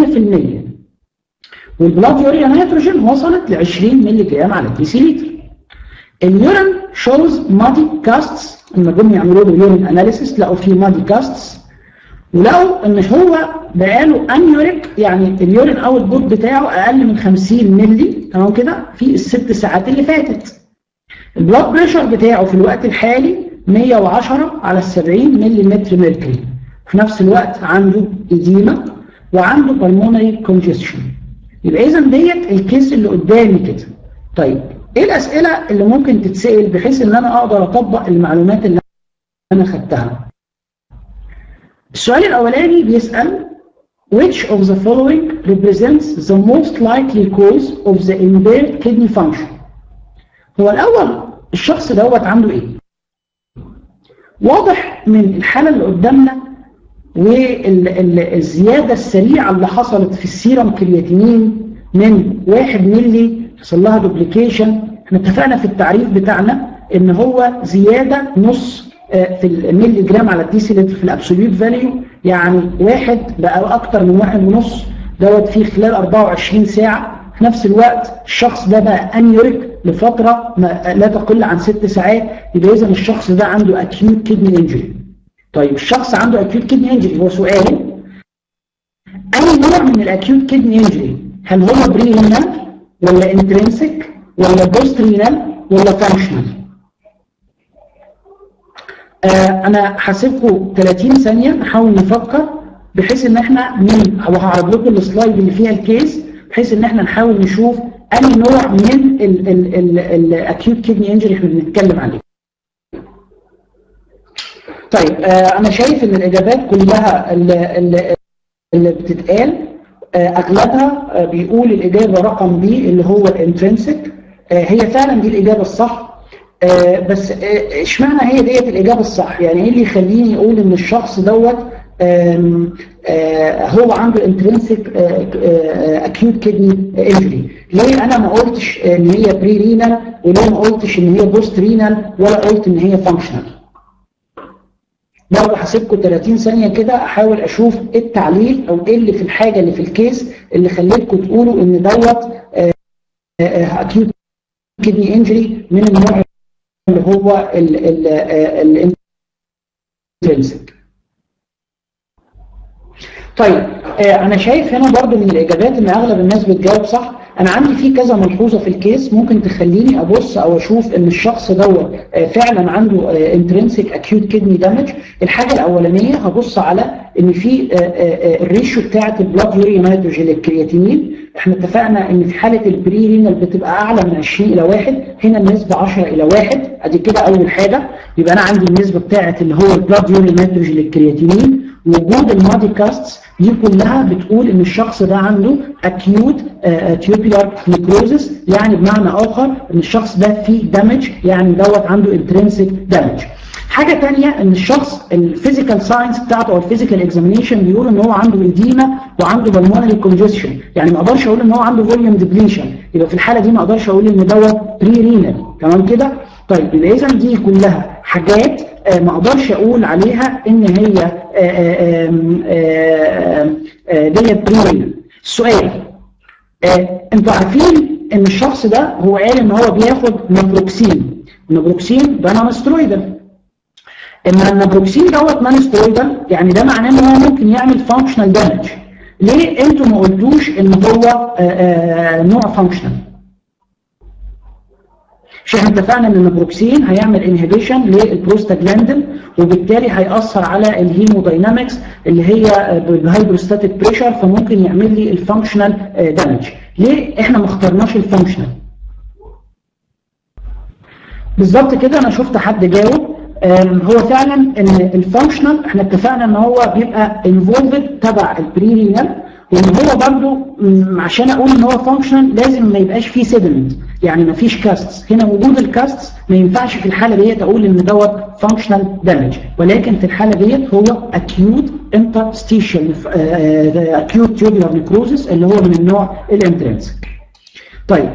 Speaker 2: 100% والبلاد يوريا نيتروجين وصلت ل 20 مللي جرام على الديسيليتر اليورين شوز مادي كاستس لما جم يعملوا له يورين اناليسيس لقوا فيه مادي كاستس ولقوا ان هو بقاله انيوريك يعني اليورين اوت بوت بتاعه اقل من 50 مللي تمام كده في الست ساعات اللي فاتت البلاد بريشر بتاعه في الوقت الحالي 110 على 70 ملي متر ميركوري في نفس الوقت عنده إديمة وعنده بالمونري كونجستشن يبقى إذا ديت الكيس اللي قدامي كده طيب إيه الأسئلة اللي ممكن تتسأل بحيث إن أنا أقدر أطبق المعلومات اللي أنا خدتها السؤال الأولاني بيسأل Which of the following represents the most likely cause of the impaired kidney function هو الأول الشخص دوت عنده إيه واضح من الحالة اللي قدامنا والزيادة السريعة اللي حصلت في السيرم كرياتينين من 1 ملي حصل لها دوبليكيشن احنا اتفقنا في التعريف بتاعنا ان هو زيادة نص في الملي جرام على الديسيلتر في الابسوليوت فاليو يعني واحد بقى اكتر من واحد ونص دوت في خلال 24 ساعة في نفس الوقت الشخص ده بقى انيوريك لفترة ما لا تقل عن ست ساعات يبقى اذا الشخص ده عنده acute kidney injury طيب الشخص عنده acute kidney injury هو سؤال اي نوع من الاكيوت kidney injury هل هو برينال ولا انترنسك ولا بوست رينال ولا فانكشنال آه انا هسيبكم 30 ثانيه نحاول نفكر بحيث ان احنا من او هعرض لكم السلايد اللي فيها الكيس بحيث ان احنا نحاول نشوف اي نوع من الاكيوت كيدني انجري احنا بنتكلم عليه طيب آه انا شايف ان الاجابات كلها اللي, اللي, اللي بتتقال آه اغلبها آه بيقول الاجابه رقم بي اللي هو الانترنسك هي فعلا دي الاجابه الصح بس اشمعنى هي ديت الاجابه الصح يعني ايه اللي يخليني اقول ان الشخص دوت آم آم هو عنده انترنسك اكيوت كدني انجري ليه انا ما قلتش ان هي بري رينال وليه ما قلتش ان هي بوست رينال ولا قلت ان هي فانكشنال برضه هسيبكم 30 ثانيه كده احاول اشوف ايه التعليل او ايه اللي في الحاجه اللي في الكيس اللي خليتكم تقولوا ان دوت اكيوت كدني انجري من النوع اللي هو الانترنسك طيب آه انا شايف هنا برضو من الاجابات ان اغلب الناس بتجاوب صح انا عندي في كذا ملحوظه في الكيس ممكن تخليني ابص او اشوف ان الشخص دوت آه فعلا عنده انترنسيك اكيوت كدني دامج الحاجه الاولانيه هبص على ان في آه الريشيو بتاعه البلاد يوريا نيتروجين الكرياتينين احنا اتفقنا ان في حاله البري رينال بتبقى اعلى من 20 الى 1 هنا النسبه 10 الى 1 ادي كده اول حاجه يبقى انا عندي النسبه بتاعه اللي هو البلاد يوريا نيتروجين الكرياتينين وجود المادي كاستس دي كلها بتقول ان الشخص ده عنده اكيوت تيوبيلار نيكروزس يعني بمعنى اخر ان الشخص ده فيه دامج يعني دوت عنده انترنسيك دامج حاجه ثانيه ان الشخص الفيزيكال ساينس بتاعته او الفيزيكال اكزامينيشن بيقول ان هو عنده ايديما وعنده بالمونري كونجستشن يعني ما اقدرش اقول ان هو عنده فوليوم ديبليشن يبقى في الحاله دي ما اقدرش اقول ان دوت بري رينال تمام كده طيب يبقى اذا دي كلها حاجات آه، ما اقدرش اقول عليها ان هي آه، آه، آم، آه، آه، ديت بريمير السؤال آه، انتوا عارفين ان الشخص ده هو قال ان هو بياخد نابروكسين النابروكسين ده نون سترويدال ان النابروكسين دوت نون سترويدال يعني ده معناه ان هو ممكن يعمل فانكشنال دامج ليه انتوا ما قلتوش ان هو آه، آه، نوع فانكشنال مش احنا اتفقنا ان النابروكسين هيعمل انهبيشن للبروستاجلاندين وبالتالي هيأثر على الهيموداينامكس اللي هي بالهيدروستاتيك بريشر فممكن يعمل لي الفانكشنال دامج ليه احنا ما اخترناش الفانكشنال بالظبط كده انا شفت حد جاوب آم، هو فعلا ان الفانكشنال احنا اتفقنا ان هو بيبقى انفولفد تبع البريرينال وان هو برضو م، عشان اقول ان هو فانكشنال لازم ما يبقاش فيه سيدمنت يعني ما فيش كاستس هنا وجود الكاستس ما ينفعش في الحاله ديت اقول ان دوت فانكشنال دامج ولكن في الحاله ديت هو اكيوت انترستيشال اكيوت تيوبولار نيكروزس اللي هو من النوع الانترنسك طيب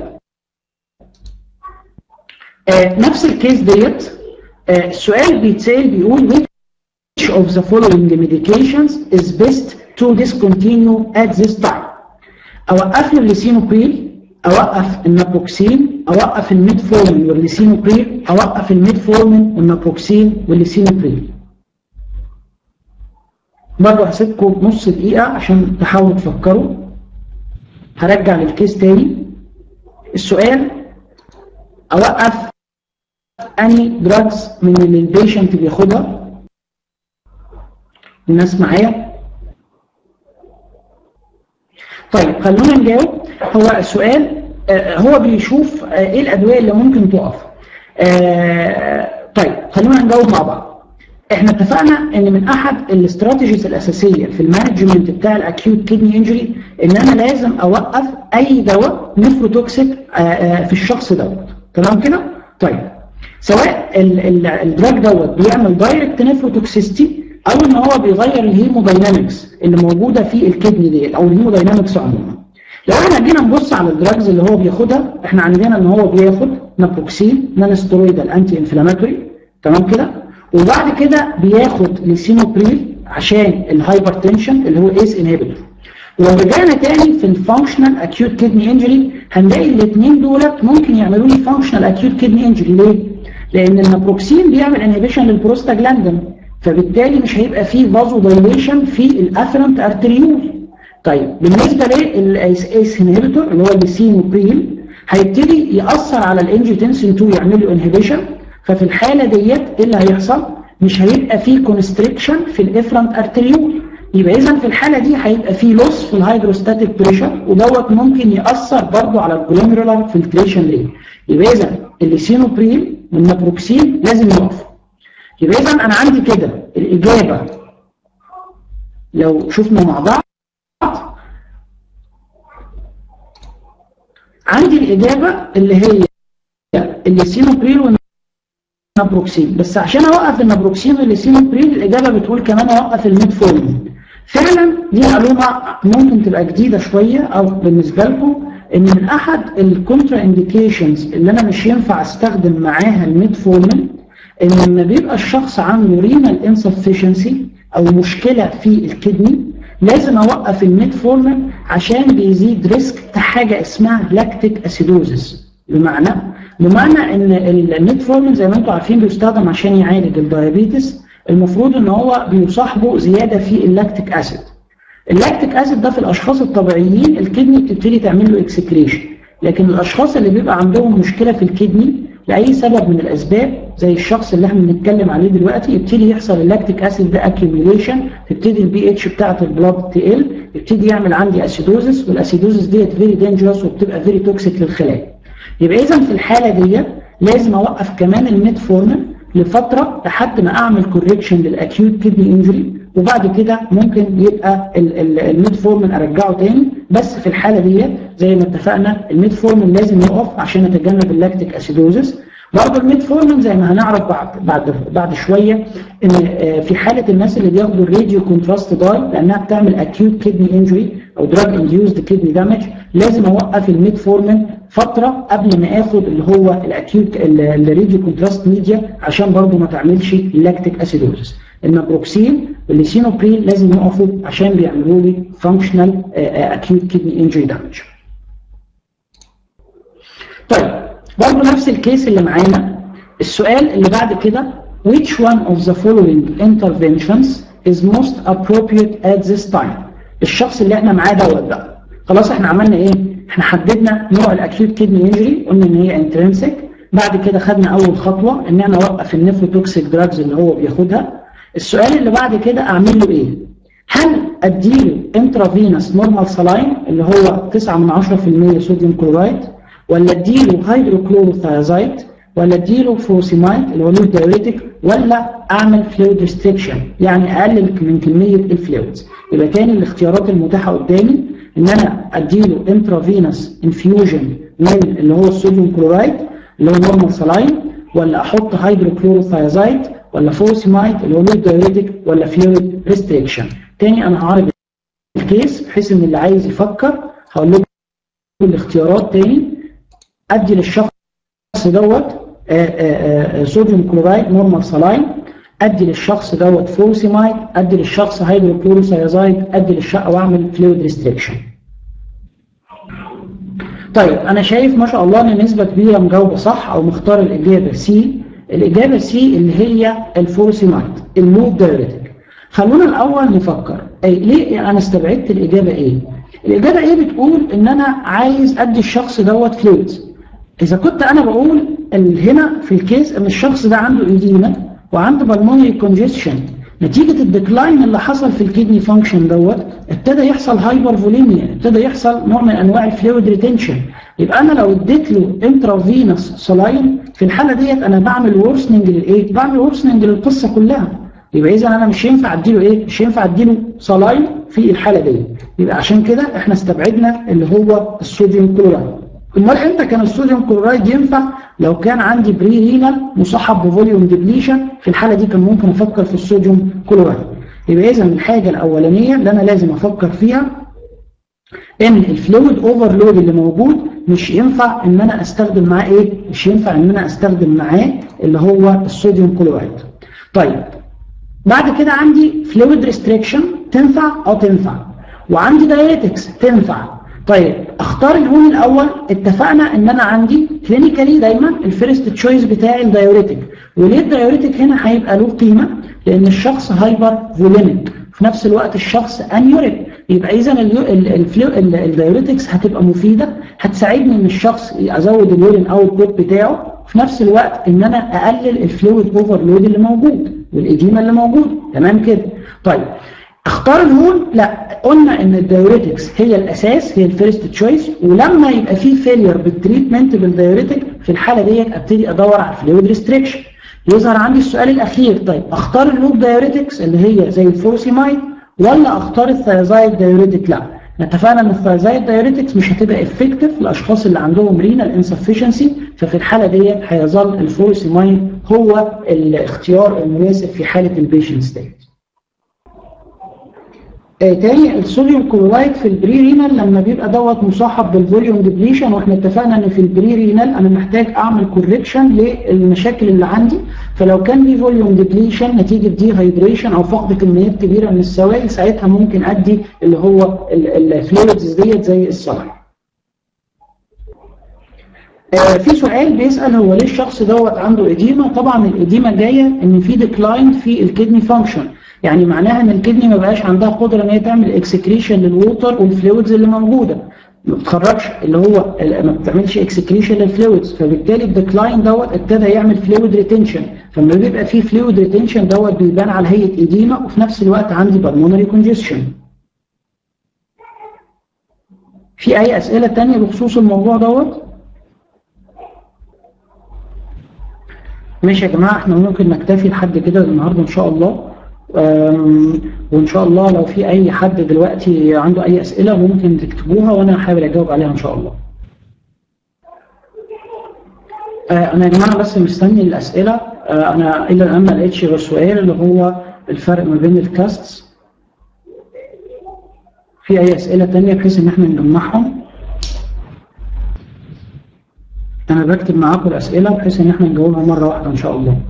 Speaker 2: آه، نفس الكيس ديت آه، السؤال بيتسال بيقول which of the following medications is best to discontinue at this time اوقف له الليسينوبريل اوقف النابروكسين اوقف الميتفورمين والليسينوبريل اوقف الميتفورمين والنابروكسين والليسينوبريل برضه هسيبكم نص دقيقة عشان تحاولوا تفكروا هرجع للكيس تاني السؤال اوقف اني دراجز من اللي البيشنت بياخدها الناس معايا طيب خلونا نجاوب هو السؤال آه، هو بيشوف آه، ايه الادويه اللي ممكن تقف آه، طيب خلونا نجاوب مع بعض احنا اتفقنا ان من احد الاستراتيجيز الاساسيه في المانجمنت بتاع الاكيوت كيدني انجري ان انا لازم اوقف اي دواء نفروتوكسيك آه، آه، في الشخص دوت تمام كده طيب سواء ال- ال- الدراج دوت بيعمل دايركت نفروتوكسيستي او ان هو بيغير الهيموداينامكس اللي موجوده في الكدني ديت او الهيموداينامكس عموما لو احنا جينا نبص على الدراجز اللي هو بياخدها احنا عندنا ان هو بياخد نابروكسين نون ستيرويدال انتي انفلاماتوري تمام كده وبعد كده بياخد ليسينوبريل عشان الهايبرتنشن اللي هو ايس انهبيتور ولو رجعنا تاني في الفانكشنال اكيوت كيدني انجري هنلاقي الاثنين دولت ممكن يعملوا لي فانكشنال اكيوت كيدني انجري ليه؟ لان النابروكسين بيعمل انهبيشن للبروستاجلاندين فبالتالي مش هيبقى فيه فازو دايليشن في الافرنت ارتريول طيب بالنسبه للايس انهبيتور اللي هو الليسينوبريل هيبتدي ياثر على الانجيوتنسين 2 يعمل له انهبيشن ففي الحاله ديت ايه اللي هيحصل؟ مش هيبقى فيه كونستريكشن في الافرنت ارتريول يبقى اذا في الحاله دي هيبقى فيه لوس في الهيدروستاتيك بريشر ودوت ممكن ياثر برضه على الجلوميرولار فلتريشن ريت يبقى اذا الليسينوبريل والنابروكسين لازم يقف يبقى اذا انا عندي كده الاجابه لو شفنا مع بعض عندي الاجابه اللي هي الليسينوبريل والنابروكسين بس عشان اوقف النابروكسين والليسينوبريل الاجابه بتقول كمان اوقف الميتفورمين فعلا دي معلومه ممكن تبقى جديده شويه او بالنسبه لكم ان من احد الكونترا انديكيشنز اللي انا مش ينفع استخدم معاها الميتفورمين ان لما بيبقى الشخص عنده رينال انسفشنسي او مشكله في الكدني لازم اوقف الميتفورمين عشان بيزيد ريسك حاجه اسمها لاكتيك اسيدوزس بمعنى بمعنى ان الميتفورمين زي ما انتم عارفين بيستخدم عشان يعالج الدايابيتس المفروض ان هو بيصاحبه زياده في اللاكتيك اسيد اللاكتيك اسيد ده في الاشخاص الطبيعيين الكدني بتبتدي تعمل له اكسكريشن لكن الاشخاص اللي بيبقى عندهم مشكله في الكدني لاي سبب من الاسباب زي الشخص اللي احنا بنتكلم عليه دلوقتي يبتدي يحصل اللاكتيك اسيد ده اكيوميليشن تبتدي البي اتش بتاعه البلاد تقل يبتدي يعمل عندي اسيدوزس والاسيدوزس ديت فيري دينجرس وبتبقى فيري توكسيك للخلايا يبقى اذا في الحاله ديت لازم اوقف كمان الميتفورمين لفتره لحد ما اعمل كوريكشن للاكيوت كدني انجري وبعد كده ممكن يبقى الميتفورمين ارجعه تاني بس في الحاله ديت زي ما اتفقنا الميتفورمين لازم يقف عشان اتجنب اللاكتيك اسيدوزس برضه الميتفورمين زي ما هنعرف بعد بعد بعد شويه ان في حاله الناس اللي بياخدوا الراديو كونتراست داي لانها بتعمل اكيوت كدني انجري او دراج انديوزد كدني دامج لازم اوقف الميتفورمين فتره قبل ما اخد اللي هو الاكيوت الراديو كونتراست ميديا عشان برضه ما تعملش اللاكتيك اسيدوزس النابروكسين والليسينوبرين لازم يقفوا عشان بيعملوا لي فانكشنال اكيوت كدني انجري دامج طيب برضه نفس الكيس اللي معانا السؤال اللي بعد كده which one of the following interventions is most appropriate at this time الشخص اللي احنا معاه دوت بقى خلاص احنا عملنا ايه احنا حددنا نوع الاكيوت كدني انجري قلنا ان هي انترنسك بعد كده خدنا اول خطوه ان احنا نوقف النيفروتوكسيك دراجز اللي هو بياخدها السؤال اللي بعد كده اعمل له ايه هل اديله انترافينوس نورمال سلاين اللي هو 9 من 10% صوديوم كلورايد ولا اديله هيدروكلوروثيازايد ولا اديله فوسيمايد اللي هو لود دايوريتك ولا اعمل فلويد ريستريكشن يعني اقلل من كميه الفلويدز يبقى تاني الاختيارات المتاحه قدامي ان انا اديله انترافينوس انفيوجن من اللي هو الصوديوم كلورايد اللي هو نورمال سلاين ولا احط هيدروكلوروثيازايد ولا فوسيمايد اللي هو لود دايوريتك ولا فلويد ريستريكشن تاني انا هعرض الكيس بحيث ان اللي عايز يفكر هقول لكم الاختيارات تاني ادي للشخص دوت صوديوم كلورايد نورمال سلاين ادي للشخص دوت فوسيمايد ادي للشخص هيدروكلوروثيازايد ادي للشقه واعمل فلويد ريستريكشن طيب انا شايف ما شاء الله ان نسبه كبيره مجاوبه صح او مختار الاجابه سي الاجابه سي اللي هي الفوسيمايد اللوب دايريتك خلونا الاول نفكر أي ليه انا استبعدت الاجابه ايه الاجابه ايه بتقول ان انا عايز ادي الشخص دوت فلويدز إذا كنت أنا بقول هنا في الكيس إن الشخص ده عنده إيديما وعنده بالمونري كونجيشن نتيجة الديكلاين اللي حصل في الكدني فانكشن دوت ابتدى يحصل هايبر فوليميا ابتدى يحصل نوع من أنواع الفلويد ريتنشن يبقى أنا لو اديت له انترافينوس سلاين في الحالة ديت أنا بعمل ورسننج للإيه؟ بعمل ورسننج للقصة كلها يبقى إذا أنا مش ينفع أديله إيه؟ مش ينفع أديله سلاين في الحالة دي يبقى عشان كده إحنا استبعدنا اللي هو الصوديوم كلورايد امال امتى كان الصوديوم كلورايد ينفع لو كان عندي بري رينال مصاحب بفوليوم ديبليشن في الحاله دي كان ممكن افكر في الصوديوم كلورايد يبقى اذا الحاجه الاولانيه اللي انا لازم افكر فيها ان الفلويد اوفرلود اللي موجود مش ينفع ان انا استخدم معاه ايه مش ينفع ان انا استخدم معاه اللي هو الصوديوم كلورايد طيب بعد كده عندي فلويد ريستريكشن تنفع اه تنفع وعندي دايريتكس تنفع طيب اختار الهون الاول اتفقنا ان انا عندي كلينيكالي دايما الفيرست تشويس بتاعي الدايوريتك وليه الدايوريتك هنا هيبقى له قيمه لان الشخص هايبر فوليميك في نفس الوقت الشخص انيوريك يبقى اذا الدايوريتكس هتبقى مفيده هتساعدني ان الشخص ازود اليورين اوت بوت بتاعه في نفس الوقت ان انا اقلل الفلويد اوفرلود اللي موجود والاديمه اللي موجود تمام كده طيب اختار الهون لا قلنا ان الدايوريتكس هي الاساس هي الفيرست تشويس ولما يبقى في فيلير بالتريتمنت بالدايوريتك في الحاله ديت ابتدي ادور على الفلويد ريستريكشن يظهر عندي السؤال الاخير طيب اختار اللوب دايوريتكس اللي هي زي الفورسيمايد ولا اختار الثيازايد دايوريتك لا اتفقنا ان الثيازايد دايوريتكس مش هتبقى افكتيف للاشخاص اللي عندهم رينال انسفشنسي ففي الحاله ديت هيظل الفورسيمايد هو الاختيار المناسب في حاله البيشنت ستيت آه تاني الصوديوم كلورايد في البري رينال لما بيبقى دوت مصاحب بالفوليوم ديبليشن واحنا اتفقنا ان في البري رينال انا محتاج اعمل كوركشن للمشاكل اللي عندي فلو كان في فوليوم ديبليشن نتيجه دي هيدريشن او فقد كميات كبيره من السوائل ساعتها ممكن ادي اللي هو الفلويدز ديت زي الصلع. آه في سؤال بيسال هو ليه الشخص دوت عنده اديمه؟ طبعا الاديمه جايه ان في ديكلاين في الكدني فانكشن يعني معناها ان الكدني ما بقاش عندها قدره ان هي تعمل اكسكريشن للووتر والفلويدز اللي موجوده ما بتخرجش اللي هو ما بتعملش اكسكريشن للفلويدز فبالتالي الديكلاين دوت ابتدى يعمل فلويد ريتنشن فلما بيبقى فيه فلويد ريتنشن دوت بيبان على هيئه ايديما وفي نفس الوقت عندي بالمونري كونجستشن في اي اسئله ثانيه بخصوص الموضوع دوت ماشي يا جماعه احنا ممكن نكتفي لحد كده النهارده ان شاء الله وان شاء الله لو في اي حد دلوقتي عنده اي اسئله ممكن تكتبوها وانا هحاول اجاوب عليها ان شاء الله انا يا جماعه بس مستني الاسئله انا الى الان ما لقيتش غير سؤال اللي هو الفرق ما بين الكاستس في اي اسئله ثانيه بحيث ان احنا نجمعهم انا بكتب معاكم الاسئله بحيث ان احنا نجاوبها مره واحده ان شاء الله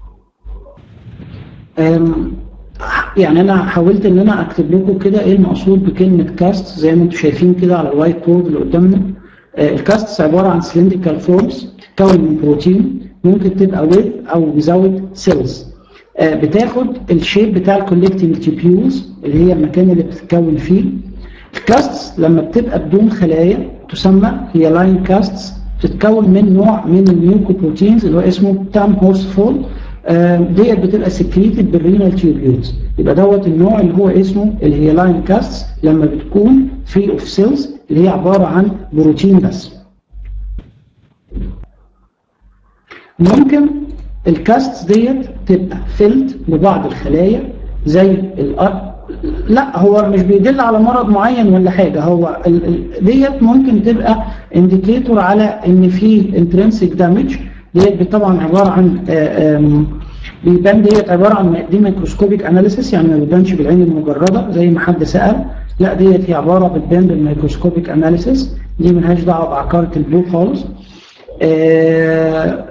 Speaker 2: أم، يعني انا حاولت ان انا اكتب لكم كده ايه المقصود بكلمه كاست زي ما انتم شايفين كده على الوايت بورد اللي قدامنا آه، الكاستس عباره عن سلندريكال فورمز تتكون من بروتين ممكن تبقى ويب او بيزود سيلز بتاخد الشيب بتاع الكولكتنج تيبيولز اللي هي المكان اللي بتتكون فيه الكاستس لما بتبقى بدون خلايا تسمى هي لاين كاستس بتتكون من نوع من الميوكوبروتينز اللي هو اسمه تام هورس فول ديت بتبقى سكريتد بالرينال تيوبيولز يبقى دوت النوع اللي هو اسمه اللي هي لاين كاستس لما بتكون فري اوف سيلز اللي هي عباره عن بروتين بس ممكن الكاستس ديت تبقى فيلد ببعض الخلايا زي الأ... لا هو مش بيدل على مرض معين ولا حاجه هو ال... ال... ديت ممكن تبقى انديكيتور على ان في انترنسيك دامج ديت طبعا عباره عن آه، آم، بيبان ديت عباره عن دي ميكروسكوبيك اناليسيس يعني ما بيبانش بالعين المجرده زي ما حد سال لا ديت هي عباره بتبان بالميكروسكوبيك اناليسيس دي ملهاش دعوه بعقاره البلو خالص آه،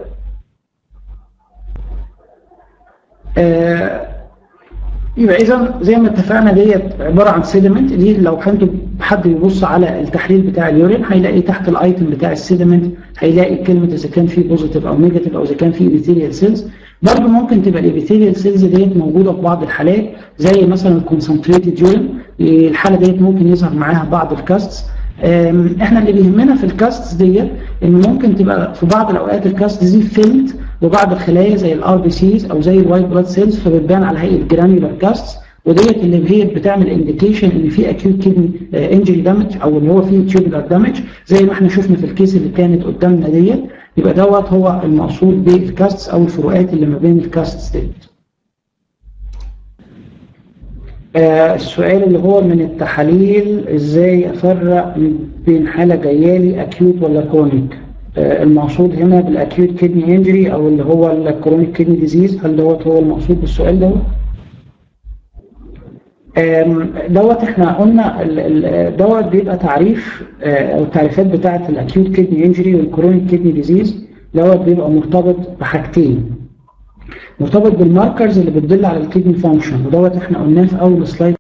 Speaker 2: آه، يبقى اذا زي ما اتفقنا ديت عباره عن سيدمنت دي لو انتوا حد يبص على التحليل بتاع اليورين هيلاقي تحت الايتم بتاع السيدمنت هيلاقي كلمه اذا كان في بوزيتيف او نيجاتيف او اذا كان في ابيثيليال سيلز برضه ممكن تبقى الابيثيليال سيلز ديت موجوده في بعض الحالات زي مثلا الكونسنتريتد يورين الحاله ديت ممكن يظهر معاها بعض الكاستس أم، احنا اللي بيهمنا في الكاستس ديت ان ممكن تبقى في بعض الاوقات الكاست دي فيلد ببعض الخلايا زي الار بي سيز او زي الوايت بلاد سيلز فبتبان على هيئه جرانيولار كاستس وديت اللي هي بتعمل انديكيشن ان في اكيوت كيدني انجري دامج او اللي هو فيه تيوبولار دامج زي ما احنا شفنا في الكيس اللي كانت قدامنا ديت يبقى دوت هو المقصود بالكاستس او الفروقات اللي ما بين الكاستس ديت. آه، السؤال اللي هو من التحاليل ازاي افرق بين حاله جايه لي اكيوت ولا كرونيك آه، المقصود هنا بالاكيوت كيدني انجري او اللي هو الكرونيك كيدني ديزيز هل دوت هو المقصود بالسؤال دوت آم، دوت احنا قلنا ال- ال- دوت بيبقى تعريف آه، او التعريفات بتاعه الاكيوت كيدني انجري والكرونيك كيدني ديزيز دوت بيبقى مرتبط بحاجتين مرتبط بالماركرز اللي بتدل على الكيدني فانكشن ودوت احنا قلناه في اول سلايد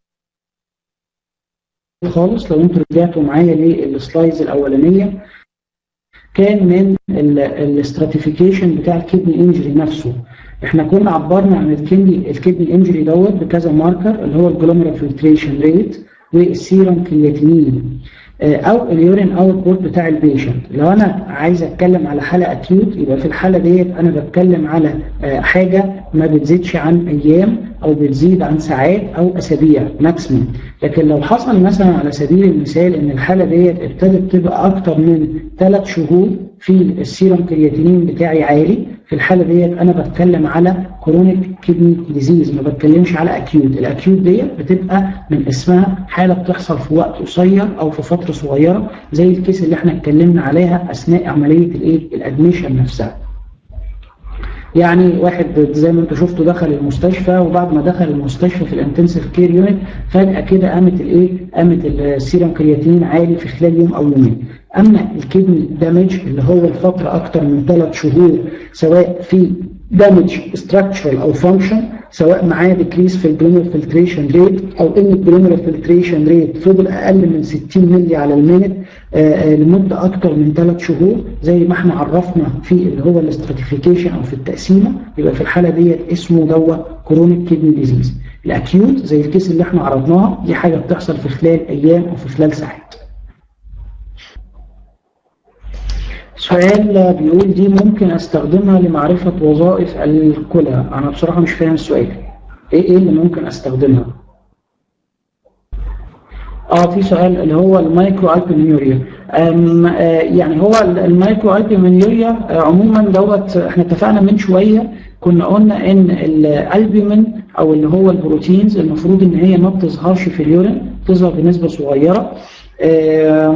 Speaker 2: خالص لو انتوا رجعتوا معايا للسلايدز الاولانيه كان من الاستراتيفيكيشن بتاع الكيدني انجري نفسه احنا كنا عبرنا عن الكيدني الكيدني انجري دوت بكذا ماركر اللي هو الجلوميرال فلتريشن ريت والسيرم كرياتينين آه، او اليورين اوت بوت بتاع البيشنت لو انا عايز اتكلم على حاله اكيوت يبقى في الحاله ديت انا بتكلم على آه، حاجه ما بتزيدش عن ايام او بتزيد عن ساعات او اسابيع ماكسيمم لكن لو حصل مثلا على سبيل المثال ان الحاله ديت ابتدت تبقى اكتر من ثلاث شهور في السيرم كرياتينين بتاعي عالي في الحاله ديت انا بتكلم على كرونيك كيدني ديزيز ما بتكلمش على اكيوت الاكيوت ديت بتبقى من اسمها حاله بتحصل في وقت قصير او في فتره صغيره زي الكيس اللي احنا اتكلمنا عليها اثناء عمليه الايه الادميشن نفسها يعني واحد زي ما انتم شفتوا دخل المستشفى وبعد ما دخل المستشفى في الانتنسيف كير يونت فجاه كده قامت الايه قامت السيرم كرياتين عالي في خلال يوم او يومين اما الكدني دامج اللي هو الفتره اكتر من ثلاث شهور سواء في دامج ستراكشرال او فانكشن سواء معاه ديكريس في الجلوميرال فلتريشن ريت او ان الجلوميرال فلتريشن ريت فضل اقل من 60 مللي على المينت لمده اكتر من ثلاث شهور زي ما احنا عرفنا في اللي هو الاستراتيفيكيشن او في التقسيمه يبقى في الحاله ديت اسمه دوت كرونيك كيدني ديزيز الاكيوت زي الكيس اللي احنا عرضناها دي حاجه بتحصل في خلال ايام او في خلال ساعات سؤال بيقول دي ممكن استخدمها لمعرفة وظائف الكلى انا بصراحة مش فاهم السؤال ايه ايه اللي ممكن استخدمها اه في سؤال اللي هو المايكرو البيميوريا يعني هو المايكرو البيميوريا عموما دوت احنا اتفقنا من شويه كنا قلنا ان الالبومين او اللي هو البروتينز المفروض ان هي ما بتظهرش في اليورين تظهر بنسبه صغيره آه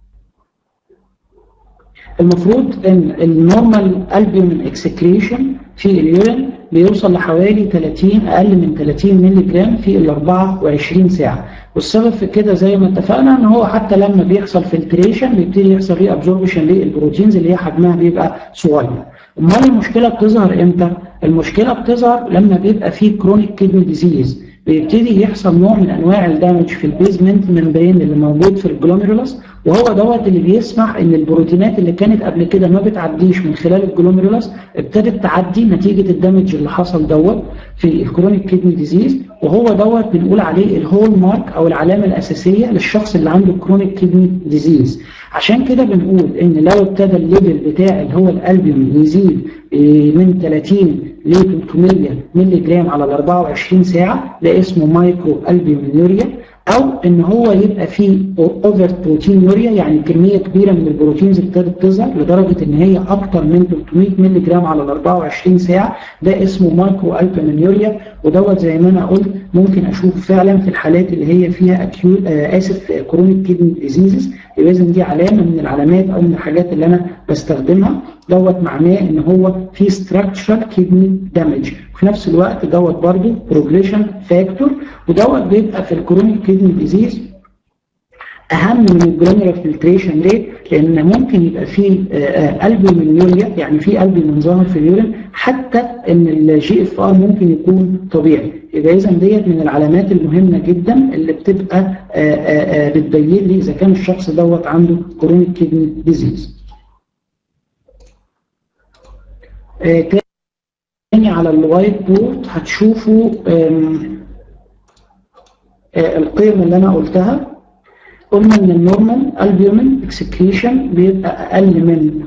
Speaker 2: المفروض ان النورمال البومين اكسكريشن في اليورين بيوصل لحوالي 30 اقل من 30 مللي جرام في ال 24 ساعه والسبب في كده زي ما اتفقنا ان هو حتى لما بيحصل فلتريشن بيبتدي يحصل ري ابزوربشن للبروتينز اللي هي حجمها بيبقى صغير امال المشكله بتظهر امتى المشكله بتظهر لما بيبقى فيه كرونيك كيدني ديزيز بيبتدي يحصل نوع من انواع الدامج في البيزمنت ممبرين اللي موجود في الجلوميرولس وهو دوت اللي بيسمح ان البروتينات اللي كانت قبل كده ما بتعديش من خلال الجلوميرولس ابتدت تعدي نتيجه الدامج اللي حصل دوت في الكرونيك كيدني ديزيز وهو دوت بنقول عليه الهول مارك او العلامه الاساسيه للشخص اللي عنده كرونيك كيدني ديزيز عشان كده بنقول ان لو ابتدى الليفل بتاع اللي هو الالبيوم يزيد من 30 ل 300 مللي جرام على ال 24 ساعه ده اسمه مايكرو البيومينوريا او ان هو يبقى فيه اوفر بروتينوريا يعني كميه كبيره من البروتينز ابتدت تظهر لدرجه ان هي اكتر من 300 مللي جرام على ال 24 ساعه ده اسمه مايكرو البيومينوريا ودوت زي ما انا قلت ممكن اشوف فعلا في الحالات اللي هي فيها اكيوت آه اسف كرونيك كيدني ديزيزز يبقى اذا دي علامه من العلامات او من الحاجات اللي انا بستخدمها دوت معناه ان هو في ستراكشر كيدني دامج وفي نفس الوقت دوت برضه بروجريشن فاكتور ودوت بيبقى في الكرونيك كيدني ديزيز اهم من الجلوميرال فلتريشن ريت لان ممكن يبقى في البومينيوريا يعني في البومين ظاهر في اليورين حتى ان الجي اف ار ممكن يكون طبيعي يبقى اذا ديت من العلامات المهمه جدا اللي بتبقى آآ آآ بتبين لي اذا كان الشخص دوت عنده كرونيك كيدني ديزيز تاني على الوايت بورد هتشوفوا القيم اللي انا قلتها قلنا ان النورمال البيومين اكسكريشن بيبقى اقل من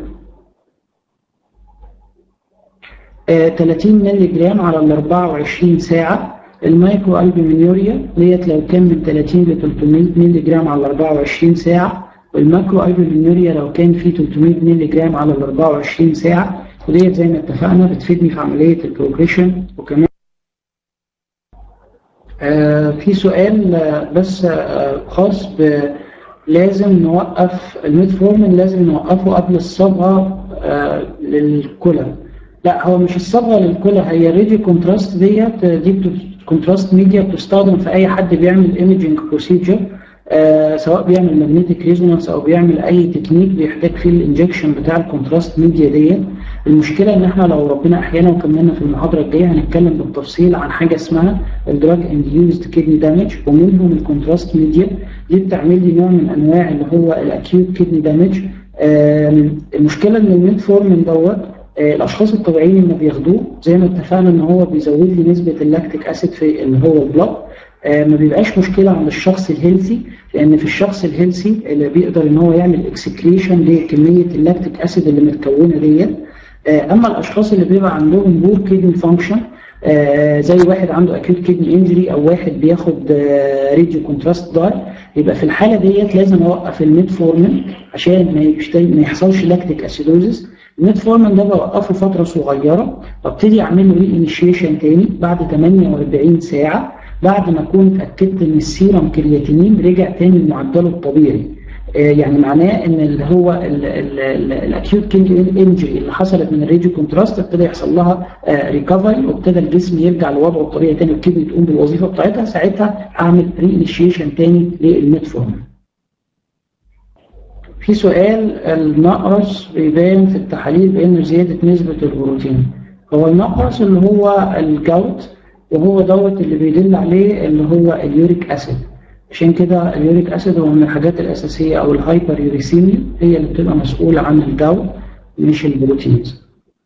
Speaker 2: آه 30 مللي جرام على ال 24 ساعه المايكرو البيومينيوريا ديت لو كان من 30 ل 300 مللي جرام على ال 24 ساعه والماكرو البيومينيوريا لو كان فيه 300 مللي جرام على ال 24 ساعه وديت زي ما اتفقنا بتفيدني في عمليه البروجريشن وكمان آه في سؤال آه بس آه خاص ب لازم نوقف الميتفورمين لازم نوقفه قبل الصبغه للكلى لا هو مش الصبغه للكلى هي الراديو كونتراست ديت دي كونتراست ميديا بتستخدم في اي حد بيعمل ايمجنج بروسيجر آه سواء بيعمل ماجنتيك ريزونانس او بيعمل اي تكنيك بيحتاج فيه الانجكشن بتاع الكونتراست ميديا ديت المشكله ان احنا لو ربنا احيانا وكملنا في المحاضره الجايه هنتكلم بالتفصيل عن حاجه اسمها الدراج انديوزد كيدني دامج ومنهم الكونتراست ميديا دي بتعمل لي نوع من انواع اللي هو الاكيوت كيدني دامج آه المشكله ان الميتفورمين دوت آه الاشخاص الطبيعيين اللي بياخدوه زي ما اتفقنا ان هو بيزود لي نسبه اللاكتيك اسيد في اللي هو البلاد آه ما بيبقاش مشكله عند الشخص الهيلثي لان في الشخص الهيلثي اللي بيقدر ان هو يعمل اكسكريشن لكميه اللاكتيك اسيد اللي متكونه ديت آه اما الاشخاص اللي بيبقى عندهم بور كيدني فانكشن آه زي واحد عنده اكيوت كيدني انجري او واحد بياخد راديو كونتراست داي يبقى في الحاله ديت لازم اوقف الميتفورمين عشان ما, ما يحصلش لاكتيك اسيدوزس الميتفورمين ده بوقفه فتره صغيره ببتدي اعمل له ري انيشيشن تاني بعد 48 ساعه بعد ما اكون اتاكدت ان السيرم كرياتينين رجع تاني لمعدله الطبيعي يعني معناه ان اللي هو الاكيوت كيدني انجري اللي حصلت من الراديو كونتراست ابتدى يحصل لها ريكفري وابتدى الجسم يرجع لوضعه الطبيعي تاني والكدني تقوم بالوظيفه بتاعتها ساعتها اعمل ري انيشيشن تاني للميتفورمين. في سؤال النقرس بيبان في التحاليل بان زياده نسبه البروتين. هو النقرس اللي هو الجوت وهو دوت اللي بيدل عليه اللي هو اليوريك اسيد. عشان كده اليوريك اسيد هو من الحاجات الاساسيه او الهايبر يوريسيميا هي اللي بتبقى مسؤوله عن الجو مش البروتينز.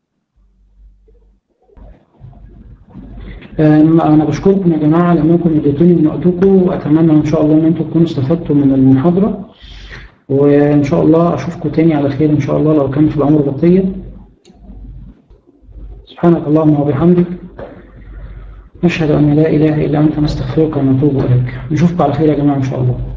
Speaker 2: انا بشكركم يا جماعه على انكم اديتوني من وقتكم واتمنى ان شاء الله ان انتم تكونوا استفدتوا من المحاضره وان شاء الله اشوفكم تاني على خير ان شاء الله لو كان في العمر بقيه. سبحانك اللهم وبحمدك نشهد أن لا إله إلا أنت نستغفرك ونتوب إليك نشوفكم على خير يا جماعة إن شاء الله